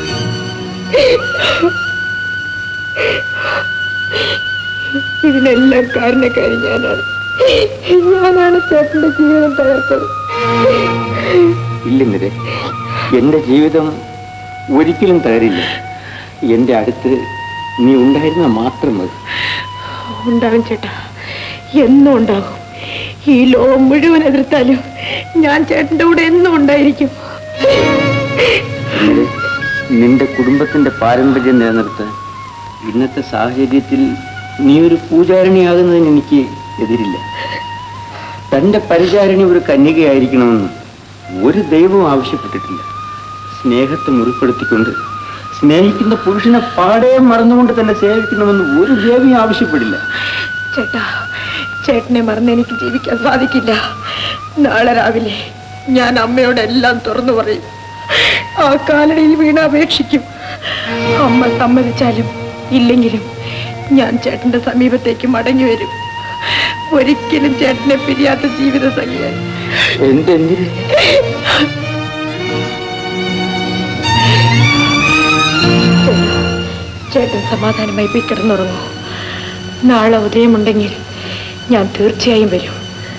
ഇതിനെല്ലാം കാരണക്കാരി ഞാനാണ് ഞാനാണ് ചേട്ടന്റെ ജീവിതം തകർത്തത് ഇല്ലെന്നരെ എന്റെ ജീവിതം ഒരിക്കലും തകരില്ല എന്റെ അടുത്ത് നീ ഉണ്ടായിരുന്ന മാത്രം മതി ഉണ്ടാകും ചേട്ടാ എന്നും ഉണ്ടാകും ഈ ലോകം മുഴുവൻ എതിർത്താലും ഞാൻ ചേട്ടന്റെ കൂടെ എന്നും ഉണ്ടായിരിക്കും ഇന്നലെ നിന്റെ കുടുംബത്തിന്റെ പാരമ്പര്യം നിലനിർത്താൻ ഇന്നത്തെ സാഹചര്യത്തിൽ നീ ഒരു പൂജാരിണിയാകുന്നതിന് എനിക്ക് എതിരില്ല തന്റെ പരിചാരിണി ഒരു കന്യകയായിരിക്കണമെന്ന് ഒരു ദൈവവും ആവശ്യപ്പെട്ടിട്ടില്ല സ്നേഹത്തെ മുറിപ്പെടുത്തിക്കൊണ്ട് സ്നേഹിക്കുന്ന പുരുഷനെ പാടെ മറന്നുകൊണ്ട് തന്നെ സേവിക്കണമെന്ന് ഒരു ദേവിയും ആവശ്യപ്പെടില്ല ചേട്ടാ ചേട്ടനെ മറന്ന് എനിക്ക് ജീവിക്കാൻ സാധിക്കില്ല നാളെ രാവിലെ ഞാൻ അമ്മയോട് എല്ലാം തുറന്നു പറയും ആ കാലടിയിൽ വീണ അപേക്ഷിക്കും അമ്മ സമ്മതിച്ചാലും ഇല്ലെങ്കിലും ഞാൻ ചേട്ടന്റെ സമീപത്തേക്ക് മടങ്ങി വരും ഒരിക്കലും ചേട്ടനെ പിരിയാത്ത ജീവിത സംഖ്യയായി എന്തെന്തിന് ചേട്ടൻ സമാധാനമായി പോയി കിടന്നുറങ്ങൂ നാളെ ഉദയമുണ്ടെങ്കിൽ ഞാൻ തീർച്ചയായും വരും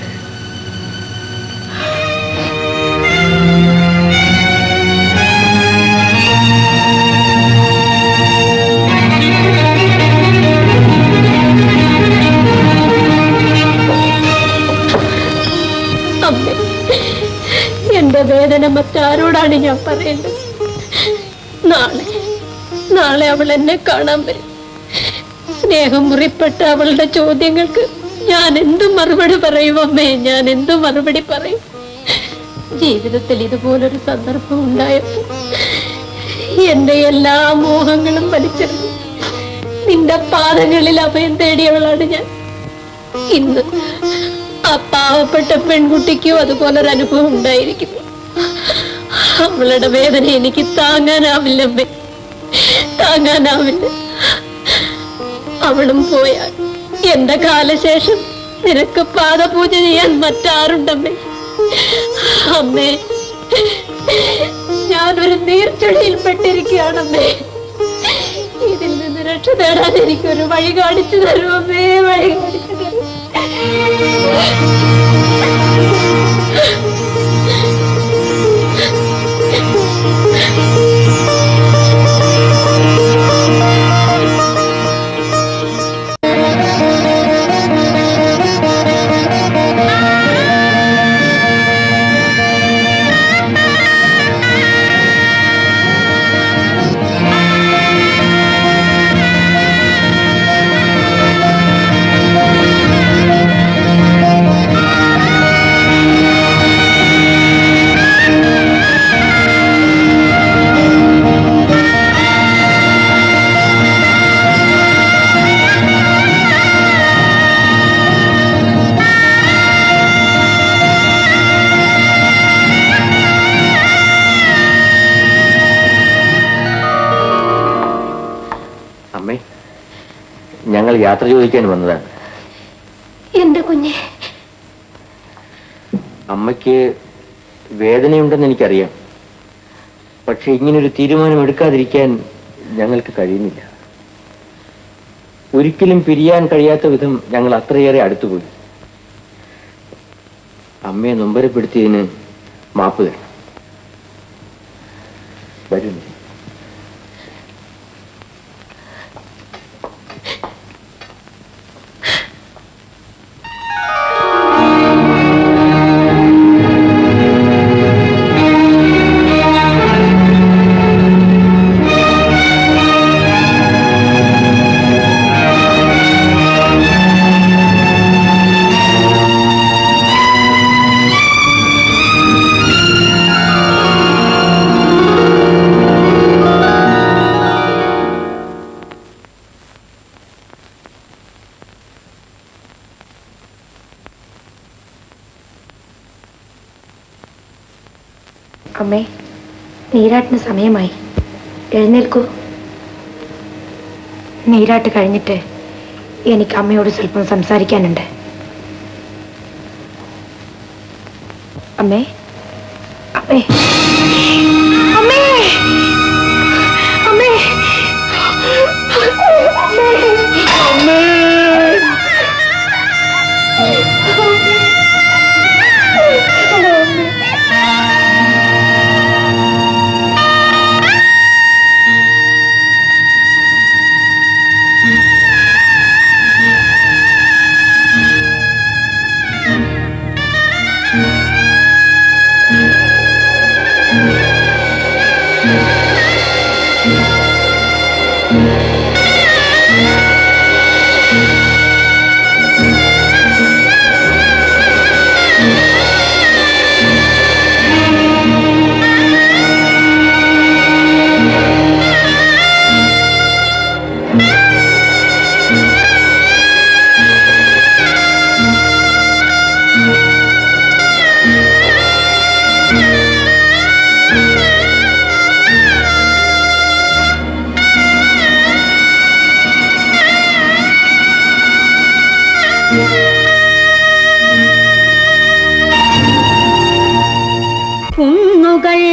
അമ്മേ എന്റെ വേദന മറ്റാരോടാണ് ഞാൻ പറയേണ്ടത് നാളെ നാളെ അവൾ എന്നെ കാണാൻ വരും സ്നേഹം മുറിപ്പെട്ട അവളുടെ ചോദ്യങ്ങൾക്ക് ഞാൻ എന്ത് മറുപടി പറയും അമ്മേ ഞാൻ എന്ത് മറുപടി പറയും ജീവിതത്തിൽ ഇതുപോലൊരു സന്ദർഭം ഉണ്ടായപ്പോൾ എന്റെ എല്ലാ മോഹങ്ങളും വലിച്ചെറിഞ്ഞു നിന്റെ പാദങ്ങളിൽ അഭയം തേടിയവളാണ് ഞാൻ ഇന്ന് ആ പാവപ്പെട്ട പെൺകുട്ടിക്കും അതുപോലൊരു അനുഭവം ഉണ്ടായിരിക്കുന്നു അവളുടെ വേദന എനിക്ക് താങ്ങാനാവില്ലമ്മേ താങ്ങാനാവില്ല അവളും പോയാൽ എന്റെ കാലശേഷം നിനക്ക് പാദപൂജ ചെയ്യാൻ മറ്റാരുണ്ടമ്മേ അമ്മേ ഞാനൊരു നീർച്ചെടിയിൽ പെട്ടിരിക്കുകയാണമ്മേ ഇതിൽ നിന്ന് രക്ഷ നേടാൻ എനിക്കൊരു വഴി കാണിച്ചു തരൂ അമ്മേ വഴി കാണിച്ചു തരൂ അമ്മേ ഞങ്ങൾ യാത്ര ചോദിക്കാൻ വന്നതാണ് എന്റെ കുഞ്ഞെ അമ്മയ്ക്ക് വേദനയുണ്ടെന്ന് എനിക്കറിയാം പക്ഷെ ഇങ്ങനൊരു തീരുമാനം എടുക്കാതിരിക്കാൻ ഞങ്ങൾക്ക് കഴിയുന്നില്ല ഒരിക്കലും പിരിയാൻ കഴിയാത്ത വിധം ഞങ്ങൾ അത്രയേറെ അടുത്തുപോയി അമ്മയെ നൊമ്പരപ്പെടുത്തിയതിന് മാപ്പ് തരണം വരൂ അമ്മേ നീരാട്ടിന് സമയമായി എഴുന്നേൽക്കൂ നീരാട്ട് കഴിഞ്ഞിട്ട് എനിക്ക് അമ്മയോട് സ്വല്പം സംസാരിക്കാനുണ്ട് അമ്മേ അമ്മേ അമ്മേ അമ്മേ അമ്മേ ആ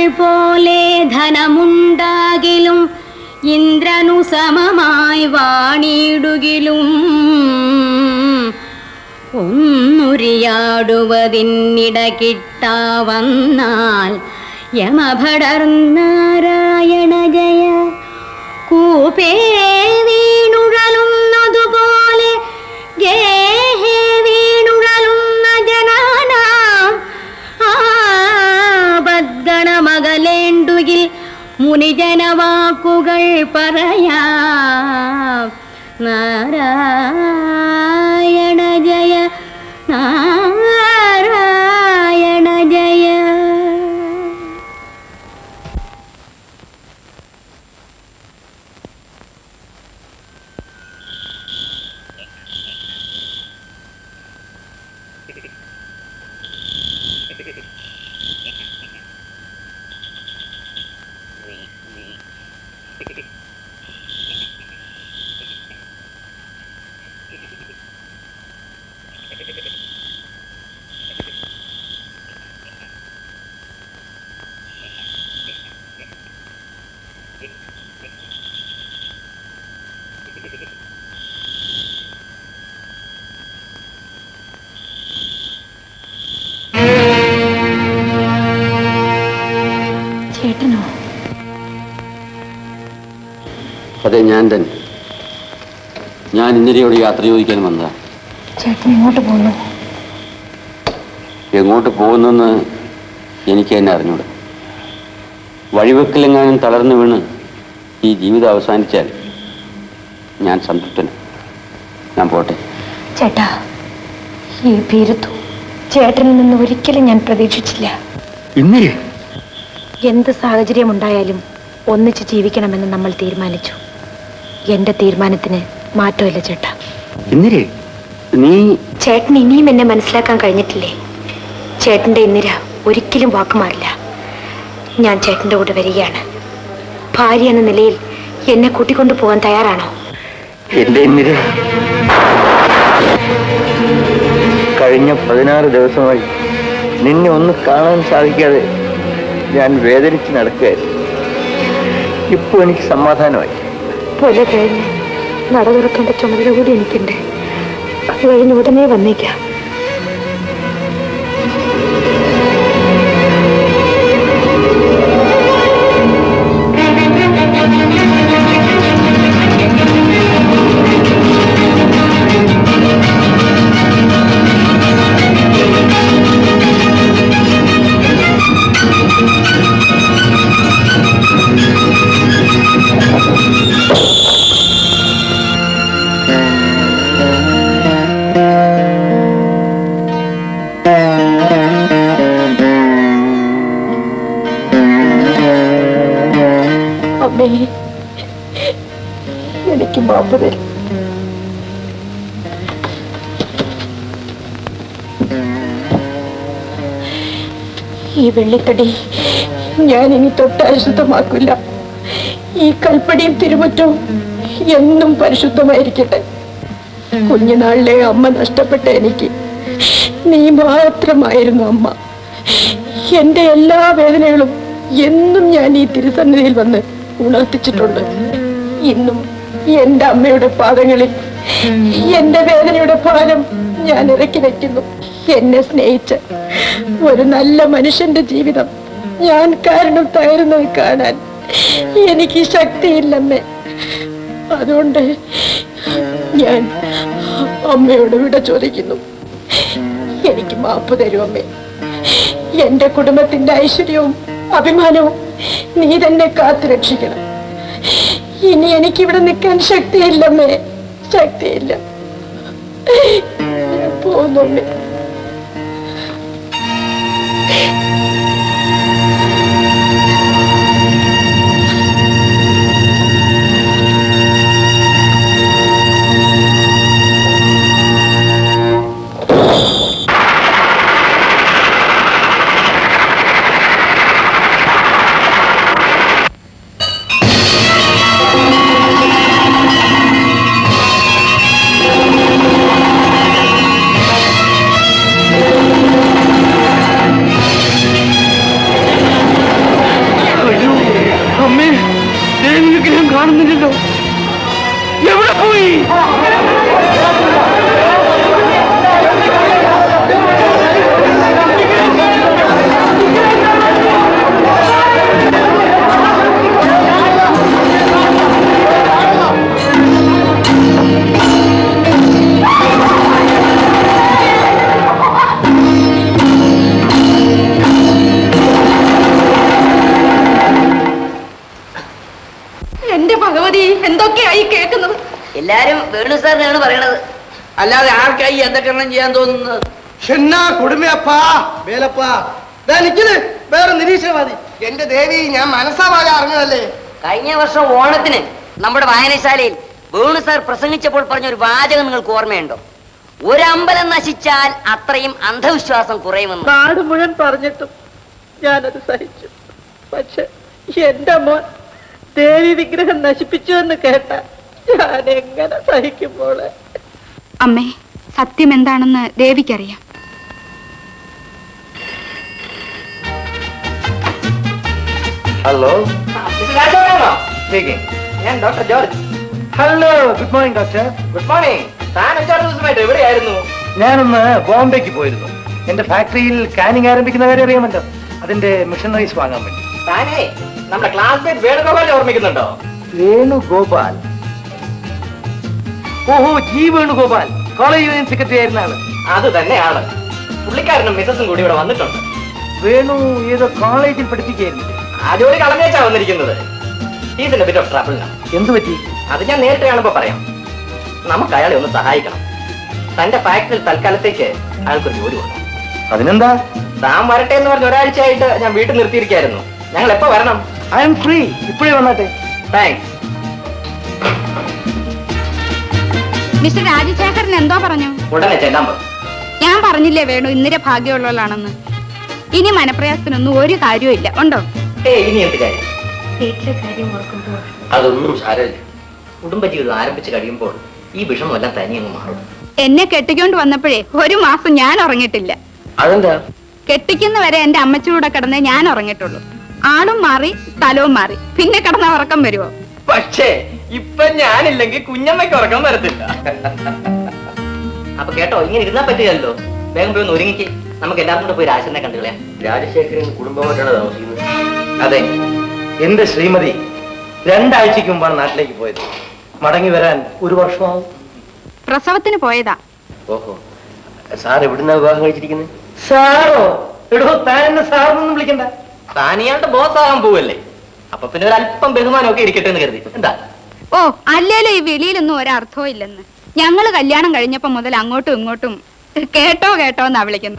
പോലെ ധനമുണ്ടാകിലും ഇന്ദ്രനു സമമായി വാണിടുകിലും ഒന്നുരിയാടുവതിനിട കിട്ടാവന്നാൽ യമഭടർനാരായണ ജയ കൂപേ വീണുഴലുന്നതുപോലെ ഗേഹേ വീണുഴലുന്ന ജനാനാം ആപദ്ഗണമകലേണ്ടുകിൽ മുനിജനവാക്കുകൾ പറയാം നാരായണ ജയ നാരായണ ജയ ചേട്ടനോ അതെ ഞാൻ തന്നെ ഞാൻ ഇന്നലെയോട് യാത്ര ചോദിക്കാൻ വന്നതാ ചേട്ടൻ എങ്ങോട്ട് പോകുന്നു എങ്ങോട്ട് പോകുന്നെന്ന് എനിക്ക് തന്നെ അറിഞ്ഞൂടെ വഴിവെക്കലെങ്ങാനും തളർന്നു വീണ് ഈ ജീവിതം അവസാനിച്ചാൽ ഞാൻ സംതൃപ്തന് ഞാൻ പോട്ടെ ചേട്ടാ ഈ ഭീരുത്വം ചേട്ടനിൽ നിന്ന് ഒരിക്കലും ഞാൻ പ്രതീക്ഷിച്ചില്ല ഇന്നലെ എന്ത് സാഹചര്യം ഉണ്ടായാലും ഒന്നിച്ച് ജീവിക്കണമെന്ന് നമ്മൾ തീരുമാനിച്ചു എന്റെ തീരുമാനത്തിന് മാറ്റമില്ല ചേട്ടാ ഇന്നലെ നീ ചേട്ടൻ ഇനിയും എന്നെ മനസ്സിലാക്കാൻ കഴിഞ്ഞിട്ടില്ലേ ചേട്ടന്റെ ഇന്ദിര ഒരിക്കലും വാക്കുമാറില്ല ഞാൻ ചേട്ടന്റെ കൂടെ വരികയാണ് ഭാര്യ എന്ന നിലയിൽ എന്നെ കൂട്ടിക്കൊണ്ടു പോകാൻ തയ്യാറാണോ എന്റെ ഇന്നിര കഴിഞ്ഞ പതിനാറ് ദിവസമായി നിന്നെ ഒന്ന് കാണാൻ സാധിക്കാതെ ഞാൻ വേദനിച്ച് നടക്കുകയായിരുന്നു ഇപ്പോൾ എനിക്ക് സമാധാനമായി പോലെ കഴിഞ്ഞ് നട തുറക്കേണ്ട ചുമതല കൂടി എനിക്കുണ്ട് അത് കഴിഞ്ഞ് ഉടനെ വന്നേക്കാം അമ്മേ എനിക്ക് മാപ്പ് തരും ഈ വെള്ളിത്തടി ഞാൻ ഇനി തൊട്ട് അശുദ്ധമാക്കില്ല ഈ കൽപ്പടിയും തിരുമുറ്റവും എന്നും പരിശുദ്ധമായിരിക്കട്ടെ കുഞ്ഞുനാളിലെ അമ്മ നഷ്ടപ്പെട്ട എനിക്ക് നീ മാത്രമായിരുന്നു അമ്മ എന്റെ എല്ലാ വേദനകളും എന്നും ഞാൻ ഈ തിരുസന്നിധിയിൽ വന്ന് ഉണർത്തിച്ചിട്ടുണ്ട് ഇന്നും എന്റെ അമ്മയുടെ പാദങ്ങളിൽ എന്റെ വേദനയുടെ ഭാരം ഞാൻ ഇറക്കി വെക്കുന്നു എന്നെ സ്നേഹിച്ച് ഒരു നല്ല മനുഷ്യന്റെ ജീവിതം ഞാൻ കാരണം തകരുന്നത് കാണാൻ എനിക്ക് ശക്തിയില്ലമ്മേ അതുകൊണ്ട് ഞാൻ അമ്മയോട് വിട ചോദിക്കുന്നു എനിക്ക് മാപ്പ് തരൂ അമ്മേ എന്റെ കുടുംബത്തിന്റെ ഐശ്വര്യവും അഭിമാനവും നീ തന്നെ കാത്തു രക്ഷിക്കണം ഇനി എനിക്കിവിടെ നിൽക്കാൻ ശക്തിയില്ലമ്മേ ശക്തിയില്ല ഞാൻ പോകുന്നു അമ്മേ ആ എന്റെ ഭഗവതി എന്തൊക്കെയായി കേൾക്കുന്നത് എല്ലാരും വേണു സാറിനാണ് പറയണത് അല്ലാതെ ആർക്കായി എന്തൊക്കെ ചെയ്യാൻ തോന്നുന്നത് എന്നാ കൊടുമയപ്പാ വേലപ്പാ ദാ നിക്കണ് വേറെ നിരീക്ഷണവാദി എന്റെ ദേവി ഞാൻ മനസ്സാവാതെ അറിഞ്ഞതല്ലേ കഴിഞ്ഞ വർഷം ഓണത്തിന് നമ്മുടെ വായനശാലയിൽ വേണു സാർ പ്രസംഗിച്ചപ്പോൾ പറഞ്ഞ ഒരു വാചകം നിങ്ങൾക്ക് ഓർമ്മയുണ്ടോ ഒരമ്പലം നശിച്ചാൽ അത്രയും അന്ധവിശ്വാസം കുറയുമെന്ന് നാട് മുഴുവൻ പറഞ്ഞിട്ടും ഞാനത് സഹിച്ചു പക്ഷെ എന്റെ മോൻ ദേവി വിഗ്രഹം നശിപ്പിച്ചു എന്ന് കേട്ട ഞാൻ എങ്ങനെ സഹിക്കുമ്പോൾ അമ്മേ സത്യം എന്താണെന്ന് ദേവിക്കറിയാം ഹലോ ഞാൻ doctor George hello good morning doctor good morning താൻ അഞ്ചാറ് ദിവസമായിട്ട് എവിടെയായിരുന്നു ഞാനൊന്ന് ബോംബെക്ക് പോയിരുന്നു എന്റെ ഫാക്ടറിയിൽ കാനിങ് ആരംഭിക്കുന്ന കാര്യം അറിയാമല്ലോ അതിന്റെ മിഷനറീസ് വാങ്ങാൻ വേണ്ടി താനേ നമ്മുടെ ക്ലാസ്മേറ്റ് വേണുഗോപാലിനെ ഓർമ്മിക്കുന്നുണ്ടോ വേണുഗോപാൽ ഓഹോ G Venugopal college union secretary ആയിരുന്ന ആള് അത് തന്നെയാണ് പുള്ളിക്കാരനും മിസസും കൂടി ഇവിടെ വന്നിട്ടുണ്ട് വേണു ഏതോ കോളേജിൽ പഠിപ്പിക്കുകയായിരുന്നു ആ ജോലി കളഞ്ഞേച്ചാ വന്നിരിക്കുന്നത് ഇതിന്റെ ബിറ്റ് ഓഫ് ട്രബിൾ എന്തു പറ്റി അത് ഞാൻ നേരിട്ട് കാണുമ്പോ പറയാം നമുക്ക് അയാളെ ഒന്ന് സഹായിക്കണം തന്റെ ഫാക്ടറിയിൽ തൽക്കാലത്തേക്ക് അയാൾക്കൊരു ജോലി കൊടുക്കണം അതിനെന്താ താൻ വരട്ടെ എന്ന് പറഞ്ഞ ഒരാഴ്ചയായിട്ട് ഞാൻ വീട്ടിൽ നിർത്തിയിരിക്കായിരുന്നു ഞങ്ങൾ എപ്പോ വരണം ഐ എം ഫ്രീ ഇപ്പോഴേ വന്നാട്ടെ താങ്ക്സ് മിസ്റ്റർ രാജശേഖരൻ എന്തോ പറഞ്ഞു ഉടനെ ചെല്ലാൻ പറ ഞാൻ പറഞ്ഞില്ലേ വേണു ഇന്നിരെ ഭാഗ്യമുള്ളവളാണെന്ന് ഇനി മനപ്രയാസത്തിനൊന്നും ഒരു കാര്യവും ഇല്ല ഉണ്ടോ ഏയ് ഇനി എന്ത് കാര്യം വീട്ടിലെ കാര്യം ഓർക്കുമ്പോൾ അതൊന്നും സാരമില്ല കുടുംബജീവിതം ആരംഭിച്ച് കഴിയുമ്പോൾ ഈ വിഷമമെല്ലാം തനിയങ്ങ് മാറും എന്നെ കെട്ടിക്കൊണ്ട് വന്നപ്പോഴേ ഒരു മാസം ഞാൻ ഉറങ്ങിയിട്ടില്ല അതെന്താ കെട്ടിക്കുന്നവരെ എന്റെ അമ്മച്ചൂടെ കിടന്നേ ഞാൻ ഉറങ്ങിയിട്ടുള്ളൂ ആളും മാറി സ്ഥലവും മാറി പിന്നെ കിടന്ന ഉറക്കം വരുമോ പക്ഷേ ഇപ്പൊ ഞാനില്ലെങ്കിൽ കുഞ്ഞമ്മയ്ക്ക് ഉറക്കം വരത്തില്ല അപ്പൊ കേട്ടോ ഇങ്ങനെ ഇരുന്നാ പറ്റില്ലല്ലോ വേഗം പോയി ഒന്ന് ഒരുങ്ങിക്ക് നമുക്ക് എല്ലാവർക്കും കൂടെ പോയി രാജനെ കണ്ടുകളയാം രാജശേഖരൻ കുടുംബമായിട്ടാണ് താമസിക്കുന്നത് അതെ എന്റെ ശ്രീമതി രണ്ടാഴ്ചക്ക് മുമ്പാണ് നാട്ടിലേക്ക് പോയത് മടങ്ങി വരാൻ ഒരു വർഷമാവും പ്രസവത്തിന് പോയതാ ഓഹോ സാർ എവിടുന്നാ വിവാഹം കഴിച്ചിരിക്കുന്നത് സാറോ എടോ താൻ എന്നെ സാറൊന്നും വിളിക്കണ്ട താൻ ഇയാളുടെ ബോസ് ആകാൻ പോവല്ലേ അപ്പൊ പിന്നെ ഒരു അല്പം ബഹുമാനമൊക്കെ ഇരിക്കട്ടെ എന്ന് കരുതി എന്താ ഓ അല്ലേലും ഈ വിളിയിലൊന്നും ഒരർത്ഥവും ഇല്ലെന്ന് ഞങ്ങള് കല്യാണം കഴിഞ്ഞപ്പോ മുതൽ അങ്ങോട്ടും ഇങ്ങോട്ടും കേട്ടോ കേട്ടോ എന്നാ വിളിക്കുന്നത്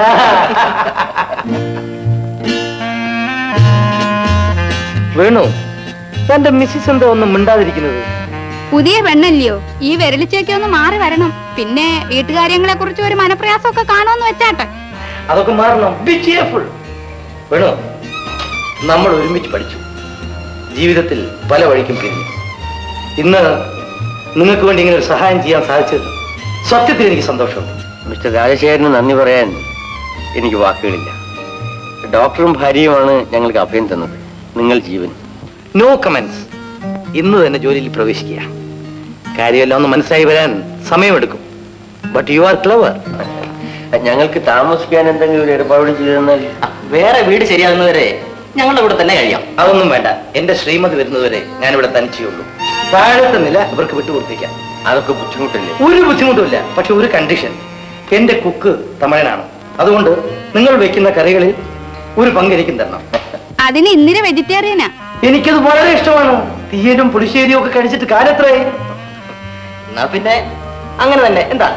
വേണു തന്റെ മിസ്സിസ് എന്താ ഒന്നും മിണ്ടാതിരിക്കുന്നത് പുതിയ പെണ്ണല്ലയോ ഈ വിരലിച്ചേക്ക് ഒന്ന് മാറി വരണം പിന്നെ വീട്ടുകാര്യങ്ങളെ കുറിച്ച് ഒരു മനപ്രയാസമൊക്കെ കാണുമെന്ന് വെച്ചാട്ടെ അതൊക്കെ മാറണം ബി കെയർഫുൾ വേണു നമ്മൾ ഒരുമിച്ച് പഠിച്ചു ജീവിതത്തിൽ പല വഴിക്കും പിരിഞ്ഞു ഇന്ന് നിങ്ങൾക്ക് വേണ്ടി ഇങ്ങനെ ഒരു സഹായം ചെയ്യാൻ സാധിച്ചത് സത്യത്തിൽ എനിക്ക് സന്തോഷമുണ്ട് മിസ്റ്റർ രാജശേഖരന് നന്ദി പറയാൻ എനിക്ക് വാക്കുകളില്ല ഡോക്ടറും ഭാര്യയുമാണ് ഞങ്ങൾക്ക് അഭയം തന്നത് നിങ്ങൾ ജീവൻ നോ കമന്റ്സ് ഇന്ന് തന്നെ ജോലിയിൽ പ്രവേശിക്കുക കാര്യമെല്ലാം ഒന്ന് മനസ്സിലായി വരാൻ സമയമെടുക്കും ബട്ട് യു ആർ ക്ലവർ ഞങ്ങൾക്ക് താമസിക്കാൻ എന്തെങ്കിലും ഒരു ഏർപ്പാട് ചെയ്തു തന്നാൽ വേറെ വീട് ശരിയാകുന്നവരെ ഞങ്ങളുടെ കൂടെ തന്നെ കഴിയാം അതൊന്നും വേണ്ട എന്റെ ശ്രീമതി വരുന്നതുവരെ ഞാനിവിടെ തനിച്ചേയുള്ളൂ താഴത്തെ നില ഇവർക്ക് വിട്ടുകൊടുത്തേക്കാം അതൊക്കെ ബുദ്ധിമുട്ടല്ലേ ഒരു ബുദ്ധിമുട്ടുമില്ല പക്ഷെ ഒരു കണ്ടീഷൻ എന്റെ കുക്ക് തമിഴനാണ് അതുകൊണ്ട് നിങ്ങൾ വെക്കുന്ന കറികളിൽ ഒരു പങ്ക് എനിക്കും തരണം അതിന് ഇന്നിര വെജിറ്റേറിയനാ എനിക്കത് വളരെ ഇഷ്ടമാണ് തീയലും പുളിശ്ശേരിയും ഒക്കെ കഴിച്ചിട്ട് കാലത്രയായി എന്നാ പിന്നെ അങ്ങനെ തന്നെ എന്താ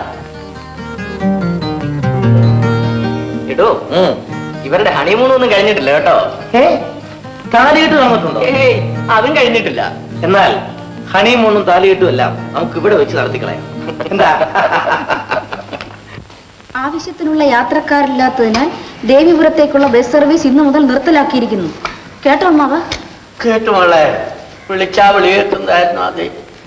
എടോ ഇവരുടെ ഹണിമൂൺ ഒന്നും കഴിഞ്ഞിട്ടില്ല കേട്ടോ താലിയിട്ട് നടന്നിട്ടുണ്ടോ ഏയ് അതും കഴിഞ്ഞിട്ടില്ല എന്നാൽ ഹണിമൂണും താലിയിട്ടും എല്ലാം നമുക്ക് ഇവിടെ വെച്ച് നടത്തിക്കളയാം എന്താ ആവശ്യത്തിനുള്ള യാത്രക്കാരില്ലാത്തതിനാൽ ദേവിപുരത്തേക്കുള്ള ബസ് സർവീസ് ഇന്നു മുതൽ നിർത്തലാക്കിയിരിക്കുന്നു കേട്ടോ അമ്മാവ കേട്ടു മോളെ വിളിച്ചാ വിളിയെത്തുന്നതായിരുന്നു അതെ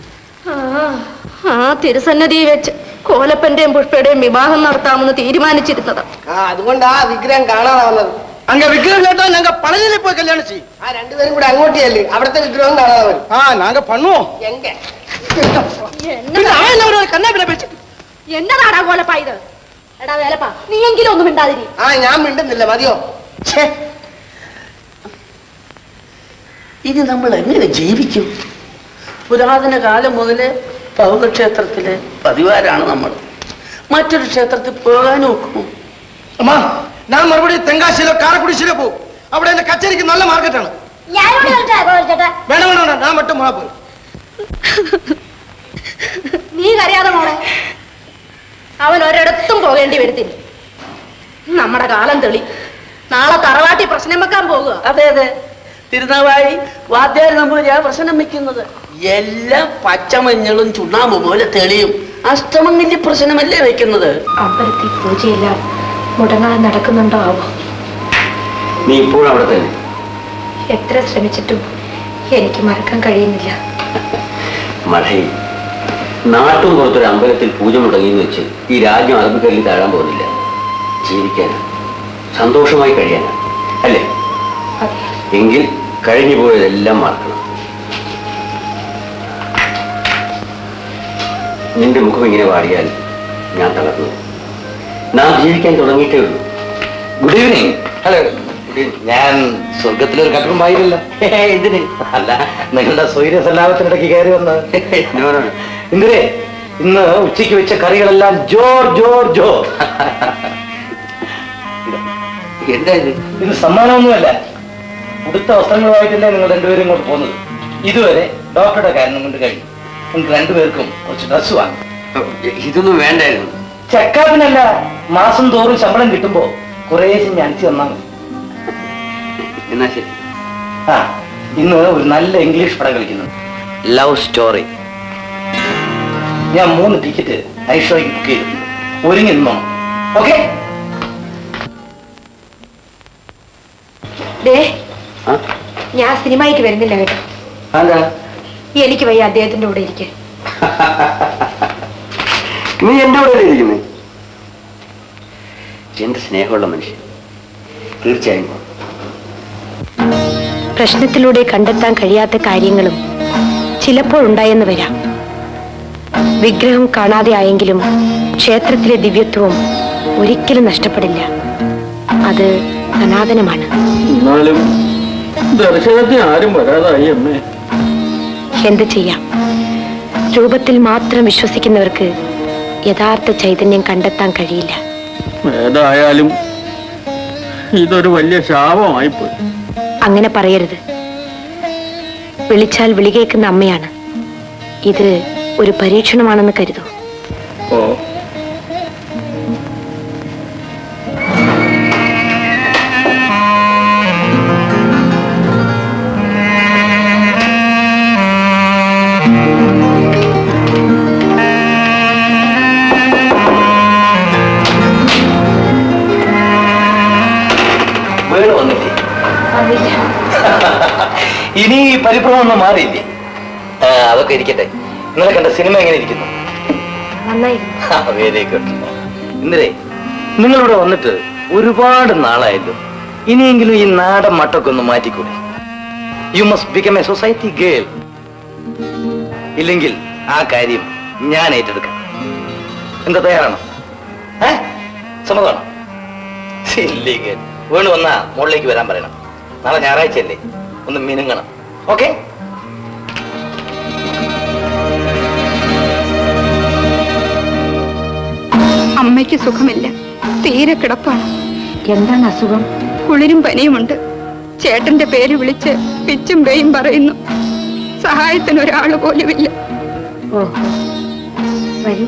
ആ തിരുസന്നതി വെച്ച് കോലപ്പന്റെയും പുഷ്പയുടെയും വിവാഹം നടത്താമെന്ന് തീരുമാനിച്ചിരുന്നത് ആ അതുകൊണ്ടാ വിഗ്രഹം കാണാതെ വന്നത് അങ്ങ വിഗ്രഹം കേട്ടോ ഞങ്ങ പളനിയിൽ പോയി കല്യാണം ചെയ്യും ആ രണ്ടുപേരും കൂടെ അങ്ങോട്ടേ അല്ലേ അവിടുത്തെ വിഗ്രഹം കാണാതെ വരും ആ നാങ്ക പണ്ണുവോ എങ്ക എന്നതാടാ കോലപ്പ ഇത് എടാ വേലപ്പ നീയെങ്കിലും ഒന്നും മിണ്ടാതിരി ആ ഞാൻ മിണ്ടുന്നില്ല മതിയോ ഛേ ഇനി നമ്മൾ എങ്ങനെ ജീവിക്കും പുരാതന കാലം മുതലേ പൗരക്ഷേത്രത്തിലെ പതിവാരാണ് നമ്മൾ മറ്റൊരു ക്ഷേത്രത്തിൽ പോകാൻ നോക്കുമോ അമ്മാ ഞാൻ മറുപടി തെങ്കാശിയിലോ കാരക്കുടിശ്ശിയിലോ പോകും അവിടെ എന്റെ കച്ചേരിക്ക് നല്ല മാർക്കറ്റാണ് ഞാനിവിടെ വരട്ടെ, കോലച്ചേട്ടാ വേണം വേണം വേണം ഞാൻ മറ്റും പോകാൻ പോയി നീ കരയാതെ മോളെ അവൻ ഒരിടത്തും പോകേണ്ടി വരത്തില്ല നമ്മുടെ കാലം തെളി നാളെ തറവാട്ടി പ്രശ്നം വെക്കാൻ പോകുക അതെ അതെ തിരുനാവായി വാദ്യാരി നമ്പൂരിയാ പ്രശ്നം വെക്കുന്നത് എല്ലാം പച്ചമഞ്ഞളും ചുണ്ണാമ്പ് പോലെ തെളിയും അഷ്ടമംഗല്യ പ്രശ്നമല്ലേ വെക്കുന്നത് അമ്പലത്തിൽ പൂജയെല്ലാം മുടങ്ങാതെ നടക്കുന്നുണ്ടോ ആവോ നീ ഇപ്പോഴും അവിടെ തന്നെ എത്ര ശ്രമിച്ചിട്ടും എനിക്ക് മറക്കാൻ കഴിയുന്നില്ല മഴയിൽ നാട്ടും പുറത്തൊരു അമ്പലത്തിൽ പൂജ മുടങ്ങിയെന്ന് വെച്ച് ഈ രാജ്യം അറബിക്കല്ലിൽ താഴാൻ പോകുന്നില്ല ജീവിക്കാനാണ് സന്തോഷമായി കഴിയാനാണ് അല്ലേ എങ്കിൽ കഴിഞ്ഞു പോയതെല്ലാം മറക്കണം നിന്റെ മുഖം ഇങ്ങനെ വാടിയാൽ ഞാൻ തളർന്നു നാം ജീവിക്കാൻ തുടങ്ങിയിട്ടേ ഉള്ളൂ ഗുഡ് ഈവനിങ് ഹലോ ഞാൻ സ്വർഗത്തിലൊരു കട്ടുമായില്ല ഇതിന് അല്ല നിങ്ങളുടെ സ്വൈര്യ സല്ലാപത്തിനിടയ്ക്ക് കയറി വന്നത് ഇന്ദിരേ ഇന്ന് ഉച്ചയ്ക്ക് വെച്ച കറികളെല്ലാം ജോർ ജോർ ജോർ എന്താ ഇത് ഇത് സമ്മാനമൊന്നുമല്ല ഉടുത്ത വസ്ത്രങ്ങളുമായിട്ടല്ലേ നിങ്ങൾ രണ്ടുപേരും ഇങ്ങോട്ട് പോകുന്നത് ഇതുവരെ ഡോക്ടറുടെ കാരണം കൊണ്ട് കഴിഞ്ഞു നിങ്ങൾക്ക് രണ്ടുപേർക്കും കുറച്ച് ഡ്രസ് വാങ്ങും ഇതൊന്നും വേണ്ടായിരുന്നു ചെക്കാപ്പിനല്ല മാസം തോറും ശമ്പളം കിട്ടുമ്പോ കുറേശ്ശെ ഞാനിച്ച് തന്നാ മതി എന്നാ ശരി ആ ഇന്ന് ഒരു നല്ല ഇംഗ്ലീഷ് പടം കളിക്കുന്നുണ്ട് ലവ് സ്റ്റോറി ഞാൻ മൂന്ന് ടിക്കറ്റ് ഐഷോയ്ക്ക് ബുക്ക് ചെയ്തിട്ടുണ്ട് ഒരുങ്ങി നിന്നോ ഓക്കെ ദേ ഞാൻ സിനിമയ്ക്ക് വരുന്നില്ല കേട്ടോ അതാ എനിക്ക് വയ്യ അദ്ദേഹത്തിന്റെ കൂടെ ഇരിക്കാൻ നീ എന്റെ കൂടെ ഇരിക്കുന്നേ എന്റെ സ്നേഹമുള്ള മനുഷ്യൻ തീർച്ചയായും പോ. പ്രശ്നത്തിലൂടെ കണ്ടെത്താൻ കഴിയാത്ത കാര്യങ്ങളും ചിലപ്പോൾ ഉണ്ടായെന്ന് വരാം വിഗ്രഹം കാണാതെ ആയെങ്കിലും ക്ഷേത്രത്തിലെ ദിവ്യത്വവും ഒരിക്കലും നഷ്ടപ്പെടില്ല അത് സനാതനമാണ് എന്നാലും ദർശനത്തിന് ആരും വരാതായി അമ്മേ എന്ത് ചെയ്യാം രൂപത്തിൽ മാത്രം വിശ്വസിക്കുന്നവർക്ക് യഥാർത്ഥ ചൈതന്യം കണ്ടെത്താൻ കഴിയില്ല ഏതായാലും ഇതൊരു വലിയ ശാപമായിപ്പോയി അങ്ങനെ പറയരുത് വിളിച്ചാൽ വിളി കേൾക്കുന്ന അമ്മയാണ് ഇത് ഒരു പരീക്ഷണമാണെന്ന് കരുതൂ ഓ വേണു വന്നില്ലേ ഇനി ഈ പരിഭ്രമം ഒന്നും മാറിയില്ലേ ആ, അതൊക്കെ ഇരിക്കട്ടെ ഇന്നലെ കണ്ട സിനിമ എങ്ങനെ ഇരിക്കുന്നു നന്നായി വെരി ഗുഡ് ഇന്നലെ നിങ്ങളിവിടെ വന്നിട്ട് ഒരുപാട് നാളായല്ലോ ഇനിയെങ്കിലും ഈ നാടൻ മട്ടൊക്കെ ഒന്ന് മാറ്റിക്കൂടെ you must become a society girl ഇല്ലെങ്കിൽ ആ കാര്യം ഞാൻ ഏറ്റെടുക്കാം എന്താ തയ്യാറാണോ ഏ സമ്മതമാണോ ഇല്ലെങ്കിൽ വീണ് വന്നാ മുകളിലേക്ക് വരാൻ പറയണം നാളെ ഞായറാഴ്ചയല്ലേ ഒന്ന് മിനുങ്ങണം ഓക്കെ അമ്മയ്ക്ക് സുഖമില്ല തീരെ കിടപ്പാണ് എന്താണ് അസുഖം കുളിരും പനിയുമുണ്ട് ചേട്ടന്റെ പേര് വിളിച്ച് പിച്ചും പേയും പറയുന്നു സഹായത്തിന് ഒരാൾ പോലുമില്ല ഓഹോ വരൂ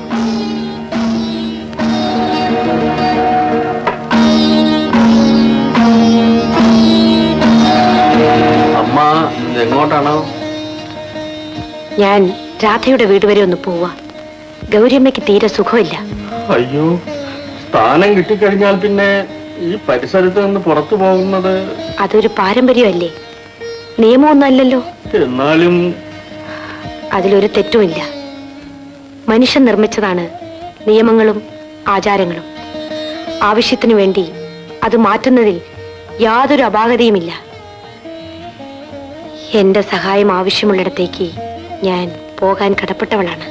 അമ്മ എങ്ങോട്ടാണോ ഞാൻ രാധയുടെ വീട് വരെ ഒന്ന് പോവാ ഗൗരിയമ്മയ്ക്ക് തീരെ സുഖമില്ല അയ്യോ സ്ഥാനം കിട്ടിക്കഴിഞ്ഞാൽ പിന്നെ ഈ പരിസരത്ത് നിന്ന് പുറത്തു പോകുന്നത് അതൊരു പാരമ്പര്യമല്ലേ നിയമമൊന്നുമല്ലല്ലോ എന്നാലും അതിലൊരു തെറ്റുമില്ല മനുഷ്യൻ നിർമ്മിച്ചതാണ് നിയമങ്ങളും ആചാരങ്ങളും ആവശ്യത്തിനു വേണ്ടി അത് മാറ്റുന്നതിൽ യാതൊരു അപാകതയുമില്ല എന്റെ സഹായം ആവശ്യമുള്ളിടത്തേക്ക് ഞാൻ പോകാൻ കടപ്പെട്ടവളാണ്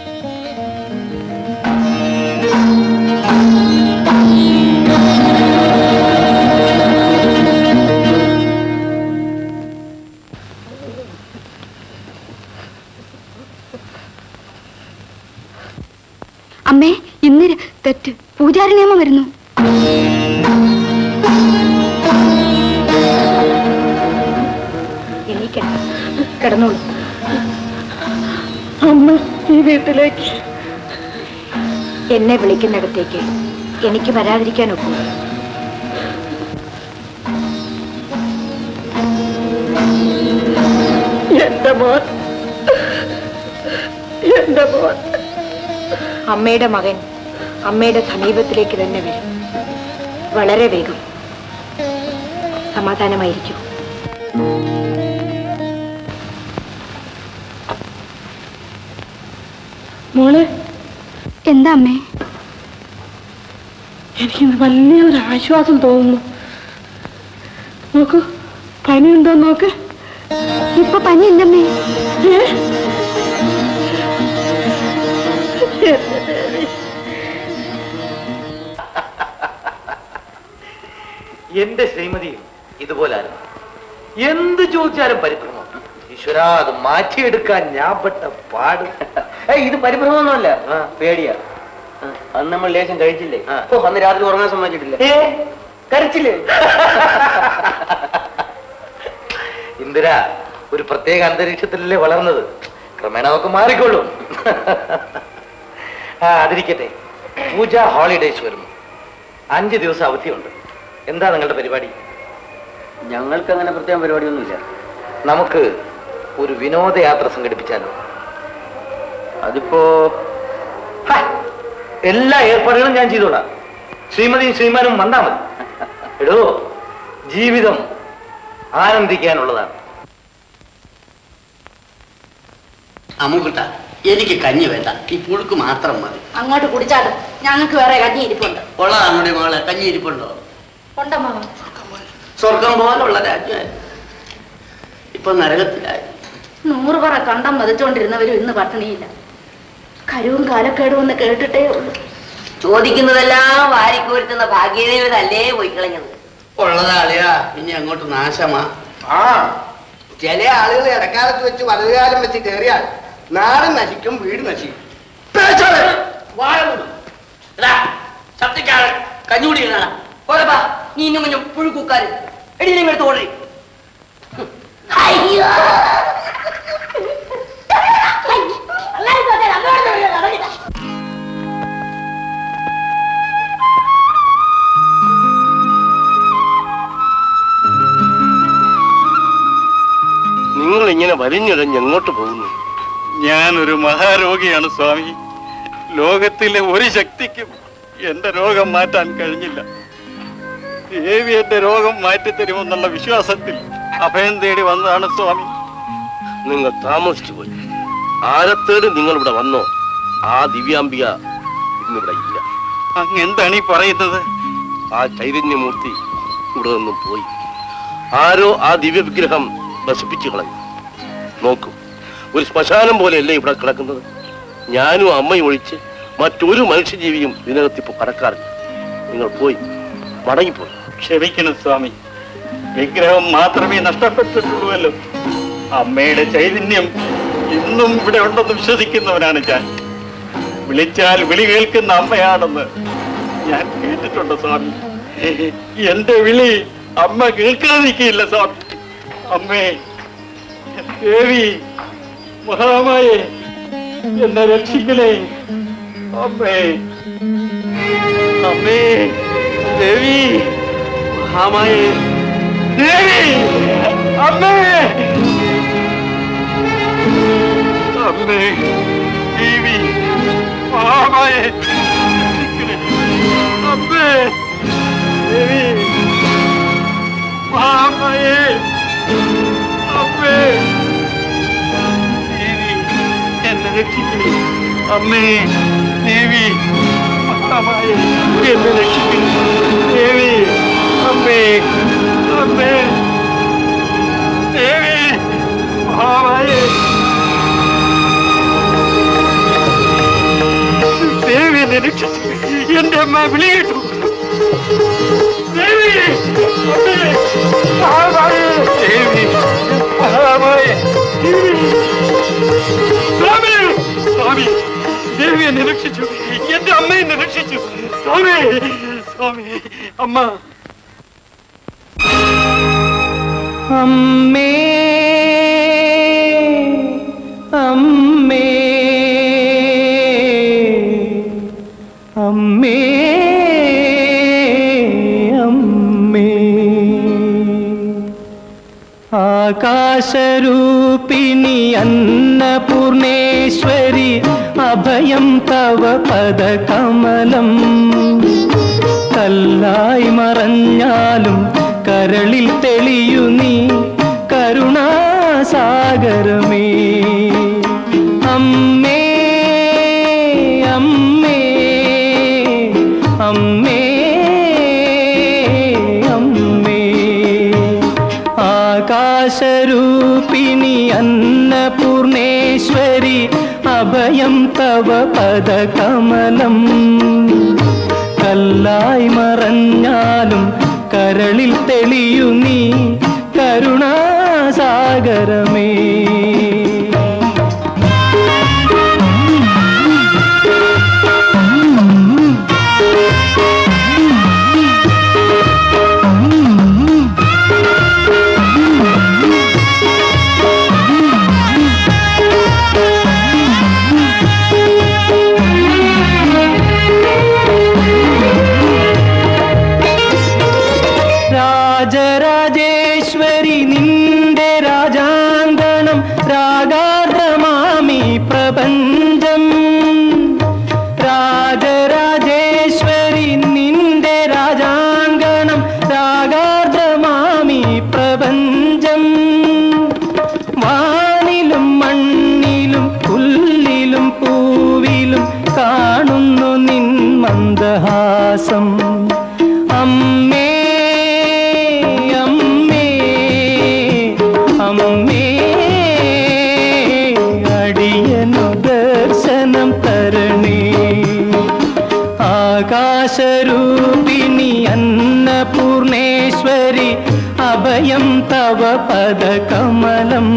അമ്മേ ഇന്ന് ര- തെറ്റ് പൂജാരി നിയമം വരുന്നു എണീക്കണം കിടന്നോളൂ അമ്മ ഈ വീട്ടിലേക്ക് എന്നെ വിളിക്കുന്നിടത്തേക്ക് എനിക്ക് വരാതിരിക്കാൻ ഒക്കും എന്റെ മോൻ എന്റെ മോൻ അമ്മയുടെ മകൻ അമ്മയുടെ സമീപത്തിലേക്ക് തന്നെ വരും വളരെ വേഗം സമാധാനമായിരിക്കും മോളെ എന്താ അമ്മേ എനിക്കിന്ന് വലിയൊരു ആശ്വാസം തോന്നുന്നു നോക്കൂ പനിയുണ്ടോ നോക്ക് ഇപ്പൊ പനിയില്ലമ്മേ ഏ? എന്റെ ശ്രീമതിയും ഇതുപോലായിരുന്നു എന്ത് ചോദിച്ചാലും പരിഭ്രമം ഈശ്വര അത് മാറ്റിയെടുക്കാൻ ഞാൻ പെട്ട പാട് ഏയ് ഇത് പരിഭ്രമമൊന്നുമല്ല പേടിയാ ആ, അന്ന് നമ്മൾ ലേശം കഴിച്ചില്ലേ ഓ അന്ന് രാത്രി ഉറങ്ങാൻ സമ്മതിച്ചിട്ടില്ല ഏ കരച്ചില്ലേ ഇന്ദിര ഒരു പ്രത്യേക അന്തരീക്ഷത്തിലല്ലേ വളർന്നത് ക്രമേണ അതൊക്കെ മാറിക്കൊള്ളും ആ അതിരിക്കട്ടെ പൂജ ഹോളിഡേയ്സ് വരുന്നു അഞ്ച് ദിവസം അവധിയുണ്ട് എന്താ നിങ്ങളുടെ പരിപാടി ഞങ്ങൾക്ക് അങ്ങനെ പ്രത്യേകം പരിപാടിയൊന്നുമില്ല നമുക്ക് ഒരു വിനോദയാത്ര സംഘടിപ്പിച്ചാലോ അതിപ്പോ ഹ, എല്ലാ ഏർപ്പാടുകളും ഞാൻ ചെയ്തോളാം ശ്രീമതിയും ശ്രീമാനും വന്നാ മതി എടോ ജീവിതം ആനന്ദിക്കാനുള്ളതാണ് അമ്മുക്കുട്ട എനിക്ക് കഞ്ഞി വേണ്ട ഈ പുഴുക്ക് മാത്രം മതി അങ്ങോട്ട് കുടിച്ചാലും ഞങ്ങൾക്ക് വേറെ കഞ്ഞി ഇരിപ്പുണ്ട് ഉള്ളതാണുടെ മകളെ കഞ്ഞി ഇരിപ്പുണ്ടോ ഉണ്ടമ്മ സ്വർഗം പോലുള്ള രാജ്യമായിരുന്നു ഇപ്പൊ നരകത്തിലായി നൂറ് പറ കണ്ടം മതിച്ചുകൊണ്ടിരുന്നവരും ഇന്ന് പട്ടിണിയില്ല കരുവും കാലക്കേടും എന്ന് കേട്ടിട്ടേ ഉള്ളൂ ചോദിക്കുന്നതെല്ലാം വാരിക്കോരുത്തുന്ന ഭാഗ്യദേവതല്ലേ പോയി കളഞ്ഞത് ഉള്ളതാളിയാ ഇനി അങ്ങോട്ട് നാശമാ ആ ചില ആളുകൾ ഇടക്കാലത്ത് വെച്ച് വലതുകാലം വെച്ച് കയറിയാൽ നാട് നശിക്കും വീട് നശിക്കും കഞ്ഞൂടി പോരപ്പാ നീ ഇന്നും മുന്നും പുഴുക്കൂക്കാര് എടി നിങ്ങൾ തോഴി അയ്യോ നിങ്ങൾ ഇങ്ങനെ വലിഞ്ഞിഴഞ്ഞ് എങ്ങോട്ട് പോകുന്നു ഞാനൊരു മഹാരോഗിയാണ് സ്വാമി ലോകത്തിലെ ഒരു ശക്തിക്കും എന്റെ രോഗം മാറ്റാൻ കഴിഞ്ഞില്ല ദേവി എന്റെ രോഗം മാറ്റിത്തരുമെന്നുള്ള വിശ്വാസത്തിൽ അഭയം തേടി വന്നതാണ് സ്വാമി നിങ്ങൾ താമസിച്ചു പോയി ആരത്തേട് നിങ്ങൾ ഇവിടെ വന്നോ ആ ദിവ്യാംബിക ഇന്നിവിടെ ഇല്ല അങ്ങ് എന്താണ് ഈ പറയുന്നത് ആ ചൈതന്യമൂർത്തി ഇവിടെ നിന്നും പോയി ആരോ ആ ദിവ്യ വിഗ്രഹം നശിപ്പിച്ചു കളഞ്ഞു നോക്കൂ ഒരു ശ്മശാനം പോലെയല്ലേ ഇവിടെ കിടക്കുന്നത് ഞാനും അമ്മയും ഒഴിച്ച് മറ്റൊരു മനുഷ്യജീവിയും ഇതിനകത്ത് ഇപ്പൊ കടക്കാറില്ല നിങ്ങൾ പോയി മടങ്ങിപ്പോയി ക്ഷമിക്കണം സ്വാമി വിഗ്രഹം മാത്രമേ നഷ്ടപ്പെട്ടിട്ടുള്ളൂവല്ലോ അമ്മയുടെ ചൈതന്യം ഇന്നും ഇവിടെ ഉണ്ടെന്ന് വിശ്വസിക്കുന്നവനാണ് ഞാൻ വിളിച്ചാൽ വിളി കേൾക്കുന്ന അമ്മയാണെന്ന് ഞാൻ കേട്ടിട്ടുണ്ട് സ്വാമി എന്റെ വിളി അമ്മ കേൾക്കാതിരിക്കില്ല സ്വാമി അമ്മേ ദേവി മഹാമായെ എന്നെ രക്ഷിക്കണേ അമ്മേ അമ്മേ ദേവി മഹാമായെ ദേവി അമ്മേ അമ്മേ ദേവി മഹാമായെ രക്ഷിക്കണേ. അമ്മേ ദേവി മഹാമായെ അമ്മേ ദേവി എന്നെ രക്ഷിക്കണേ അമ്മേ ദേവി മഹാമായെ എന്നെ രക്ഷിക്കണേ ദേവി അമ്മേ അമ്മേ ദേവി മഹാമായെ എന്നെ രക്ഷിച്ചു എന്റെ അമ്മ വിളി കേട്ടു ദേവി അമ്മേ, മഹാമായേ, ദേവി മഹാമായേ, ദേവി. സ്വാമി സ്വാമി ദേവി എന്നെ രക്ഷിച്ചു എന്റെ അമ്മ എന്നെ രക്ഷിച്ചു സ്വാമി സ്വാമി അമ്മ അമ്മേ അമ്മേ അമ്മേ അമ്മേ ആകാശരൂപിണി അന്നപൂർണേശ്വരി അഭയം തവ പദകമലം കല്ലായി മറഞ്ഞാലും കരളിൽ തെളിയു നീ കരുണാസാഗരമേ അമ്മേ അമ്മേ അമ്മേ അമ്മേ ആകാശരൂപിണി അന്നപൂർണേശ്വരി അഭയം തവ പദകമലം കല്ലായി മറഞ്ഞാലും കരളിൽ തെളിയു നീ കരുണാസാഗരമേ രാജരാജേശ്വരി നിന്റെ രാജാങ്കണം രാഗാദ്രമാമി പ്രപഞ്ചം രാജരാജേശ്വരി നിന്റെ രാജാങ്കണം രാഗാദ്രമാമി പ്രപഞ്ചം വാനിലും മണ്ണിലും പുല്ലിലും പൂവിലും കാണുന്നു നിൻ മന്ദഹാസം അമ്മേ അമ്മേ അമ്മേ അടിയനു ദർശനം തരണേ ആകാശരൂപിണി അന്നപൂർണേശ്വരി അഭയം തവ പദകമലം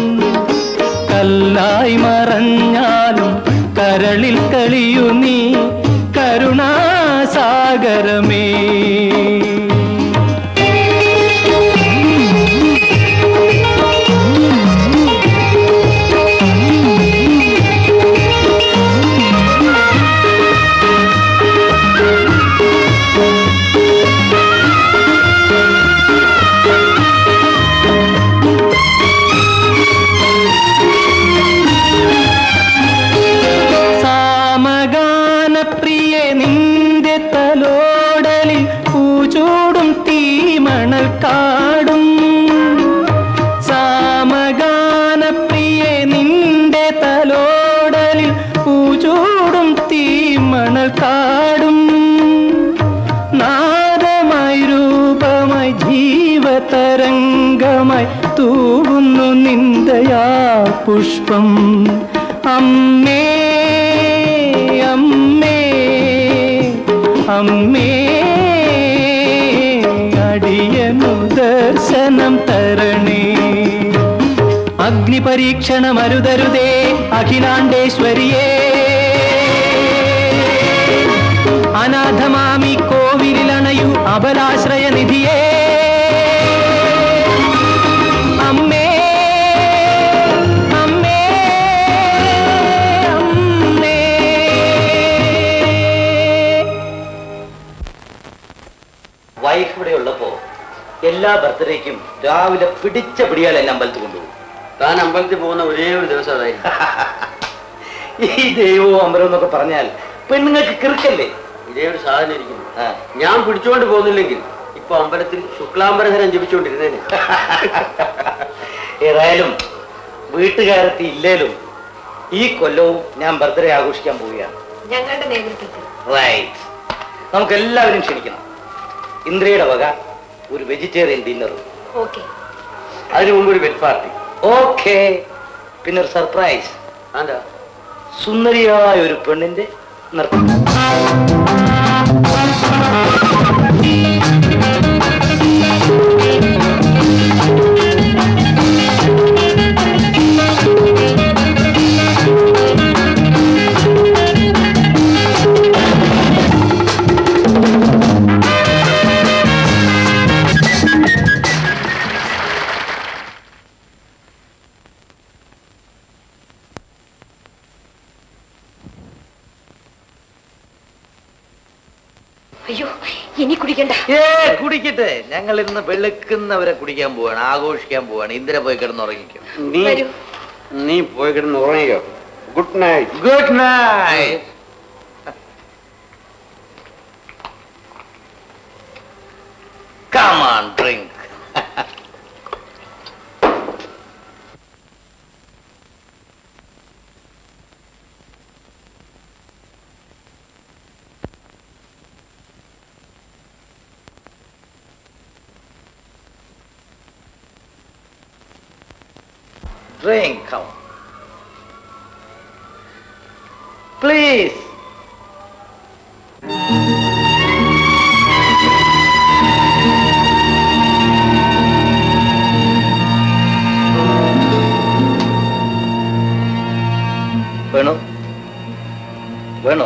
കല്ലായി മറഞ്ഞാലും കരളിൽ കളിയു നീ കരുണാസാഗരമേ സാമഗാനപ്രിയെ നിന്റെ തലോടലിൽ പൂചൂടും തീമണൽ കാടും സാമഗാനപ്രിയെ നിന്റെ തലോടലിൽ പൂചൂടും തീമണൽ കാടും നാദമായി രൂപമായി ജീവതരംഗമായി തൂകുന്നു നിന്ദയാ പുഷ്പം അമ്മേ അമ്മേ അമ്മേ അടിയനു ദർശനം തരണേ അഗ്നിപരീക്ഷണമരുതരുതേ അഖിലാണ്ടേശ്വരിയേ അനാഥമാമി കോവിലിലണയു അബലാശ്രയ നിധിയേ അമ്മേ അമ്മേ അമ്മേ വൈഫ് ഇവിടെ ഉള്ളപ്പോ എല്ലാ ബർത്ത്ഡേക്കും രാവിലെ പിടിച്ച പിടിയാൽ എന്നെ അമ്പലത്തിൽ കൊണ്ടുപോകും താൻ അമ്പലത്തിൽ പോകുന്ന ഒരേ ഒരു ദിവസം അതായിരുന്നു ഈ ദൈവവും അമ്പലവും എന്നൊക്കെ പറഞ്ഞാൽ പെണ്ണുങ്ങൾക്ക് കിറുക്കല്ലേ ഇതേ ഒരു സാധനം ഇരിക്കുന്നു ഞാൻ പിടിച്ചോണ്ട് പോകുന്നില്ലെങ്കിൽ ഇപ്പൊ അമ്പലത്തിൽ ശുക്ലാംബരധരം ജപിച്ചുകൊണ്ടിരുന്നേനെ ഏതായാലും വീട്ടുകാരത്തി ഇല്ലേലും ഈ കൊല്ലവും ഞാൻ ബർത്ത്ഡേ ആഘോഷിക്കാൻ പോവുകയാണ് ഞങ്ങളുടെ നേതൃത്വത്തിൽ റൈറ്റ് നമുക്ക് എല്ലാവരും ക്ഷണിക്കണം ഇന്ദ്രയുടെ വക ഒരു വെജിറ്റേറിയൻ ഡിന്നറും ഓക്കെ അതിനു മുമ്പ് ഒരു വെറ്റ് പാർട്ടി ഓക്കെ പിന്നെ ഒരു സർപ്രൈസ് എന്താ സുന്ദരിയായ ഒരു പെണ്ണിന്റെ അയ്യോ ഇനി കുടിക്കണ്ട ഏ കുടിക്കട്ടെ ഞങ്ങൾ ഇന്ന് വെളുക്കുന്നവരെ കുടിക്കാൻ പോവാണ് ആഘോഷിക്കാൻ പോവാണ് ഇന്ദിര പോയി കിടന്ന് ഉറങ്ങിക്കും നീ നീ പോയി കിടന്ന് ഉറങ്ങിയോ good night good night Come on, drink. Drink, come on. Please. വേണോ വേണോ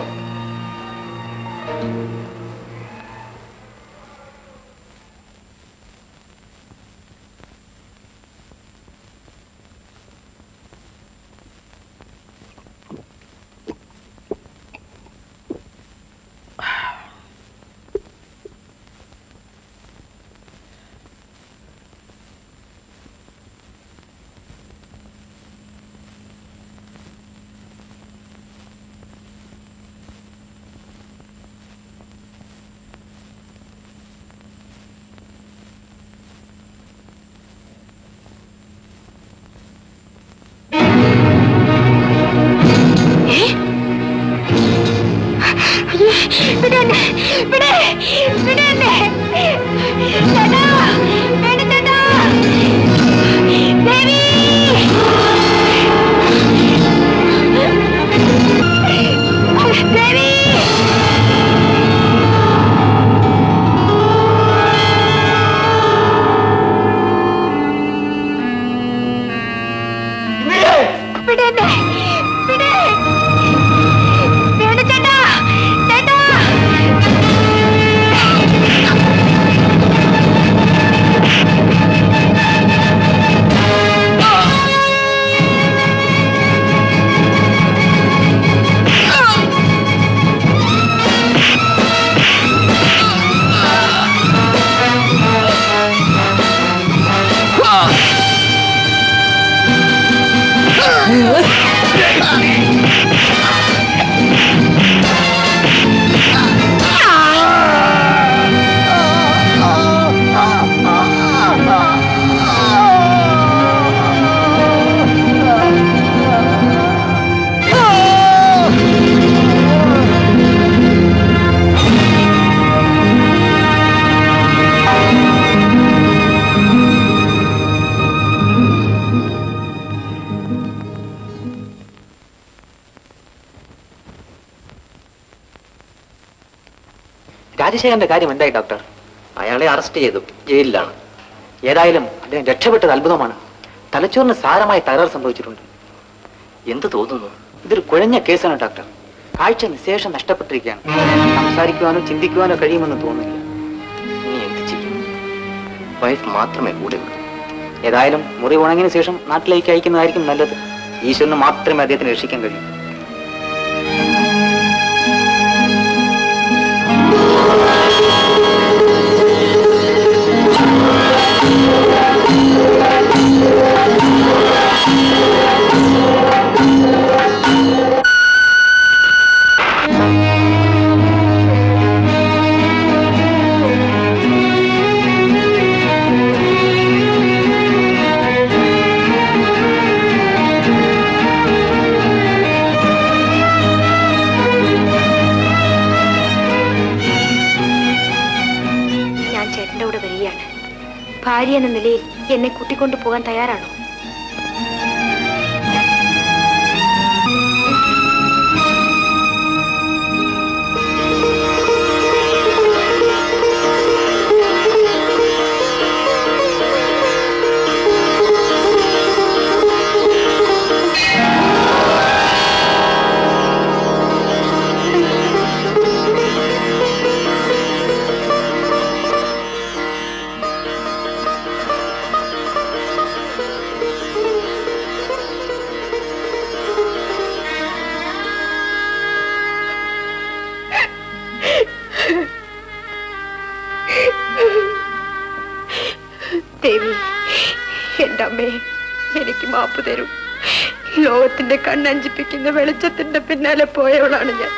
ഇവിടെ എന്നെ, ഇവിടെ, ഇവിടെ എന്നെ. ചേട്ടാ, വേണു ചേട്ടാ. ദേവി. ദേവി. ഇവിടെ എന്നെ, ഇവിടെ. വേണു ചേട്ടാ, ചേട്ടാ. രാജശേഖരന്റെ കാര്യം എന്തായി ഡോക്ടർ അയാളെ അറസ്റ്റ് ചെയ്തു ജയിലിലാണ് ഏതായാലും അദ്ദേഹം രക്ഷപ്പെട്ടത് അത്ഭുതമാണ് തലച്ചോറിന് സാരമായ തകരാർ സംഭവിച്ചിട്ടുണ്ട് എന്ത് തോന്നുന്നു ഇതൊരു കുഴഞ്ഞ കേസാണ് ഡോക്ടർ കാഴ്ച നിശേഷം നഷ്ടപ്പെട്ടിരിക്കുകയാണ് സംസാരിക്കുവാനോ ചിന്തിക്കുവാനോ കഴിയുമെന്ന് തോന്നുന്നില്ല ഇനി എന്ത് ചെയ്യും വൈഫ് മാത്രമേ കൂടെ ഉള്ളൂ ഏതായാലും മുറി ഉണങ്ങിയതിനു ശേഷം നാട്ടിലേക്ക് അയക്കുന്നതായിരിക്കും നല്ലത് ഈശ്വരന് മാത്രമേ അദ്ദേഹത്തിന് രക്ഷിക്കാൻ കഴിയൂ ഞാൻ ചേട്ടന്റെ കൂടെ വരികയാണ് ഭാര്യ എന്ന നിലയിൽ എന്നെ കൂട്ടിക്കൊണ്ടു പോകാൻ തയ്യാറാണോ അമ്മേ എനിക്ക് മാപ്പ് തരൂ ലോകത്തിന്റെ കണ്ണഞ്ചിപ്പിക്കുന്ന വെളിച്ചത്തിന്റെ പിന്നാലെ പോയവളാണ് ഞാൻ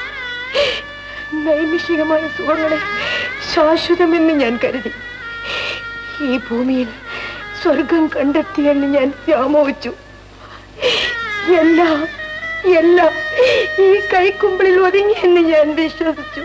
നൈമിഷികമായ സുഖങ്ങളെ ശാശ്വതമെന്ന് ഞാൻ കരുതി ഈ ഭൂമിയിൽ സ്വർഗം കണ്ടെത്തിയെന്ന് ഞാൻ വ്യാമോഹിച്ചു എല്ലാം എല്ലാം ഈ കൈക്കുമ്പിളിൽ ഒതുങ്ങിയെന്ന് ഞാൻ വിശ്വസിച്ചു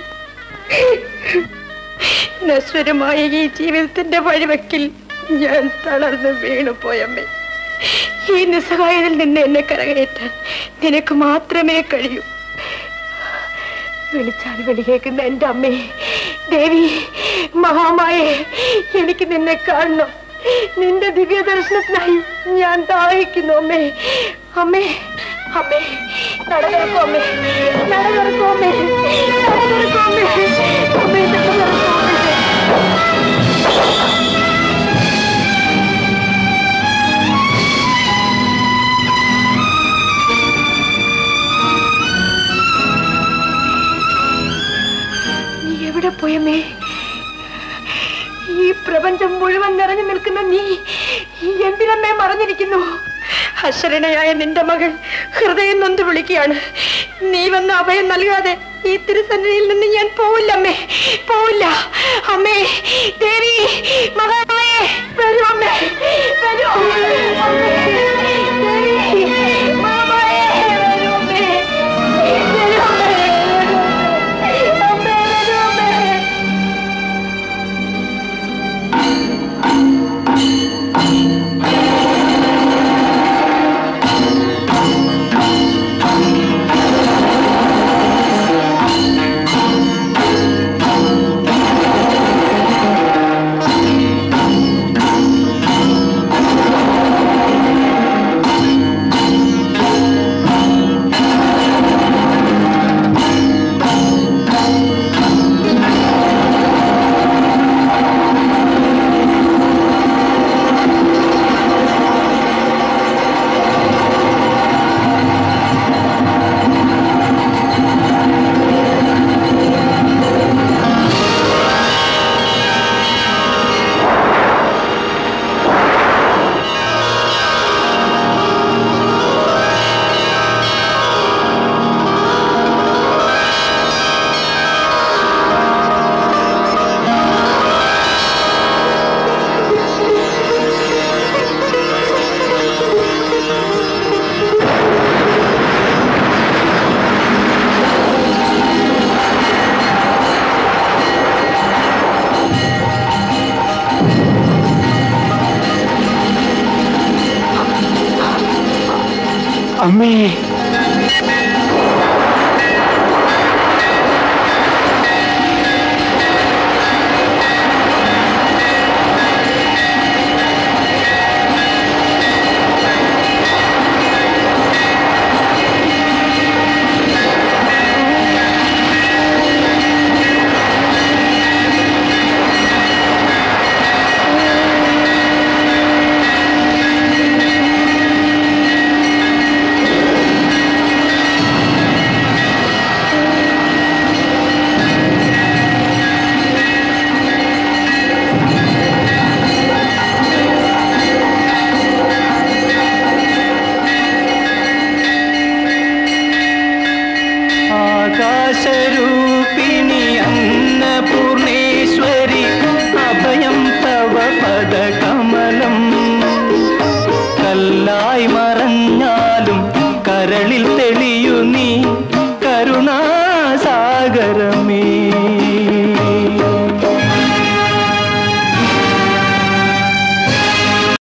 നശ്വരമായ ഈ ജീവിതത്തിന്റെ വഴിവെക്കിൽ ഞാൻ തളർന്ന് വീണു പോയമ്മേ ഈ നിസ്സഹായതയിൽ നിന്ന് എന്നെ കരകയറ്റാൻ നിനക്ക് മാത്രമേ കഴിയൂ വിളിച്ചാൽ വിളി കേൾക്കുന്ന എന്റെ അമ്മേ ദേവി മഹാമായെ എനിക്ക് നിന്നെ കാണണം നിന്റെ ദിവ്യ ദർശനത്തിനായി ഞാൻ ദാഹിക്കുന്നു അമ്മേ അമ്മേ അമ്മേ നട തുറക്കൂ അമ്മേ നട തുറക്കൂ അമ്മേ നട തുറക്കൂ അമ്മേ അമ്മേ നട തുറക്കൂ അമ്മേ നീ എവിടെ പോയമ്മേ ഈ പ്രപഞ്ചം മുഴുവൻ നിറഞ്ഞു നിൽക്കുന്ന നീ ഈ എന്തിനമ്മേ മറഞ്ഞിരിക്കുന്നു അശരണയായ നിന്റെ മകൾ ഹൃദയം നൊന്ത് വിളിക്കുകയാണ് നീ വന്ന് അഭയം നൽകാതെ ഈ തിരുസന്നിധിയിൽ നിന്ന് ഞാൻ പോവില്ലമ്മേ പോവില്ല അമ്മേ ദേവി മകളായേ വരൂ അമ്മേ വരൂ അമ്മേ ദേവി മാമായേ വരൂ അമ്മേ വരൂ അമ്മേ അമ്മേ വരൂ അമ്മേ അമ്മേ ആകാശരൂപിണി അന്നപൂർണേശ്വരി അഭയം തവ പദകമലം കല്ലാ